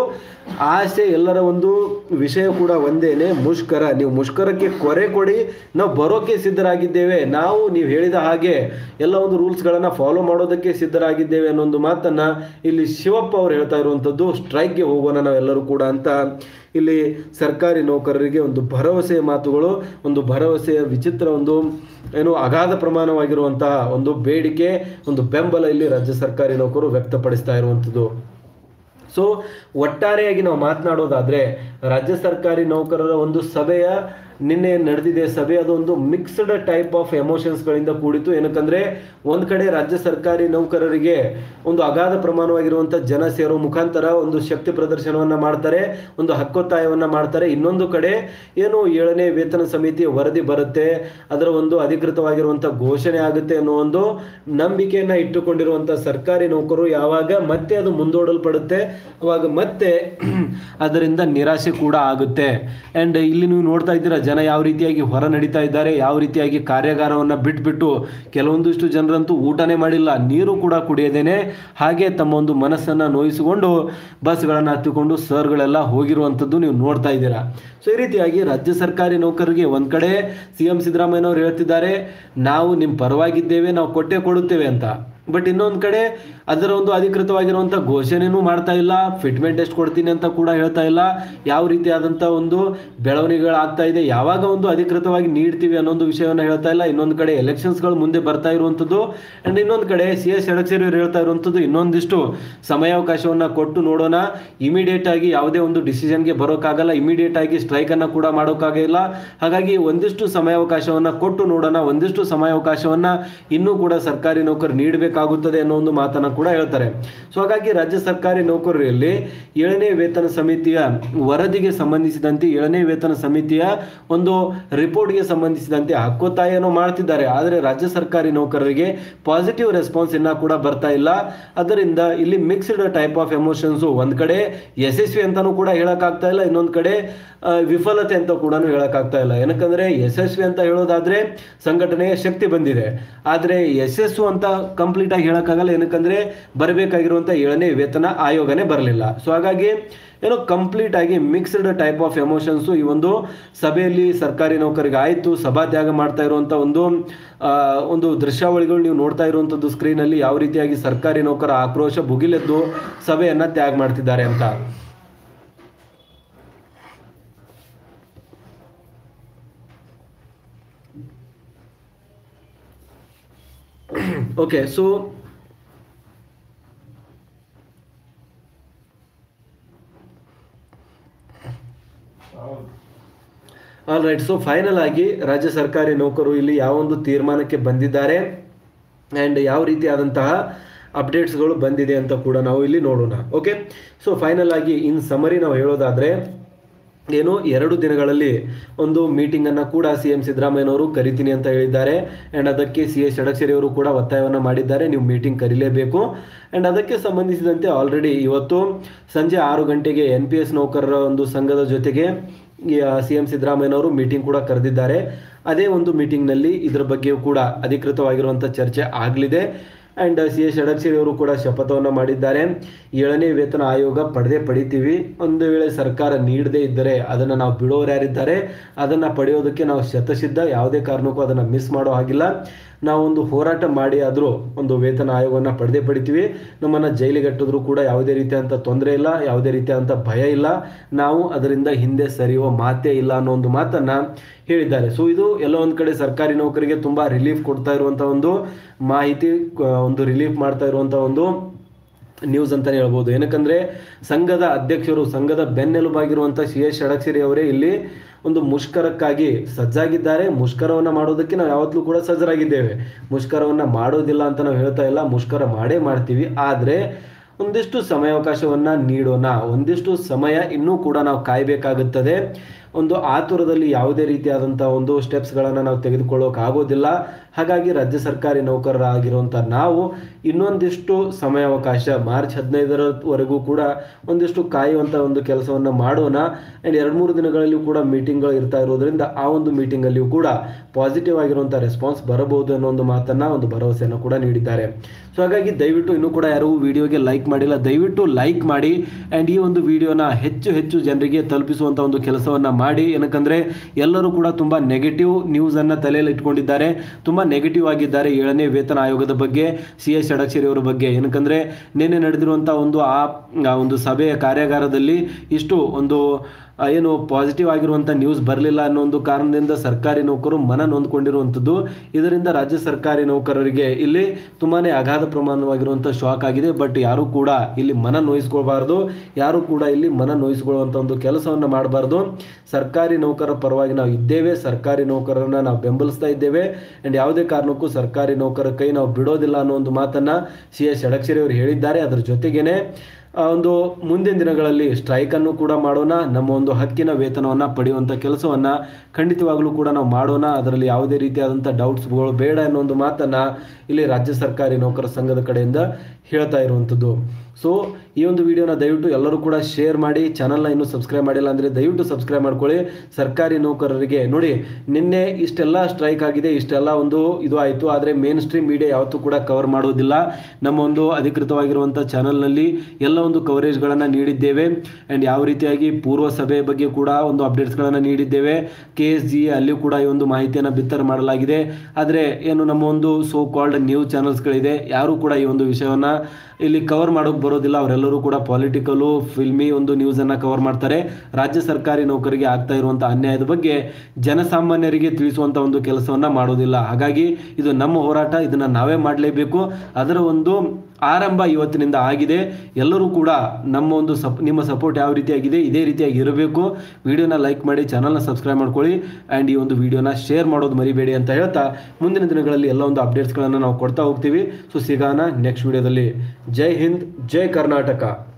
ಆಸೆ ಎಲ್ಲರ ಒಂದು ವಿಷಯ ಕೂಡ ಒಂದೇನೆ ಮುಷ್ಕರ ನೀವು ಮುಷ್ಕರಕ್ಕೆ ಕೊರೆ ಕೊಡಿ ನಾವು ಬರೋಕ್ಕೆ ಸಿದ್ಧರಾಗಿದ್ದೇವೆ ನಾವು ನೀವು ಹೇಳಿದ ಹಾಗೆ ಎಲ್ಲ ಒಂದು ರೂಲ್ಸ್ಗಳನ್ನು ಫಾಲೋ ಮಾಡೋದಕ್ಕೆ ಸಿದ್ಧರಾಗಿದ್ದೇವೆ ಅನ್ನೋ ಒಂದು ಮಾತನ್ನ ಇಲ್ಲಿ ಶಿವಪ್ಪ ಅವರು ಹೇಳ್ತಾ ಇರುವಂಥದ್ದು ಸ್ಟ್ರೈಕ್ಗೆ ಹೋಗೋಣ ನಾವೆಲ್ಲರೂ ಕೂಡ ಅಂತ ಇಲ್ಲಿ ಸರ್ಕಾರಿ ನೌಕರರಿಗೆ ಒಂದು ಭರವಸೆಯ ಮಾತುಗಳು ಒಂದು ಭರವಸೆಯ ವಿಚಿತ್ರ ಒಂದು ಏನು ಅಗಾಧ ಪ್ರಮಾಣವಾಗಿರುವಂತಹ ಒಂದು ಬೇಡಿಕೆ ಒಂದು ಬೆಂಬಲ ಇಲ್ಲಿ ರಾಜ್ಯ ಸರ್ಕಾರಿ ನೌಕರರು ವ್ಯಕ್ತಪಡಿಸ್ತಾ ಇರುವಂಥದ್ದು ಸೊ ಒಟ್ಟಾರೆಯಾಗಿ ನಾವು ಮಾತನಾಡೋದಾದ್ರೆ ರಾಜ್ಯ ಸರ್ಕಾರಿ ನೌಕರರ ಒಂದು ಸಭೆಯ ನಿನ್ನೆ ನಡೆದಿದೆ ಸಭೆ ಅದು ಒಂದು ಮಿಕ್ಸ್ಡ್ ಟೈಪ್ ಆಫ್ ಎಮೋಷನ್ಸ್ಗಳಿಂದ ಕೂಡಿತು ಏನಕ್ಕಂದ್ರೆ ಒಂದ್ ಕಡೆ ರಾಜ್ಯ ಸರ್ಕಾರಿ ನೌಕರರಿಗೆ ಒಂದು ಅಗಾಧ ಪ್ರಮಾಣವಾಗಿರುವಂಥ ಜನ ಸೇರೋ ಮುಖಾಂತರ ಒಂದು ಶಕ್ತಿ ಪ್ರದರ್ಶನವನ್ನ ಮಾಡ್ತಾರೆ ಒಂದು ಹಕ್ಕೊತ್ತಾಯವನ್ನ ಮಾಡ್ತಾರೆ ಇನ್ನೊಂದು ಕಡೆ ಏನು ಏಳನೇ ವೇತನ ಸಮಿತಿಯ ವರದಿ ಬರುತ್ತೆ ಅದರ ಒಂದು ಅಧಿಕೃತವಾಗಿರುವಂಥ ಘೋಷಣೆ ಆಗುತ್ತೆ ಅನ್ನೋ ಒಂದು ನಂಬಿಕೆಯನ್ನ ಇಟ್ಟುಕೊಂಡಿರುವಂಥ ಸರ್ಕಾರಿ ನೌಕರರು ಯಾವಾಗ ಮತ್ತೆ ಅದು ಮುಂದೂಡಲ್ಪಡುತ್ತೆ ಅವಾಗ ಮತ್ತೆ ಅದರಿಂದ ನಿರಾಶೆ ಕೂಡ ಆಗುತ್ತೆ ಅಂಡ್ ಇಲ್ಲಿ ನೀವು ನೋಡ್ತಾ ಇದ್ದೀರಾ ಜನ ಯಾವ ರೀತಿಯಾಗಿ ಹೊರ ನಡೀತಾ ಇದ್ದಾರೆ ಯಾವ ರೀತಿಯಾಗಿ ಕಾರ್ಯಾಗಾರವನ್ನ ಬಿಟ್ಬಿಟ್ಟು ಕೆಲವೊಂದಿಷ್ಟು ಜನರಂತೂ ಊಟನೇ ಮಾಡಿಲ್ಲ ನೀರು ಕೂಡ ಕುಡಿಯದೇನೆ ಹಾಗೆ ತಮ್ಮ ಒಂದು ಮನಸ್ಸನ್ನ ನೋಯಿಸಿಕೊಂಡು ಬಸ್ಗಳನ್ನು ಹತ್ತಿಕೊಂಡು ಸರ್ಗಳೆಲ್ಲ ಹೋಗಿರುವಂಥದ್ದು ನೀವು ನೋಡ್ತಾ ಇದ್ದೀರಾ ಸೊ ಈ ರೀತಿಯಾಗಿ ರಾಜ್ಯ ಸರ್ಕಾರಿ ನೌಕರರಿಗೆ ಒಂದ್ ಕಡೆ ಸಿ ಎಂ ಸಿದ್ದರಾಮಯ್ಯನವರು ಹೇಳ್ತಿದ್ದಾರೆ ನಾವು ನಿಮ್ಮ ಪರವಾಗಿದ್ದೇವೆ ನಾವು ಕೊಟ್ಟೆ ಕೊಡುತ್ತೇವೆ ಅಂತ ಬಟ್ ಇನ್ನೊಂದು ಕಡೆ ಅದರ ಒಂದು ಅಧಿಕೃತವಾಗಿರುವಂಥ ಘೋಷಣೆನೂ ಮಾಡ್ತಾ ಇಲ್ಲ ಫಿಟ್ಮೆಂಟ್ ಎಷ್ಟು ಕೊಡ್ತೀನಿ ಅಂತ ಕೂಡ ಹೇಳ್ತಾ ಇಲ್ಲ ಯಾವ ರೀತಿಯಾದಂಥ ಒಂದು ಬೆಳವಣಿಗೆಗಳಾಗ್ತಾ ಇದೆ ಯಾವಾಗ ಒಂದು ಅಧಿಕೃತವಾಗಿ ನೀಡ್ತೀವಿ ಅನ್ನೋ ಒಂದು ವಿಷಯವನ್ನು ಹೇಳ್ತಾ ಇಲ್ಲ ಇನ್ನೊಂದು ಕಡೆ ಎಲೆಕ್ಷನ್ಸ್ಗಳು ಮುಂದೆ ಬರ್ತಾ ಇರುವಂಥದ್ದು ಆ್ಯಂಡ್ ಇನ್ನೊಂದು ಕಡೆ ಸಿ ಎಸ್ ಎಡಕ್ಷರಿ ಅವರು ಹೇಳ್ತಾ ಇರುವಂಥದ್ದು ಇನ್ನೊಂದಿಷ್ಟು ಸಮಯಾವಕಾಶವನ್ನು ಕೊಟ್ಟು ನೋಡೋಣ ಇಮಿಡಿಯೇಟ್ ಆಗಿ ಯಾವುದೇ ಒಂದು ಡಿಸಿಷನ್ಗೆ ಬರೋಕ್ಕಾಗಲ್ಲ ಇಮಿಡಿಯೇಟ್ ಆಗಿ ಸ್ಟ್ರೈಕನ್ನು ಕೂಡ ಮಾಡೋಕ್ಕಾಗಿಲ್ಲ ಹಾಗಾಗಿ ಒಂದಿಷ್ಟು ಸಮಯಾವಕಾಶವನ್ನು ಕೊಟ್ಟು ನೋಡೋಣ ಒಂದಿಷ್ಟು ಸಮಯಾವಕಾಶವನ್ನು ಇನ್ನೂ ಕೂಡ ಸರ್ಕಾರಿ ನೌಕರು ನೀಡಬೇಕಾಗುತ್ತದೆ ಅನ್ನೋ ಒಂದು ಮಾತನ್ನು ಕೂಡ ಹೇಳ್ತಾರೆ ಸೊ ಹಾಗಾಗಿ ರಾಜ್ಯ ಸರ್ಕಾರಿ ನೌಕರರಲ್ಲಿ ಏಳನೇ ವೇತನ ಸಮಿತಿಯ ವರದಿಗೆ ಸಂಬಂಧಿಸಿದಂತೆ ಏಳನೇ ವೇತನ ಸಮಿತಿಯ ಒಂದು ರಿಪೋರ್ಟ್ಗೆ ಸಂಬಂಧಿಸಿದಂತೆ ಹಕ್ಕೊತ್ತಾಯನೂ ಮಾಡ್ತಿದ್ದಾರೆ ಆದರೆ ರಾಜ್ಯ ಸರ್ಕಾರಿ ನೌಕರರಿಗೆ ಪಾಸಿಟಿವ್ ರೆಸ್ಪಾನ್ಸ್ ಇನ್ನ ಕೂಡ ಬರ್ತಾ ಇಲ್ಲ ಅದರಿಂದ ಇಲ್ಲಿ ಮಿಕ್ಸ್ಡ್ ಟೈಪ್ ಆಫ್ ಎಮೋಷನ್ಸ್ ಒಂದ್ ಕಡೆ ಯಶಸ್ವಿ ಅಂತಾನೂ ಕೂಡ ಹೇಳಕ್ಕಾಗ್ತಾ ಇಲ್ಲ ಇನ್ನೊಂದ್ ಕಡೆ ಆ, ವಿಫಲತೆ ಅಂತ ಕೂಡ ಹೇಳಕ್ಕಾಗ್ತಾ ಇಲ್ಲ ಏನಕ್ಕಂದ್ರೆ ಯಶಸ್ವಿ ಅಂತ ಹೇಳೋದಾದ್ರೆ ಸಂಘಟನೆಯ ಶಕ್ತಿ ಬಂದಿದೆ ಆದ್ರೆ ಯಶಸ್ಸು ಅಂತ ಕಂಪ್ಲೀಟ್ ಆಗಿ ಹೇಳಕ್ಕಾಗಲ್ಲ ಏನಕ್ಕಂದ್ರೆ ಬರಬೇಕಾಗಿರುವಂತ ಏಳನೇ ವೇತನ ಆಯೋಗನೇ ಬರಲಿಲ್ಲ ಸೊ ಹಾಗಾಗಿ ಏನೋ ಕಂಪ್ಲೀಟ್ ಆಗಿ ಮಿಕ್ಸ್ಡ್ ಟೈಪ್ ಆಫ್ ಎಮೋಷನ್ಸ್ ಈ ಒಂದು ಸಭೆಯಲ್ಲಿ ಸರ್ಕಾರಿ ನೌಕರಿಗೆ ಆಯಿತು ಸಭಾತ್ಯಾಗ ಮಾಡ್ತಾ ಇರುವಂಥ ಒಂದು ಆ, ಒಂದು ದೃಶ್ಯಾವಳಿಗಳು ನೀವು ನೋಡ್ತಾ ಇರುವಂಥದ್ದು ಸ್ಕ್ರೀನಲ್ಲಿ ಯಾವ ರೀತಿಯಾಗಿ ಸರ್ಕಾರಿ ನೌಕರ ಆಕ್ರೋಶ ಭುಗಿಲೆದ್ದು ಸಭೆಯನ್ನ ತ್ಯಾಗ ಮಾಡ್ತಿದ್ದಾರೆ ಅಂತ okay so all right so final ಆಗಿ ರಾಜ್ಯ ಸರ್ಕಾರಿ ನೌಕರು ಇಲ್ಲಿ ಯಾವ ಒಂದು ತೀರ್ಮಾನಕ್ಕೆ ಬಂದಿದ್ದಾರೆ ಆ್ಯಂಡ್ ಯಾವ ರೀತಿಯಾದಂತಹ ಅಪ್ಡೇಟ್ಸ್ಗಳು ಬಂದಿದೆ ಅಂತ ಕೂಡ ನಾವು ಇಲ್ಲಿ ನೋಡೋಣ ಓಕೆ ಸೊ ಫೈನಲ್ ಆಗಿ ಇನ್ ಸಮರಿ ನಾವು ಹೇಳೋದಾದ್ರೆ ಏನು ಎರಡು ದಿನಗಳಲ್ಲಿ ಒಂದು ಮೀಟಿಂಗನ್ನು ಕೂಡ ಸಿ ಎಂ ಸಿದ್ದರಾಮಯ್ಯನವರು ಕರಿತೀನಿ ಅಂತ ಹೇಳಿದ್ದಾರೆ ಆ್ಯಂಡ್ ಅದಕ್ಕೆ ಸಿ ಎಸ್ ಷಡಕ್ಷರಿ ಅವರು ಕೂಡ ಒತ್ತಾಯವನ್ನು ಮಾಡಿದ್ದಾರೆ ನೀವು ಮೀಟಿಂಗ್ ಕರೀಲೇಬೇಕು ಆ್ಯಂಡ್ ಅದಕ್ಕೆ ಸಂಬಂಧಿಸಿದಂತೆ ಆಲ್ರೆಡಿ ಇವತ್ತು ಸಂಜೆ ಆರು ಗಂಟೆಗೆ ಎನ್ ಪಿ ಎಸ್ ನೌಕರರ ಒಂದು ಸಂಘದ ಜೊತೆಗೆ ಸಿ ಎಂ ಸಿದ್ದರಾಮಯ್ಯನವರು ಮೀಟಿಂಗ್ ಕೂಡ ಕರೆದಿದ್ದಾರೆ ಅದೇ ಒಂದು ಮೀಟಿಂಗ್ನಲ್ಲಿ ಇದರ ಬಗ್ಗೆಯೂ ಕೂಡ ಅಧಿಕೃತವಾಗಿರುವಂಥ ಚರ್ಚೆ ಆಗಲಿದೆ ಆ್ಯಂಡ್ ಸಿ ಎಸ್ ಷಡಕ್ಷರಿ ಅವರು ಕೂಡ ಶಪಥವನ್ನು ಮಾಡಿದ್ದಾರೆ ಏಳನೇ ವೇತನ ಆಯೋಗ ಪಡೆದೇ ಪಡಿತೀವಿ ಒಂದು ವೇಳೆ ಸರ್ಕಾರ ನೀಡದೇ ಇದ್ದರೆ ಅದನ್ನು ನಾವು ಬಿಡೋರು ಯಾರಿದ್ದಾರೆ ಅದನ್ನು ಪಡೆಯೋದಕ್ಕೆ ನಾವು ಶತಸಿದ್ಧ ಯಾವುದೇ ಕಾರಣಕ್ಕೂ ಅದನ್ನು ಮಿಸ್ ಮಾಡೋ ಹಾಗಿಲ್ಲ ನಾವೊಂದು ಹೋರಾಟ ಮಾಡಿ ಆದರೂ ಒಂದು ವೇತನ ಆಯೋಗವನ್ನು ಪಡೆದೇ ಪಡಿತೀವಿ ನಮ್ಮನ್ನು ಜೈಲಿಗಟ್ಟಿದ್ರು ಕೂಡ ಯಾವುದೇ ರೀತಿಯಾದಂಥ ತೊಂದರೆ ಇಲ್ಲ ಯಾವುದೇ ರೀತಿಯಾದಂಥ ಭಯ ಇಲ್ಲ ನಾವು ಅದರಿಂದ ಹಿಂದೆ ಸರಿಯುವ ಮಾತೇ ಇಲ್ಲ ಅನ್ನೋ ಒಂದು ಮಾತನ್ನು ಹೇಳಿದ್ದಾರೆ ಸೊ ಇದು ಎಲ್ಲ ಒಂದು ಕಡೆ ಸರ್ಕಾರಿ ನೌಕರಿಗೆ ತುಂಬ ರಿಲೀಫ್ ಕೊಡ್ತಾ ಇರುವಂಥ ಒಂದು ಮಾಹಿತಿ ಆ, ಒಂದು ರಿಲೀಫ್ ಮಾಡ್ತಾ ಇರುವಂಥ ಒಂದು ನ್ಯೂಸ್ ಅಂತಾನೆ ಹೇಳ್ಬೋದು ಏನಕ್ಕಂದ್ರೆ ಸಂಘದ ಅಧ್ಯಕ್ಷರು ಸಂಘದ ಬೆನ್ನೆಲುಬಾಗಿರುವಂಥ ಸಿ ಎಸ್ ಷಡಕ್ಷರಿ ಅವರೇ ಇಲ್ಲಿ ಒಂದು ಮುಷ್ಕರಕ್ಕಾಗಿ ಸಜ್ಜಾಗಿದ್ದಾರೆ ಮುಷ್ಕರವನ್ನು ಮಾಡೋದಕ್ಕೆ ನಾವು ಯಾವತ್ತೂ ಕೂಡ ಸಜ್ಜರಾಗಿದ್ದೇವೆ ಮುಷ್ಕರವನ್ನು ಮಾಡೋದಿಲ್ಲ ಅಂತ ನಾವು ಹೇಳ್ತಾ ಇಲ್ಲ ಮುಷ್ಕರ ಮಾಡೇ ಮಾಡ್ತೀವಿ ಆದರೆ ಒಂದಿಷ್ಟು ಸಮಯಾವಕಾಶವನ್ನು ನೀಡೋಣ ಒಂದಿಷ್ಟು ಸಮಯ ಇನ್ನೂ ಕೂಡ ನಾವು ಕಾಯಬೇಕಾಗುತ್ತದೆ ಒಂದು ಆತುರದಲ್ಲಿ ಯಾವುದೇ ರೀತಿಯಾದಂಥ ಒಂದು ಸ್ಟೆಪ್ಸ್ಗಳನ್ನು ನಾವು ತೆಗೆದುಕೊಳ್ಳೋಕೆ ಆಗೋದಿಲ್ಲ ಹಾಗಾಗಿ ರಾಜ್ಯ ಸರ್ಕಾರಿ ನೌಕರರಾಗಿರುವಂಥ ನಾವು ಇನ್ನೊಂದಿಷ್ಟು ಸಮಯಾವಕಾಶ ಮಾರ್ಚ್ ಹದಿನೈದರವರೆಗೂ ಕೂಡ ಒಂದಿಷ್ಟು ಕಾಯುವಂಥ ಒಂದು ಕೆಲಸವನ್ನು ಮಾಡೋಣ ಆ್ಯಂಡ್ ಎರಡು ಮೂರು ದಿನಗಳಲ್ಲಿಯೂ ಕೂಡ ಮೀಟಿಂಗ್ಗಳು ಇರ್ತಾ ಇರೋದ್ರಿಂದ ಆ ಒಂದು ಮೀಟಿಂಗಲ್ಲಿಯೂ ಕೂಡ ಪಾಸಿಟಿವ್ ಆಗಿರುವಂಥ ರೆಸ್ಪಾನ್ಸ್ ಬರಬಹುದು ಅನ್ನೋ ಒಂದು ಮಾತನ್ನು ಒಂದು ಭರವಸೆಯನ್ನು ಕೂಡ ನೀಡಿದ್ದಾರೆ ಸೊ ಹಾಗಾಗಿ ದಯವಿಟ್ಟು ಇನ್ನೂ ಕೂಡ ಯಾರು ವಿಡಿಯೋಗೆ ಲೈಕ್ ಮಾಡಿಲ್ಲ ದಯವಿಟ್ಟು ಲೈಕ್ ಮಾಡಿ ಆ್ಯಂಡ್ ಈ ಒಂದು ವಿಡಿಯೋನ ಹೆಚ್ಚು ಹೆಚ್ಚು ಜನರಿಗೆ ತಲುಪಿಸುವಂಥ ಒಂದು ಕೆಲಸವನ್ನು ಮಾಡಿ ಏನಕ್ಕಂದರೆ ಎಲ್ಲರೂ ಕೂಡ ತುಂಬ ನೆಗೆಟಿವ್ ನ್ಯೂಸನ್ನು ತಲೆಯಲ್ಲಿ ಇಟ್ಕೊಂಡಿದ್ದಾರೆ ತುಂಬ ನೆಗೆಟಿವ್ ಆಗಿದ್ದಾರೆ ಏಳನೇ ವೇತನ ಆಯೋಗದ ಬಗ್ಗೆ ಸಿ ಎಸ್ ಷಡಕ್ಷರಿ ಅವರ ಬಗ್ಗೆ ಏನಕ್ಕಂದರೆ ನಿನ್ನೆ ನಡೆದಿರುವಂಥ ಒಂದು ಆ ಆ ಒಂದು ಸಭೆಯ ಕಾರ್ಯಾಗಾರದಲ್ಲಿ ಇಷ್ಟು ಒಂದು ಆ, ಏನು ಪಾಸಿಟಿವ್ ಆಗಿರುವಂಥ ನ್ಯೂಸ್ ಬರಲಿಲ್ಲ ಅನ್ನೋ ಒಂದು ಕಾರಣದಿಂದ ಸರ್ಕಾರಿ ನೌಕರು ಮನ ನೊಂದ್ಕೊಂಡಿರುವಂಥದ್ದು ಇದರಿಂದ ರಾಜ್ಯ ಸರ್ಕಾರಿ ನೌಕರರಿಗೆ ಇಲ್ಲಿ ತುಂಬಾ ಅಗಾಧ ಪ್ರಮಾಣವಾಗಿರುವಂಥ ಶಾಕ್ ಆಗಿದೆ ಬಟ್ ಯಾರೂ ಕೂಡ ಇಲ್ಲಿ ಮನ ನೋಯಿಸ್ಕೊಳ್ಬಾರ್ದು ಯಾರೂ ಕೂಡ ಇಲ್ಲಿ ಮನ ನೋಯಿಸ್ಕೊಳ್ಳುವಂಥ ಒಂದು ಕೆಲಸವನ್ನು ಮಾಡಬಾರ್ದು ಸರ್ಕಾರಿ ನೌಕರರ ಪರವಾಗಿ ನಾವು ಇದ್ದೇವೆ ಸರ್ಕಾರಿ ನೌಕರರನ್ನ ನಾವು ಬೆಂಬಲಿಸ್ತಾ ಇದ್ದೇವೆ ಆ್ಯಂಡ್ ಯಾವುದೇ ಕಾರಣಕ್ಕೂ ಸರ್ಕಾರಿ ನೌಕರರ ಕೈ ನಾವು ಬಿಡೋದಿಲ್ಲ ಅನ್ನೋ ಒಂದು ಮಾತನ್ನು ಸಿ ಎಸ್ ಷಡಕ್ಷರಿ ಅವರು ಹೇಳಿದ್ದಾರೆ ಅದರ ಜೊತೆಗೇನೆ ಆ ಒಂದು ಮುಂದಿನ ದಿನಗಳಲ್ಲಿ ಸ್ಟ್ರೈಕನ್ನು ಕೂಡ ಮಾಡೋಣ ನಮ್ಮ ಒಂದು ಹಕ್ಕಿನ ವೇತನವನ್ನು ಪಡೆಯುವಂಥ ಕೆಲಸವನ್ನು ಖಂಡಿತವಾಗಲೂ ಕೂಡ ನಾವು ಮಾಡೋಣ ಅದರಲ್ಲಿ ಯಾವುದೇ ರೀತಿಯಾದಂಥ ಡೌಟ್ಸ್ಗಳು ಬೇಡ ಅನ್ನೋ ಒಂದು ಮಾತನ್ನು ಇಲ್ಲಿ ರಾಜ್ಯ ಸರ್ಕಾರಿ ನೌಕರ ಸಂಘದ ಕಡೆಯಿಂದ ಹೇಳ್ತಾ ಇರುವಂಥದ್ದು ಸೊ ಈ ಒಂದು ವಿಡಿಯೋನ ದಯವಿಟ್ಟು ಎಲ್ಲರೂ ಕೂಡ ಶೇರ್ ಮಾಡಿ ಚಾನಲ್ನ ಇನ್ನೂ ಸಬ್ಸ್ಕ್ರೈಬ್ ಮಾಡಿಲ್ಲ ಅಂದರೆ ದಯವಿಟ್ಟು ಸಬ್ಸ್ಕ್ರೈಬ್ ಮಾಡ್ಕೊಳ್ಳಿ ಸರ್ಕಾರಿ ನೌಕರರಿಗೆ ನೋಡಿ ನಿನ್ನೆ ಇಷ್ಟೆಲ್ಲ ಸ್ಟ್ರೈಕ್ ಆಗಿದೆ ಇಷ್ಟೆಲ್ಲ ಒಂದು ಇದು ಆಯಿತು ಆದರೆ ಮೇನ್ ಸ್ಟ್ರೀಮ್ ಮೀಡಿಯಾ ಯಾವತ್ತೂ ಕೂಡ ಕವರ್ ಮಾಡೋದಿಲ್ಲ ನಮ್ಮ ಒಂದು ಅಧಿಕೃತವಾಗಿರುವಂಥ ಚಾನಲ್ನಲ್ಲಿ ಎಲ್ಲ ಒಂದು ಕವರೇಜ್ಗಳನ್ನು ನೀಡಿದ್ದೇವೆ ಆ್ಯಂಡ್ ಯಾವ ರೀತಿಯಾಗಿ ಪೂರ್ವ ಸಭೆ ಬಗ್ಗೆ ಕೂಡ ಒಂದು ಅಪ್ಡೇಟ್ಸ್ಗಳನ್ನು ನೀಡಿದ್ದೇವೆ ಕೆ ಎಸ್ ಜಿ ಅಲ್ಲಿಯೂ ಕೂಡ ಈ ಒಂದು ಮಾಹಿತಿಯನ್ನು ಬಿತ್ತರ ಮಾಡಲಾಗಿದೆ ಆದರೆ ಏನು ನಮ್ಮ ಒಂದು ಸೋ ಕಾಲ್ಡ್ ನ್ಯೂಸ್ ಚಾನಲ್ಸ್ಗಳಿದೆ ಯಾರೂ ಕೂಡ ಈ ಒಂದು ವಿಷಯವನ್ನು ಇಲ್ಲಿ ಕವರ್ ಮಾಡೋಕೆ ಬರೋದಿಲ್ಲ ಅವರೆಲ್ಲರೂ ಕೂಡ ಪಾಲಿಟಿಕಲು ಫಿಲ್ಮಿ ಒಂದು ನ್ಯೂಸನ್ನು ಕವರ್ ಮಾಡ್ತಾರೆ ರಾಜ್ಯ ಸರ್ಕಾರಿ ನೌಕರಿಗೆ ಆಗ್ತಾ ಇರುವಂಥ ಅನ್ಯಾಯದ ಬಗ್ಗೆ ಜನಸಾಮಾನ್ಯರಿಗೆ ತಿಳಿಸುವಂಥ ಒಂದು ಕೆಲಸವನ್ನು ಮಾಡೋದಿಲ್ಲ ಹಾಗಾಗಿ ಇದು ನಮ್ಮ ಹೋರಾಟ ಇದನ್ನು ನಾವೇ ಮಾಡಲೇಬೇಕು ಅದರ ಒಂದು ಆರಂಭ ಇವತ್ತಿನಿಂದ ಆಗಿದೆ ಎಲ್ಲರೂ ಕೂಡ ನಮ್ಮ ಒಂದು ಸಪ್ ನಿಮ್ಮ ಸಪೋರ್ಟ್ ಯಾವ ರೀತಿಯಾಗಿದೆ ಇದೇ ರೀತಿಯಾಗಿ ಇರಬೇಕು ವಿಡಿಯೋನ ಲೈಕ್ ಮಾಡಿ ಚಾನಲ್ನ ಸಬ್ಸ್ಕ್ರೈಬ್ ಮಾಡ್ಕೊಳ್ಳಿ ಆ್ಯಂಡ್ ಈ ಒಂದು ವಿಡಿಯೋನ ಶೇರ್ ಮಾಡೋದು ಮರಿಬೇಡಿ ಅಂತ ಹೇಳ್ತಾ ಮುಂದಿನ ದಿನಗಳಲ್ಲಿ ಎಲ್ಲ ಒಂದು ಅಪ್ಡೇಟ್ಸ್ಗಳನ್ನು ನಾವು ಕೊಡ್ತಾ ಹೋಗ್ತೀವಿ ಸೊ ಸಿಗೋಣ ನೆಕ್ಸ್ಟ್ ವಿಡಿಯೋದಲ್ಲಿ ಜೈ ಹಿಂದ್ ಜೈ ಕರ್ನಾಟಕ